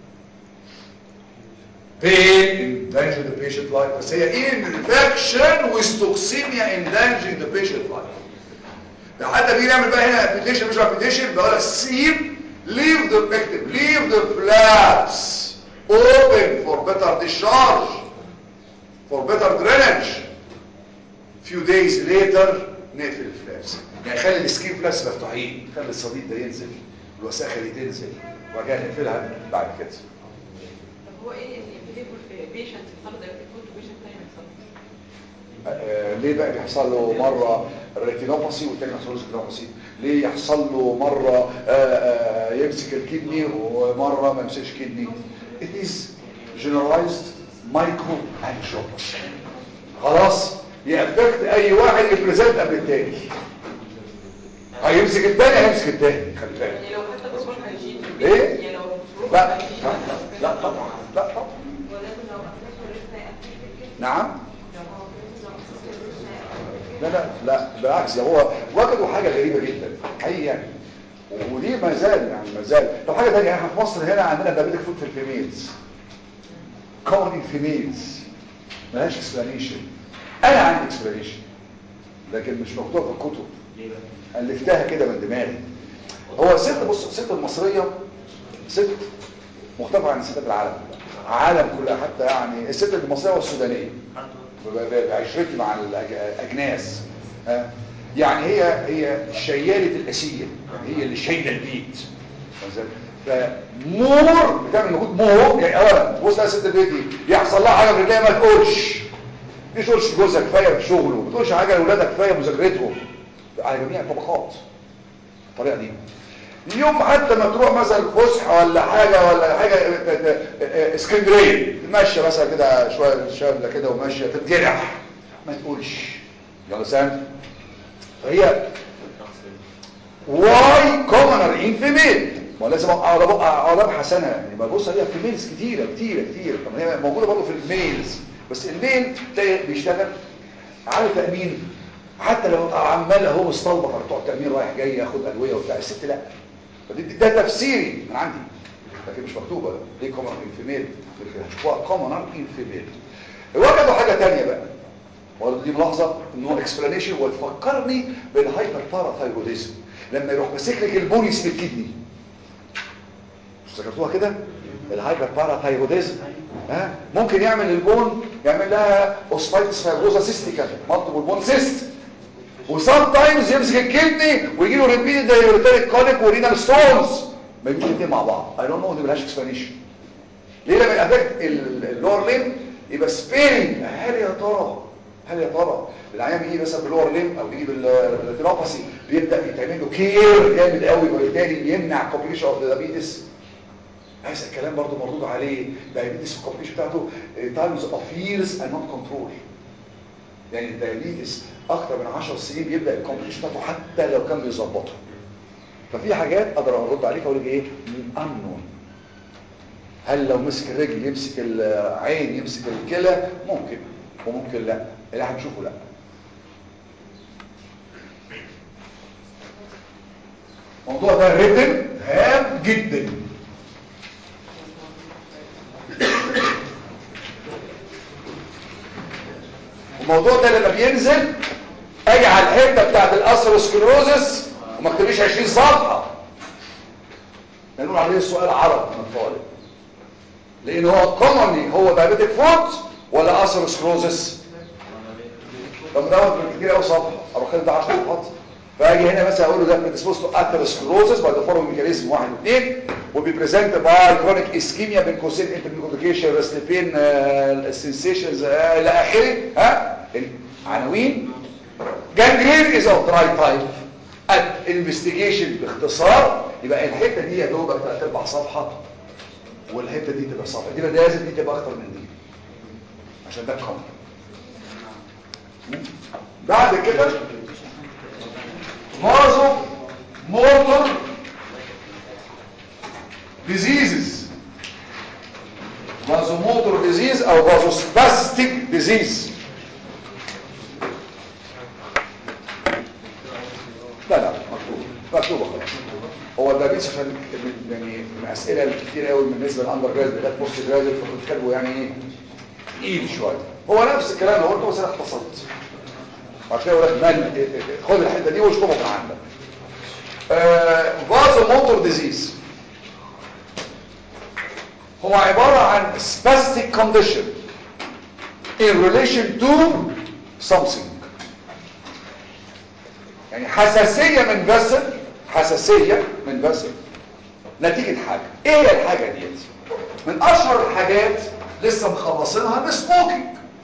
pain endanger the patient life بس هي infection with toxemia endangering the patient life ده حتى بيجي نعمل بقى هنا amputation مش amputation بقول لك سيب leave the victim leave the flaps open for better discharge for better drainage few days later نقفل الفلابس يعني خلي السكين فلابس مفتوحين خلي الصديد ده ينزل الوساخه دي تنزل وبعد كده نقفلها بعد كده طب هو ايه البيهيفير في بيشنت بيحصل دايبيتيك فوت وبيشنت تاني ما يحصلش آه، ليه بقى بيحصل له مرة ريتينوباسي والتاني يحصل له ريتينوباسي ليه يحصل له مرة آه، آه، يمسك الكدني ومرة ما يمسكش كدني it is generalized micro angiopathy خلاص يأفكت اي واحد يبريزنت قبل التاني هيمسك التاني هيمسك التاني خلي بالك يعني لو حتى بروبر هايجين ايه؟ يعني لو بروبر لا هايجين لا لا طبعا لا طبعا ولازم لو اساسه لسه يأكل نعم لو هو لو اساسه لسه يأكل لا لا لا بالعكس ده هو وجدوا حاجة غريبة جدا حقيقي يعني ودي ما زال يعني ما زال طب حاجة تانية احنا في مصر هنا عندنا دابيتك فود في الفيميلز كون فيميلز ملهاش اكسبلانيشن انا عندي اكسبلانيشن لكن مش مكتوبة في الكتب ألفتها كده من دماغي هو الست بص الست المصرية ست مختلفة عن ستات العالم عالم كلها حتى يعني الست المصرية والسودانية ب- ب- بعشرتي مع الأجناس ها؟ يعني هي هي شيالة الأسية يعني هي اللي شايلة البيت فمور بتعمل مجهود مور يعني اولا بص يا ست البيت دي يحصل لها حاجه في رجليها ما تقولش ما تقولش جوزها كفايه في شغله ما تقولش حاجه لاولادها كفايه مذاكرتهم على جميع الطبقات الطريقه دي اليوم حتى ما تروح مثلا فسحه ولا حاجه ولا حاجه ت- ت- اسكندريه تمشي مثلا كده شويه شغله كده وماشيه تتجرح ما تقولش يلا سام فهي واي كومنر ان فيميل ما لازم اقعد أبقى- اقعد ابحث انا يعني ببص عليها في ميلز كتيره كتيره كتير طب هي موجوده برضه في الميلز بس الميل تلاقي بيشتغل عارف تامين حتى لو عمال اهو مستلبط بتوع التامين رايح جاي ياخد ادويه وبتاع الست لا فدي ده تفسيري من عندي لكن مش مكتوبه ليه كومنر ان فيميل هتشوفوها كومنر ان فيميل وجدوا حاجه ثانيه بقى برضه دي ملاحظه ان هو اكسبلانيشن وتفكرني بالهايبر باراثايروديزم لما يروح ماسك لك البوليس في الكدني مش ذكرتوها كده الهايبر باراثايروديزم ها ممكن يعمل البون يعمل لها اوسفايتس فايبروزا سيستيكا مالتيبل بون سيست وسام تايمز يمسك الكدني ويجي له ريبيتد دايوريتيك كوليك ورينال ستونز ما يجيش الاثنين مع بعض اي دونت نو دي ملهاش اكسبلانيشن ليه لما يأفكت اللور ليم يبقى سبيرنج هل يا ترى هل يا ترى العيان بيجي مثلا باللور ليم او بيجي بالتيراباسي بيبدا يتعمل له كير جامد قوي وبالتالي يمنع كومبليكيشن اوف دايابيتس هذا الكلام برضو مردود عليه دايابيتس الكومبليكيشن بتاعته تايمز اوف ييرز اند نوت كنترول يعني الدايابيتس اكتر من 10 سنين بيبدا الكومبليكيشن بتاعته حتى لو كان بيظبطها ففي حاجات اقدر ارد عليك اقول لك ايه unknown هل لو مسك الرجل يمسك العين يمسك الكلى ممكن وممكن لا اللي هنشوفه لا الموضوع ده ريتم هام جدا الموضوع ده لما بينزل اجي على الحته بتاعت الاثيروسكلروزس وما اكتبليش 20 صفحه نقول عليه السؤال عرض من الطالب لان هو كومنلي هو دايابيتك فوت ولا اثيروسكلروزس طب دوت كتير قوي صفحه اروح كده 10 صفحات فاجي هنا مثلا اقول له ده بريدسبوز تو اثيروسكلروزس باي ذا فولوينج ميكانيزم واحد واثنين وبيبريزنت باي كرونيك اسكيميا بين قوسين انترميكوبليكيشن ريستيبين السنسيشنز الى اخره ها العناوين جانجرين از اوف دراي تايب الانفستيجيشن باختصار يبقى الحته دي يا دوبك ثلاث ارباع صفحه والحته دي تبقى صفحه دي لازم دي تبقى اكتر من دي عشان ده كومن بعد كده معظم موتور ديزيزز موتور ديزيز او فازوسباستيك ديزيز لا لا مكتوب مكتوبه خلاص هو الدايابيتس عشان يعني من الاسئله الكتير قوي بالنسبه للاندر جراد لغايه بوست جراد فكتبوا يعني ايه تقيل شويه هو نفس الكلام اللي قلته بس انا اختصرت عشان كده اقول لك مال خد الحته دي واشطبها من عندك فازو موتور ديزيز هو عباره عن spastic condition in relation to something يعني حساسيه من فاسل حساسيه من فاسل نتيجه حاجه ايه هي الحاجه ديت من اشهر الحاجات لسه مخلصينها السموكينج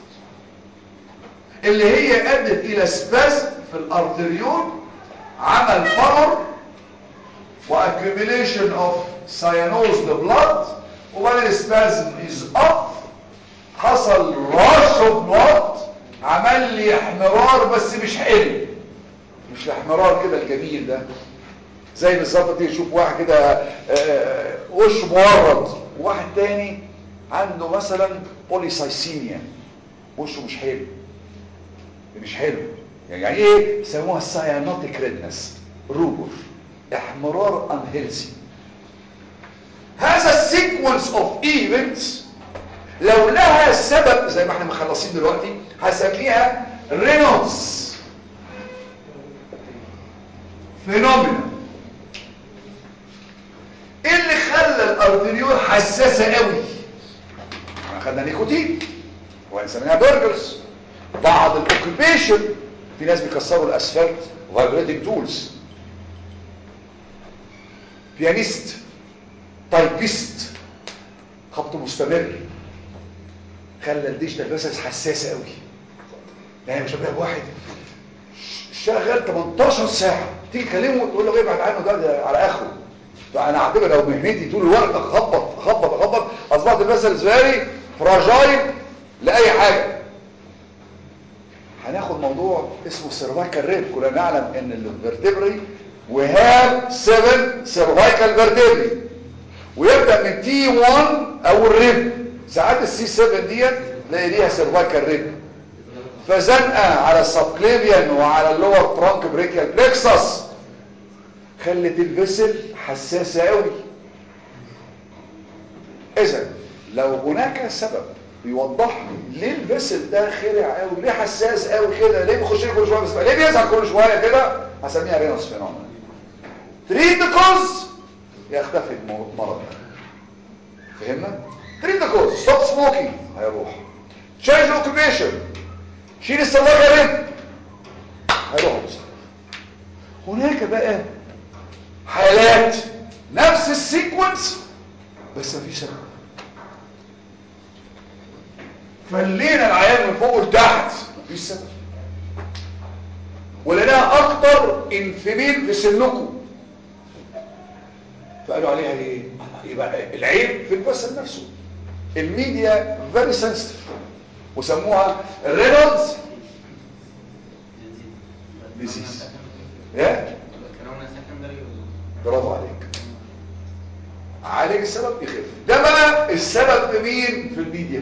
اللي هي ادت الى سباسم في الارتريول عمل فرر واكيوميليشن اوف سيانوز بلاد وبعدين السباسم از اب حصل راش اوف بلاد عمل لي احمرار بس مش حلو مش الاحمرار كده الجميل ده زي بالظبط تيجي تشوف واحد كده وش مورد وواحد تاني عنده مثلا بوليسايسيميا وشه مش حلو مش حلو يعني ايه يسموها سايانوتيك ريدنس روبر احمرار انهيلسي هذا السيكونس اوف ايفنتس لو لها سبب زي ما احنا مخلصين دلوقتي هسميها رينولدز فينومينا ايه اللي خلى الارتريول حساسه قوي احنا خدنا نيكوتين وهنسميها برجرز بعض الاوكيبيشن في ناس بيكسروا الاسفلت فايبريتنج تولز بيانيست تايبيست خبط مستمر خلى الديجيتال فيسلز حساسه قوي يعني مش بقى واحد شغال 18 ساعه تيجي تكلمه وتقول له ابعد عنه ده, ده على اخره فانا اعتبر لو مهنتي طول الوقت اخبط اخبط اخبط اصبحت الفيسلز فيري فراجايل لاي حاجه هناخد موضوع اسمه سيرفايكال ريب كلنا نعلم ان الفرتبري وهاب 7 سيرفايكال فيرتبري ويبدا من تي 1 او الريب ساعات السي 7 ديت تلاقي ليها سيرفايكال ريب فزنقه على السبكليفيان وعلى اللور ترانك بريكيال بلكسس خلت الفيسل حساسه قوي اذا لو هناك سبب يوضح لي ليه الفيسل ده خرع قوي ليه حساس قوي كده ليه بيخش لي كل شويه بس ليه بيزعل كل شويه كده هسميها رينوس فينومينا تريد كوز يختفي المرض ده فهمنا تريد كوز ستوب سموكينج هيروح تشينج اوكيبيشن شيل السواقه ريب هيروح بصراحة. هناك بقى حالات نفس السيكونس بس مفيش سبب فلينا العيان من فوق لتحت مفيش سبب ولقيناها اكتر انفمين في سنكم فقالوا عليها ايه يبقى العيب في البصر نفسه الميديا فيري سنسيتيف وسموها رينولدز ديزيز ايه كورونا سكندري برافو عليك عالج السبب يخف ده بقى السبب في مين في الميديا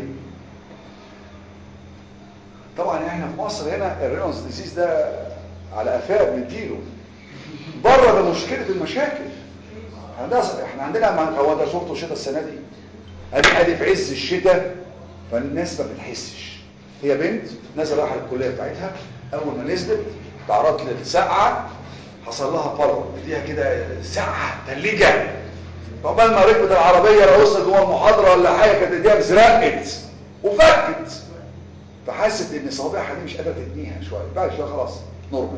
طبعا احنا في مصر هنا الرينولدز ديزيز ده على قفاه بنديله بره ده مشكله المشاكل هندسه احنا عندنا ما هو ده شفته شتاء السنه دي ادي ادي في عز الشتاء فالناس ما بتحسش هي بنت نازله رايحه الكليه بتاعتها اول ما نزلت تعرضت للسقعه حصل لها فرق اديها كده سقعه تلجه عقبال ما ركبت العربيه لو وصلت جوه المحاضره ولا حاجه كانت ايديها ازرقت وفكت فحست ان صوابعها دي مش قادره تتنيها شويه بعد شويه خلاص نورمال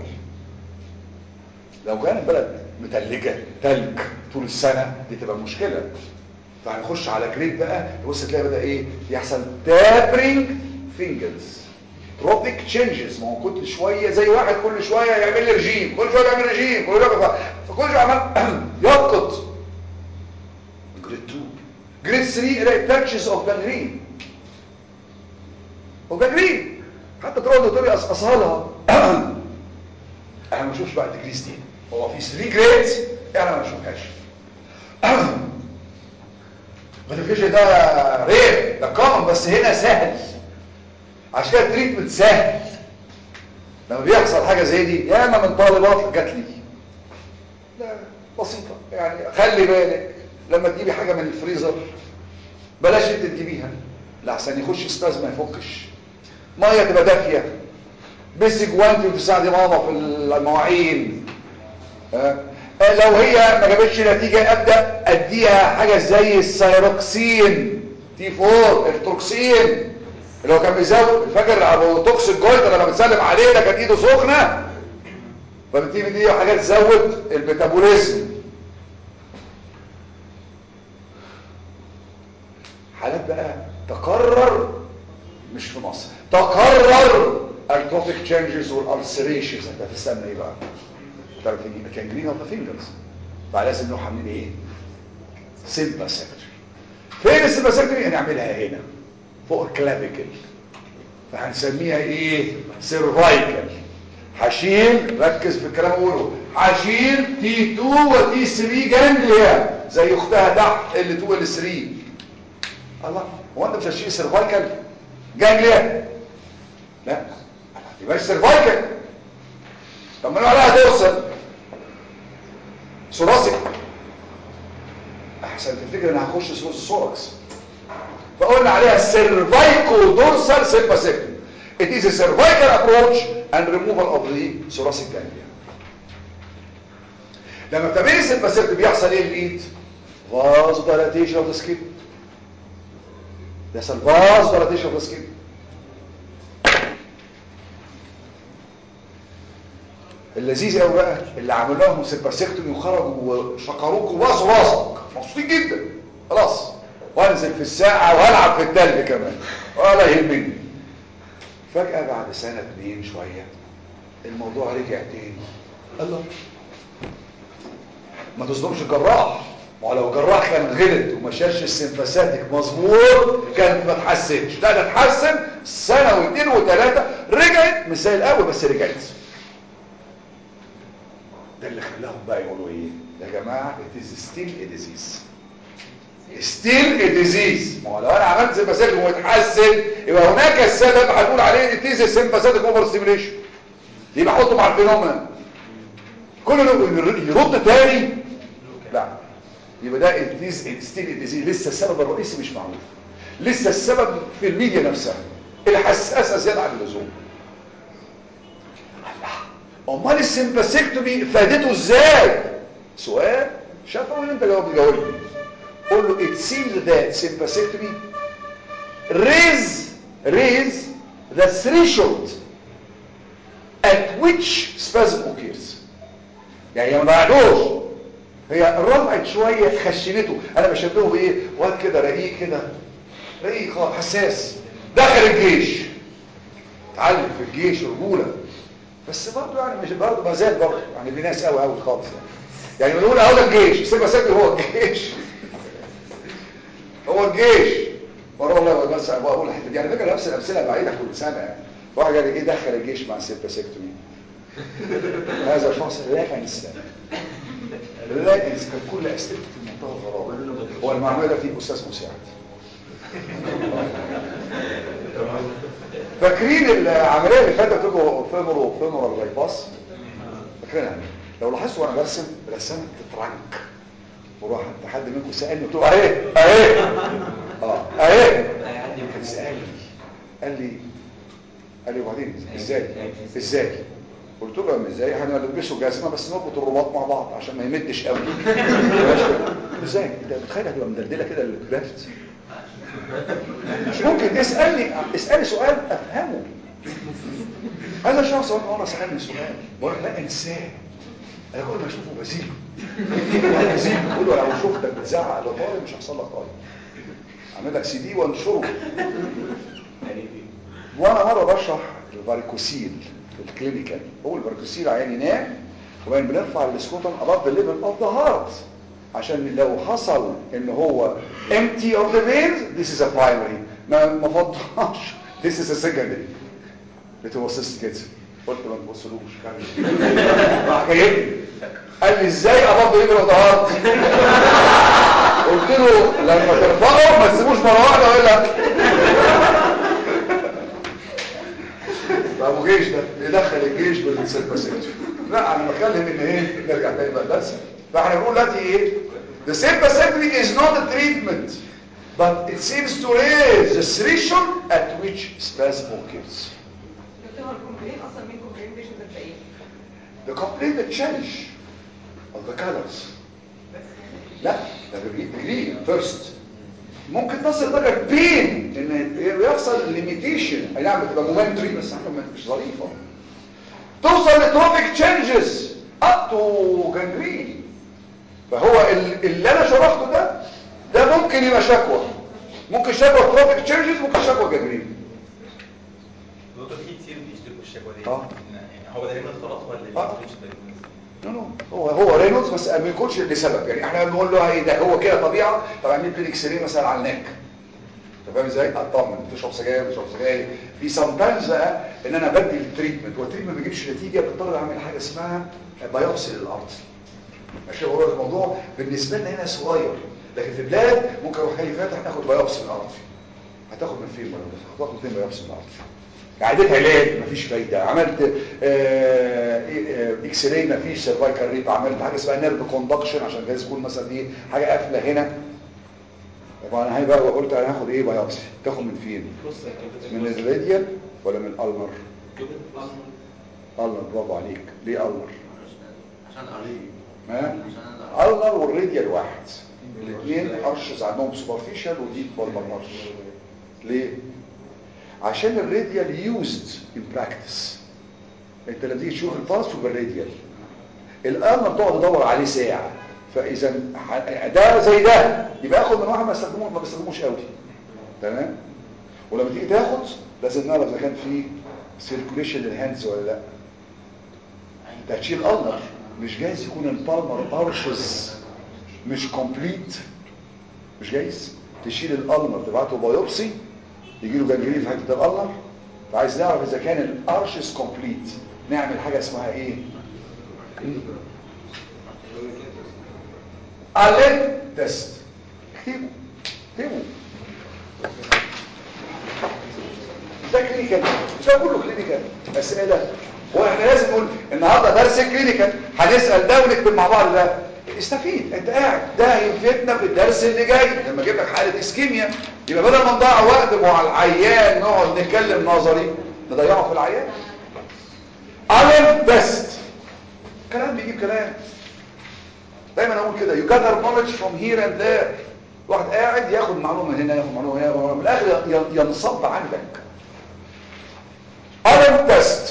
لو كان البلد متلجه تلج طول السنه دي تبقى مشكله فهنخش على جريد بقى تبص تلاقي بدا ايه يحصل تابرينج فينجرز تروبيك تشينجز ما هو كل شويه زي واحد كل شويه يعمل لي رجيم كل شويه يعمل رجيم كل شويه فكل شويه عمال يفقد جريد 2 جريد 3 الاقي باتشز اوف جانجرين وجانجرين حتى تروح الدكتور يقصقصها لها احنا ما نشوفش بقى الديجريز دي هو في 3 جريدز احنا ما نشوفهاش ما ده رير ده كومن بس هنا سهل عشان كده التريتمنت سهل لما بيحصل حاجه زي دي ياما من طالبات جات لي لا بسيطه يعني خلي بالك لما تجيبي حاجه من الفريزر بلاش انت تجيبيها لحسن يخش استاذ ما يفكش ميه تبقى دافيه بس جوانتي وتساعدي ماما في المواعين ها لو هي ما جابتش نتيجه ابدا اديها حاجه زي السيروكسين تي 4 التروكسين اللي هو كان بيزود الفجر ابو توكس الجويتر لما بتسلم عليه ده كانت ايده سخنه فبتيجي دي حاجات تزود الميتابوليزم حالات بقى تكرر مش في مصر تكرر التروبيك تشينجز والالسريشنز انت هتستنى ايه بقى تعرف كان جرين اوف ذا فينجرز فلازم نروح عاملين ايه سيمباسكتري فين السيمباسكتري هنعملها هنا فوق الكلافيكل فهنسميها ايه سيرفايكل هشيل ركز في الكلام اقوله هشيل تي 2 وتي 3 جانجليا زي اختها تحت ال 2 ال 3 الله هو انت مش هتشيل سيرفايكل جانجليا لا يبقى سيرفايكل طب ما عليها توصل ثوراسيك احسن تفتكر ان هخش ثروس الثوركس فقلنا عليها cervical dorsal sympathectomy it is a cervical approach and removal of the thoracic ganglia لما بتعملي sympathectomy بيحصل ايه الايد vasodilatation of the skin بيحصل vasodilatation of the skin اللذيذ قوي بقى اللي عملوا لهم سيمباسكتومي وخرجوا وشكروك وباصوا راسك مبسوطين جدا خلاص وانزل في الساعة والعب في التلج كمان ولا يهمني فجأة بعد سنة اتنين شوية الموضوع رجع تاني الله ما تصدمش الجراح ما لو جراح كان غلط وما شالش السمفاساتيك مظبوط كانت ما تحسنش لا ده اتحسن سنة واثنين وثلاثة رجعت مثال قوي بس رجعت ده اللي خلاهم بقى يقولوا ايه يا جماعة it is still a disease ستيل ديزيز ما هو لو انا عملت سيمباثيك واتحسن يبقى هناك السبب هنقول عليه ديزيز سيمباثيك اوفر ستيميليشن يبقى حطه مع الفينومينا كل يرد تاني لا يبقى ده ديز ستيل ديزيز لسه السبب الرئيسي مش معروف لسه السبب في الميديا نفسها الحساسه زياده عن اللزوم امال السيمباثيكتومي فادته ازاي سؤال شافوا اللي انت جاوب جاوبني قول له it seems that sympathectomy raise raise the threshold at which spasm occurs يعني هي ما بعدوش هي رفعت شوية خشنته انا بشبهه بايه واد كده رقيق كده رقيق خالص حساس دخل الجيش اتعلم في الجيش رجولة بس برضه يعني مش برضه ما زال برضه يعني في ناس قوي قوي خالص يعني يعني بنقول اهو ده الجيش سيبها سيبها هو الجيش هو الجيش مرة والله بس بقول الحته دي يعني فكره نفس الامثله بعيده كل سنه يعني واحد قال لي ايه دخل الجيش مع سيباسيكتومي هذا شخص لا انسان لا انسان كان كل اسئلته في منتهى الغرابه هو المعمول ده فيه استاذ مساعد فاكرين العمليه اللي فاتت لكم فيمورو فيمورال باي باس فاكرينها لو لاحظتوا وانا برسم رسمت ترانك وراح حد منكم سالني قلت له اهي اهي اه اهي كان سالني قال لي قال لي وبعدين ازاي ازاي قلت له يا ازاي احنا نلبسه جزمه بس نربط الرباط مع بعض عشان ما يمدش قوي ازاي انت متخيل هتبقى مدلدله كده الكرافت مش ممكن اسالني اسالي سؤال افهمه هذا الشخص اول مره سالني سؤال بقول لا انسان انا كل ما اشوفه بزيد بزيد بقول له لو شفتك بتزعق لطاري مش هيحصل لك طاري اعمل لك سي دي وانشره وانا مره بشرح الفاريكوسيل في الكلينيكال هو الفاريكوسيل عيان ينام وبعدين بنرفع السكوتم above the level of the heart عشان لو حصل ان هو empty of the veins this is a primary ما ما فضحش this is a secondary بتبصص كده قلت ما تبصلوش راح جايبني قال لي ازاي above the level of the heart قلت له لما ترفعه ما تسيبوش مره واحده ولا ابو جيش ده يدخل الجيش بالسيرفاسيتي لا انا بتكلم ان ايه نرجع تاني بقى درس فاحنا بنقول دلوقتي ايه the sympathetic is not a treatment but it seems to raise the threshold at which spasm occurs دكتور هو الكومبلين اصلا مين كومبلين بيشنت بتبقى ايه؟ the complete change of the colors لا ده degree first ممكن تصل درجة بين ان بيحصل ليميتيشن اي نعم بتبقى مومنتري بس احنا مش ظريفة توصل لتروبيك تشينجز اب تو جانجرين فهو ال- اللي انا شرحته ده ده ممكن يبقى شكوى ممكن شكوى تروبيك تشينجز ممكن شكوى جانجرين دكتور في كتير بيشتكوا الشكوى دي اه. يعني هو ده رينال خلاص ولا اه. مش diagnosis؟ نو نو هو هو رينولدز بس ما يكونش لسبب يعني احنا بنقول له ايه ده هو كده طبيعه طب اعمل لي اكس راي مثلا على النك انت فاهم ازاي اطمن تشرب سجاير تشرب سجاير في سام تايمز بقى ان انا بدي التريتمنت والتريتمنت ما بيجيبش نتيجه بضطر اعمل حاجه اسمها بايوبسي للارض ماشي هو الموضوع بالنسبه لنا هنا صغير لكن في بلاد ممكن اروح جاي فاتح ناخد بايوبسي من الارض هتاخد من فين بايوبسي هتاخد من فين بايوبسي من الارض عديت علاج مفيش فايدة عملت آه، آه، اكس راي مفيش سيرفايكال ريب عملت حاجة اسمها نيرف كوندكشن عشان جايز يكون مثلا ايه حاجة قافلة هنا طب انا هاي بقى وقلت انا هاخد ايه بايوبسي تاخد من فين من الراديال ولا من الالنر النر برافو عليك ليه النر عشان قريب ما عشان النر والراديال واحد الاثنين ارشز عندهم سوبرفيشال وديب بالبر ارش ليه عشان الراديال يوزد ان براكتس انت لما تيجي تشوف الباس بالراديال الالنر تقعد تدور عليه ساعه فاذا ح- ده زي ده يبقى اخد من واحد ما استخدموش ما بيستخدموش قوي تمام ولما تيجي تاخد لازم نعرف اذا كان في سيركوليشن للهاندز ولا لا انت هتشيل الالنر مش جايز يكون البالمر ارشز مش كومبليت مش جايز تشيل الالنر تبعته بايوبسي يجي له جنجرين في حته الالنر فعايز نعرف اذا كان الارشز كومبليت نعمل حاجه اسمها ايه الين تيست اكتبوا اكتبوا ده كلينيكال مش هقول له كلينيكال اسئله هو احنا لازم نقول النهارده درس كلينيكال هنسال ده ونكتب مع بعض ده استفيد انت قاعد ده هيفيدنا في الدرس اللي جاي لما اجيب لك حاله اسكيميا يبقى بدل ما نضيع وقت مع العيان نقعد نتكلم نظري نضيعه في العيان الين تيست كلام بيجيب كلام دايما اقول كده you gather knowledge from here and there واحد قاعد ياخد معلومه من هنا ياخد معلومه هنا ياخد معلومة. في الاخر ين- ينصب عندك Allen test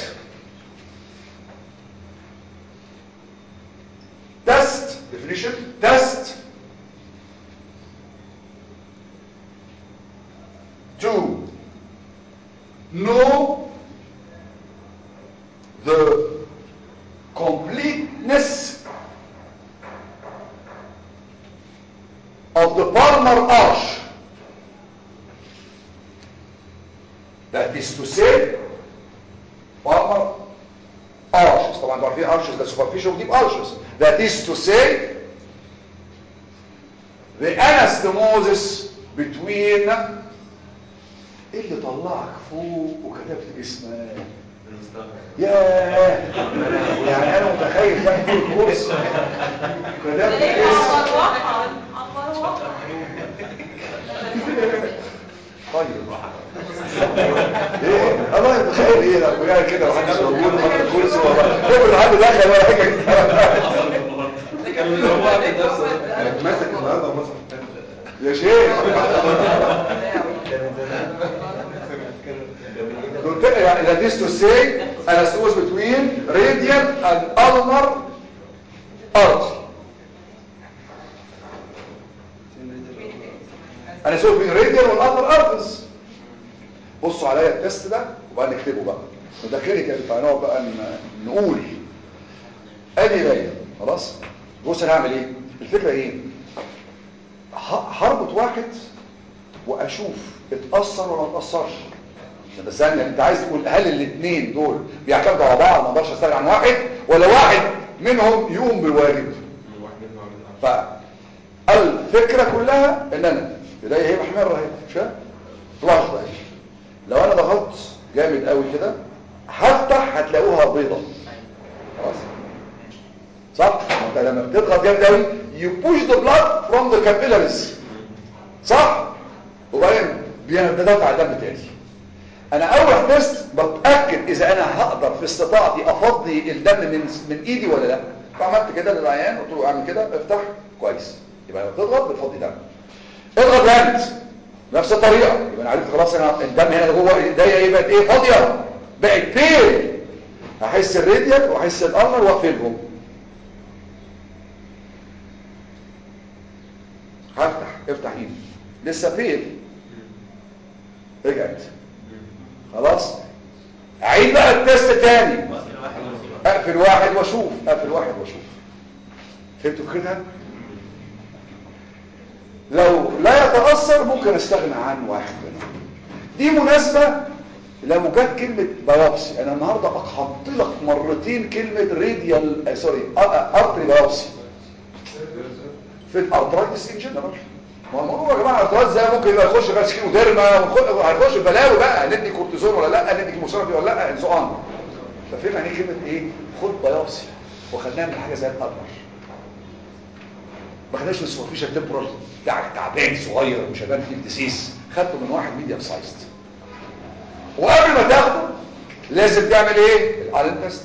test definition test to know the completeness of the palmar arch that is to say palmar arches طبعا انتوا عارفين arches ده superficial deep arches that is to say the anastomosis between ايه اللي طلعك فوق وكتبت اسمك ياه يعني انا متخيل ده طول الكورس كتبت اسم طيب ايه الله يتخيل ايه لو قاعد كده وحدش موجود وحط الكرسي ورا افرض حد دخل ولا حاجه ماسك النهارده وماسك يا شيخ قلت يعني that is to say anastomosis between radial and ulnar artery anastomosis between radial and ulnar arteries بصوا عليا التست ده وبقى نكتبه بقى وده كلينيكال فهنقعد بقى ن- نقول ادي باين خلاص بص انا هعمل ايه الفكره ايه ه- هربط واحد واشوف اتاثر ولا ما اتاثرش عشان بس يعني انت عايز تقول هل الاثنين دول بيعتمدوا على بعض ما اقدرش استغنى عن واحد ولا واحد منهم يقوم بالواجب فالفكره كلها ان انا ايديا هي محمره اهي مش كده لاحظ بقى لو انا ضغطت جامد قوي كده هفتح هتلاقوها بيضه خلاص صح انت لما بتضغط جامد قوي you push the blood from the capillaries صح وبعدين بيدفع الدم تاني انا اول تيست بتاكد اذا انا هقدر في استطاعتي افضي الدم من من ايدي ولا لا فعملت كده للعيان قلت له اعمل كده افتح كويس يبقى لما تضغط بتفضي دم اضغط جامد نفس الطريقه يبقى انا عرفت خلاص انا الدم هنا جوه ايديا ايه بقت ايه فاضيه بقت فين هحس الراديال واحس الارنر واقفلهم هفتح افتح ايدي لسه فين رجعت خلاص اعيد بقى التست تاني اقفل واحد واشوف اقفل واحد واشوف فهمتوا كده لو لا يتأثر ممكن استغنى عن واحد منهم دي مناسبة لو جت كلمة بايوبسي انا النهاردة اقحمت لك مرتين كلمة راديال آه سوري ارتري بايوبسي في الارترايتس ان جنرال ما هو الموضوع يا جماعه ارترايتس ده ممكن يبقى يخش بقى سكيموديرما هيخش بلاوي بقى ندي كورتيزون ولا لا ندي كيموثيرابي ولا لا ان سو اون ففهم يعني إيه كلمه ايه خد بايوبسي وخدناها من حاجه زي الارمر ما خدناش من سوبرفيشال تمبرال بتاع تعبان صغير وشبان فيه ديسيس خدته من واحد ميديم سايزد وقبل ما تاخده لازم تعمل ايه الالن تيست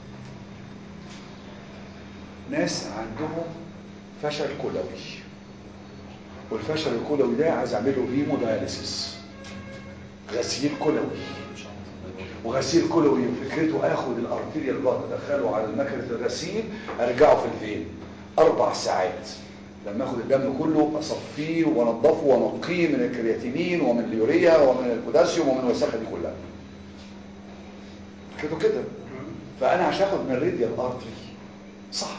ناس عندهم فشل كلوي والفشل الكلوي ده عايز اعمله هيموداياليسيس غسيل كلوي وغسيل كلوي فكرته اخد الارتيريال بلاد ادخله على مكنه الغسيل ارجعه في الفين اربع ساعات لما اخد الدم كله اصفيه وانضفه وانقيه من الكرياتينين ومن اليوريا ومن البوتاسيوم ومن الوساخه دي كلها كده كده فانا عشان اخد من الراديال ارتري صح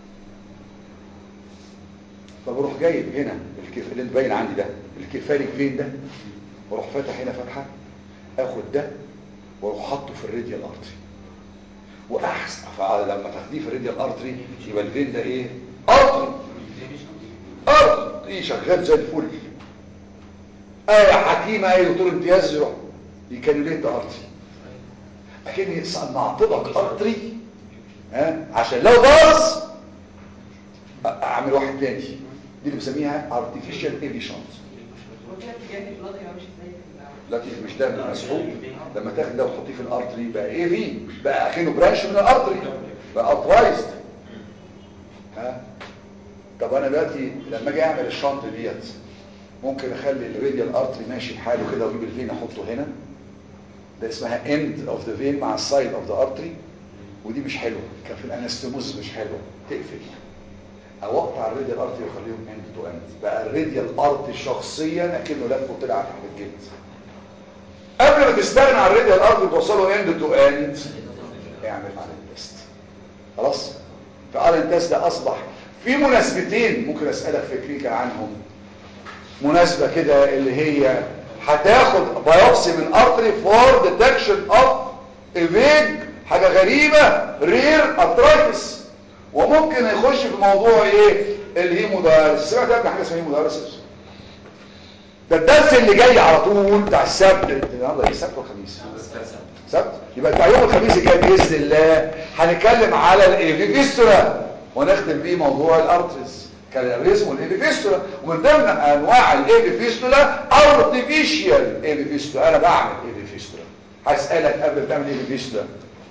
فبروح جايب هنا الكيف اللي باين عندي ده الكفالي فين ده واروح فاتح هنا فتحه اخد ده واروح حاطه في الراديال ارتري واحسن فلما تاخديه في الراديال ارتري يبقى الفين ده ايه ارتري ارتري ايه شغال زي الفل اه يا حكيم اي دكتور امتياز يروح يكلمني ارتري اكني صنعت لك ارتري ها عشان لو باظ اعمل واحد تاني دي اللي بسميها artificial emissions وكده اتجاه البلاد هيبقى ماشي ازاي في الأول؟ لكن مش ده مسحوب لما تاخد ده وتحطيه في الارتري بقى ايه في بقى اكنه برانش من الارتري بقى ارترايزد ها طب انا دلوقتي لما اجي اعمل الشنط ديت ممكن اخلي الراديال ارتري ماشي بحاله كده واجيب الفين احطه هنا ده اسمها end of the vein مع السايد of the artery ودي مش حلوه كان في الانستموز مش حلوه تقفل او اقطع الراديال ارتري واخليهم end to end بقى الراديال ارتري شخصيا اكنه لف وطلع تحت الجلد قبل ما تستغنى عن الراديال ارتري وتوصله end to end اعمل على التست خلاص فعلى التست ده اصبح في مناسبتين ممكن اسالك في كلينيكا عنهم مناسبه كده اللي هي هتاخد بايوبسي من ارتري فور ديتكشن اوف ايفيج حاجه غريبه رير ارترايتس وممكن يخش في موضوع ايه الهيموداياليسيس سمعت قبل حاجه اسمها هيموداياليسيس ده الدرس اللي جاي على طول بتاع السبت النهارده ايه السبت والخميس سبت يبقى بتاع يوم الخميس الجاي باذن الله هنتكلم على الايفيفيستولا ونختم بيه موضوع الارتريز كالابريزم والايفيفيستولا ومن ضمن انواع الايفيفيستولا ارتفيشال ايفيفيستولا انا بعمل ايفيفيستولا هسالك قبل ما تعمل ايفيفيستولا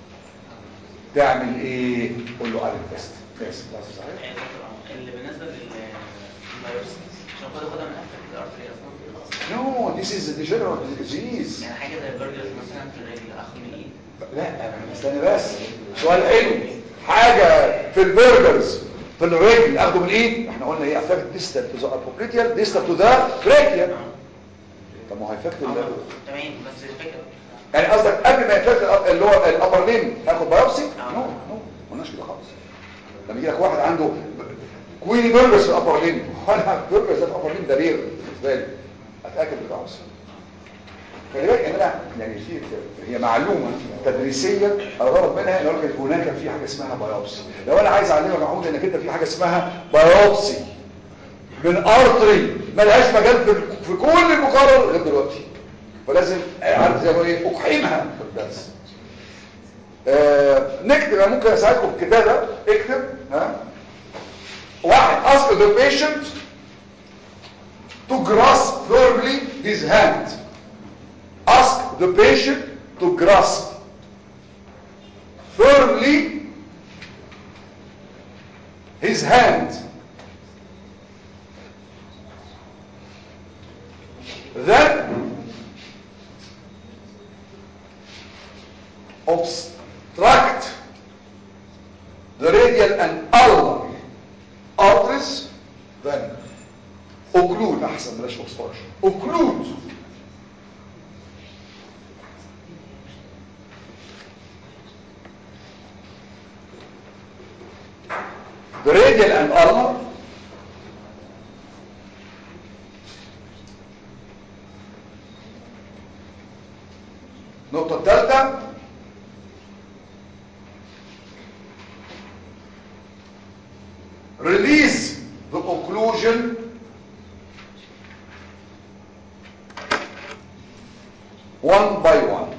تعمل ايه قول له على التست بس صحيح يعني دكتور، اللي بالنسبه للفيروس عشان خد خدها من افكت الارتري اصلا نو ذيس از degenerative disease يعني حاجه زي البرجرز مثلا في الرجل اخد من الايد لا استنى بس سؤال حلو حاجة في البرجرز في الرجل اخده من الايد احنا قلنا ايه افكت ديستال تو ذا ابوبريتيال ديستال تو ذا بريكيال طب ما هو هيفكت ال- تمام بس الفكره يعني قصدك قبل ما يفكت الأ- اللي هو الابر لين هاخد بايوبسي آه. نو نو ما قلناش كده خالص لما يجي لك واحد عنده كويني برجرز في الابر لين وانا برجرز ده في الابر لين ده رير بالنسبه لي اتاكد بالبايوبسي خلي بالك ان انا يعني في هي معلومه تدريسيه الغرض منها ان أقول لك هناك في حاجه اسمها بايوبسي لو انا عايز اعلمك يا محمود انك انت في حاجه اسمها بايوبسي من ارتري ملهاش مجال في, في كل المقرر غير دلوقتي فلازم عارف زي ما ايه اقحمها في الدرس آه نكتب أنا ممكن اساعدكم في الكتابه اكتب ها واحد ask the patient to grasp firmly his hand ask the patient to grasp firmly his hand then obstruct the radial and ulnar arteries then occlude احسن بلاش obstruction occlude the radial and ulnar النقطة الثالثة release the occlusion one by one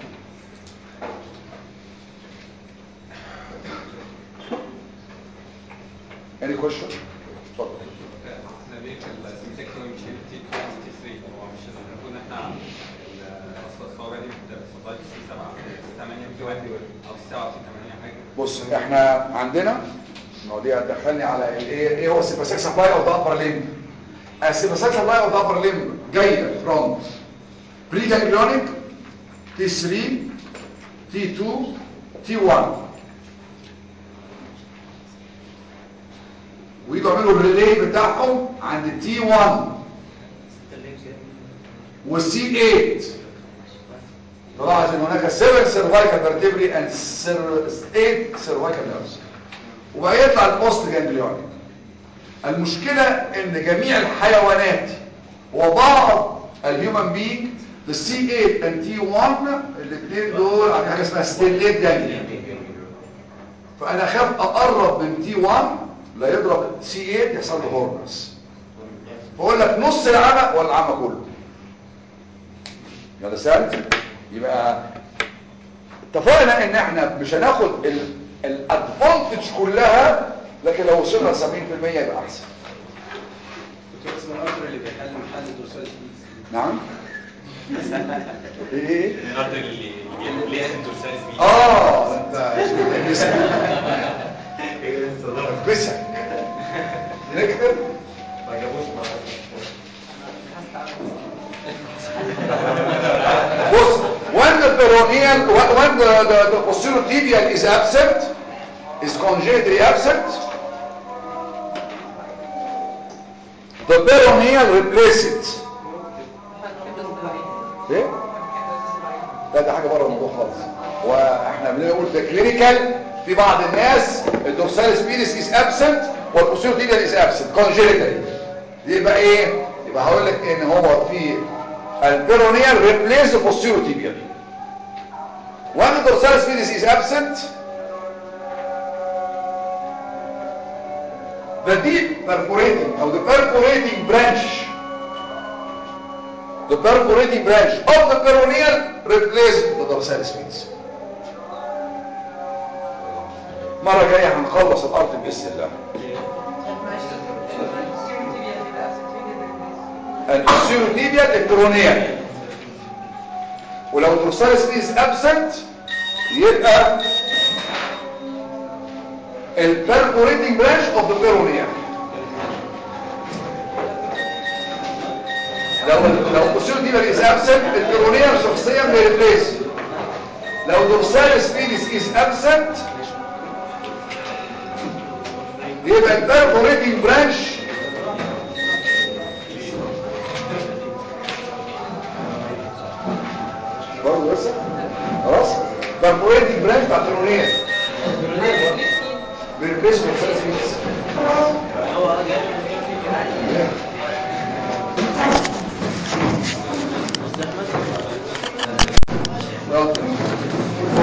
any question اتفضل نبيك السمتكتومي مش هي تي 23 هو مش المفروض ان احنا الاصل الصوابع دي بتبقى في سي 7 8 في 1 او سي 7 في 8 حاجه بص احنا عندنا ما هو دي هتدخلني على ايه ايه هو السيباسيك سبلاي اوف ذا ابر ليمب السيباسيك سبلاي اوف ذا ابر ليمب جايه فروم بري جانجليونيك تي 3 تي 2 تي 1 ويجوا يعملوا الريلي بتاعهم عند تي 1 والسي 8 تلاحظ ان هناك 7 سيرفايكال فيرتبري اند 8 سيرفايكال نيرفز وبقى يطلع البوست جانجليونيك المشكلة ان جميع الحيوانات وبعض الهيومن بينج السي 8 and تي 1 الاثنين دول عندهم حاجه اسمها ستيليت جانجليون فانا خاف اقرب من تي 1 لا يضرب سي 8 يحصل له هورنس بقول لك نص العمى ولا العمى كله يلا سالت يبقى اتفقنا ان احنا مش هناخد الادفانتج كلها لكن لو وصلنا ل 70% يبقى احسن دكتور اسمه الارتر اللي بيحل محل الدورسال نعم ايه الارتر اللي ليه انتورساليس بيه اه انت بسك نكتب ما جابوش معاه بص when the peroneal when the, the, the posterior tibial is absent is congenitally absent the peroneal replace it ايه لا ده حاجه بره الموضوع خالص واحنا بنقول ده كلينيكال في بعض الناس الدورسال سبينس از ابسنت والبوستيريور تيبيال از ابسنت كونجنتال دي يبقى ايه يبقى هقول لك ان هو في البيرونيال ريبليس البوستيريور تيبيال when the dorsal spinous is absent the deep perforating or the perforating branch the perforating branch of the peroneal replace the dorsal spinous مرة جاية هنخلص الأرض بإذن الله معلش دكتور السيروتيبيا بيبقى absent فين الريبليس السيروتيبيال البيرونيال ولو دورسال سبيس ابسنت يبقى البربوريتنج برانش اوف ذا بيرونيال لو لو السيروتيبيال از ابسنت البيرونيال شخصيا بيريبليس لو دورسال سبيس از ابسنت يبقى البربوريتنج برانش برضه لسه خلاص بربوريتنج برانش بتاع البيرونيال بيريبليس دورسال سبيس هو جاي يلا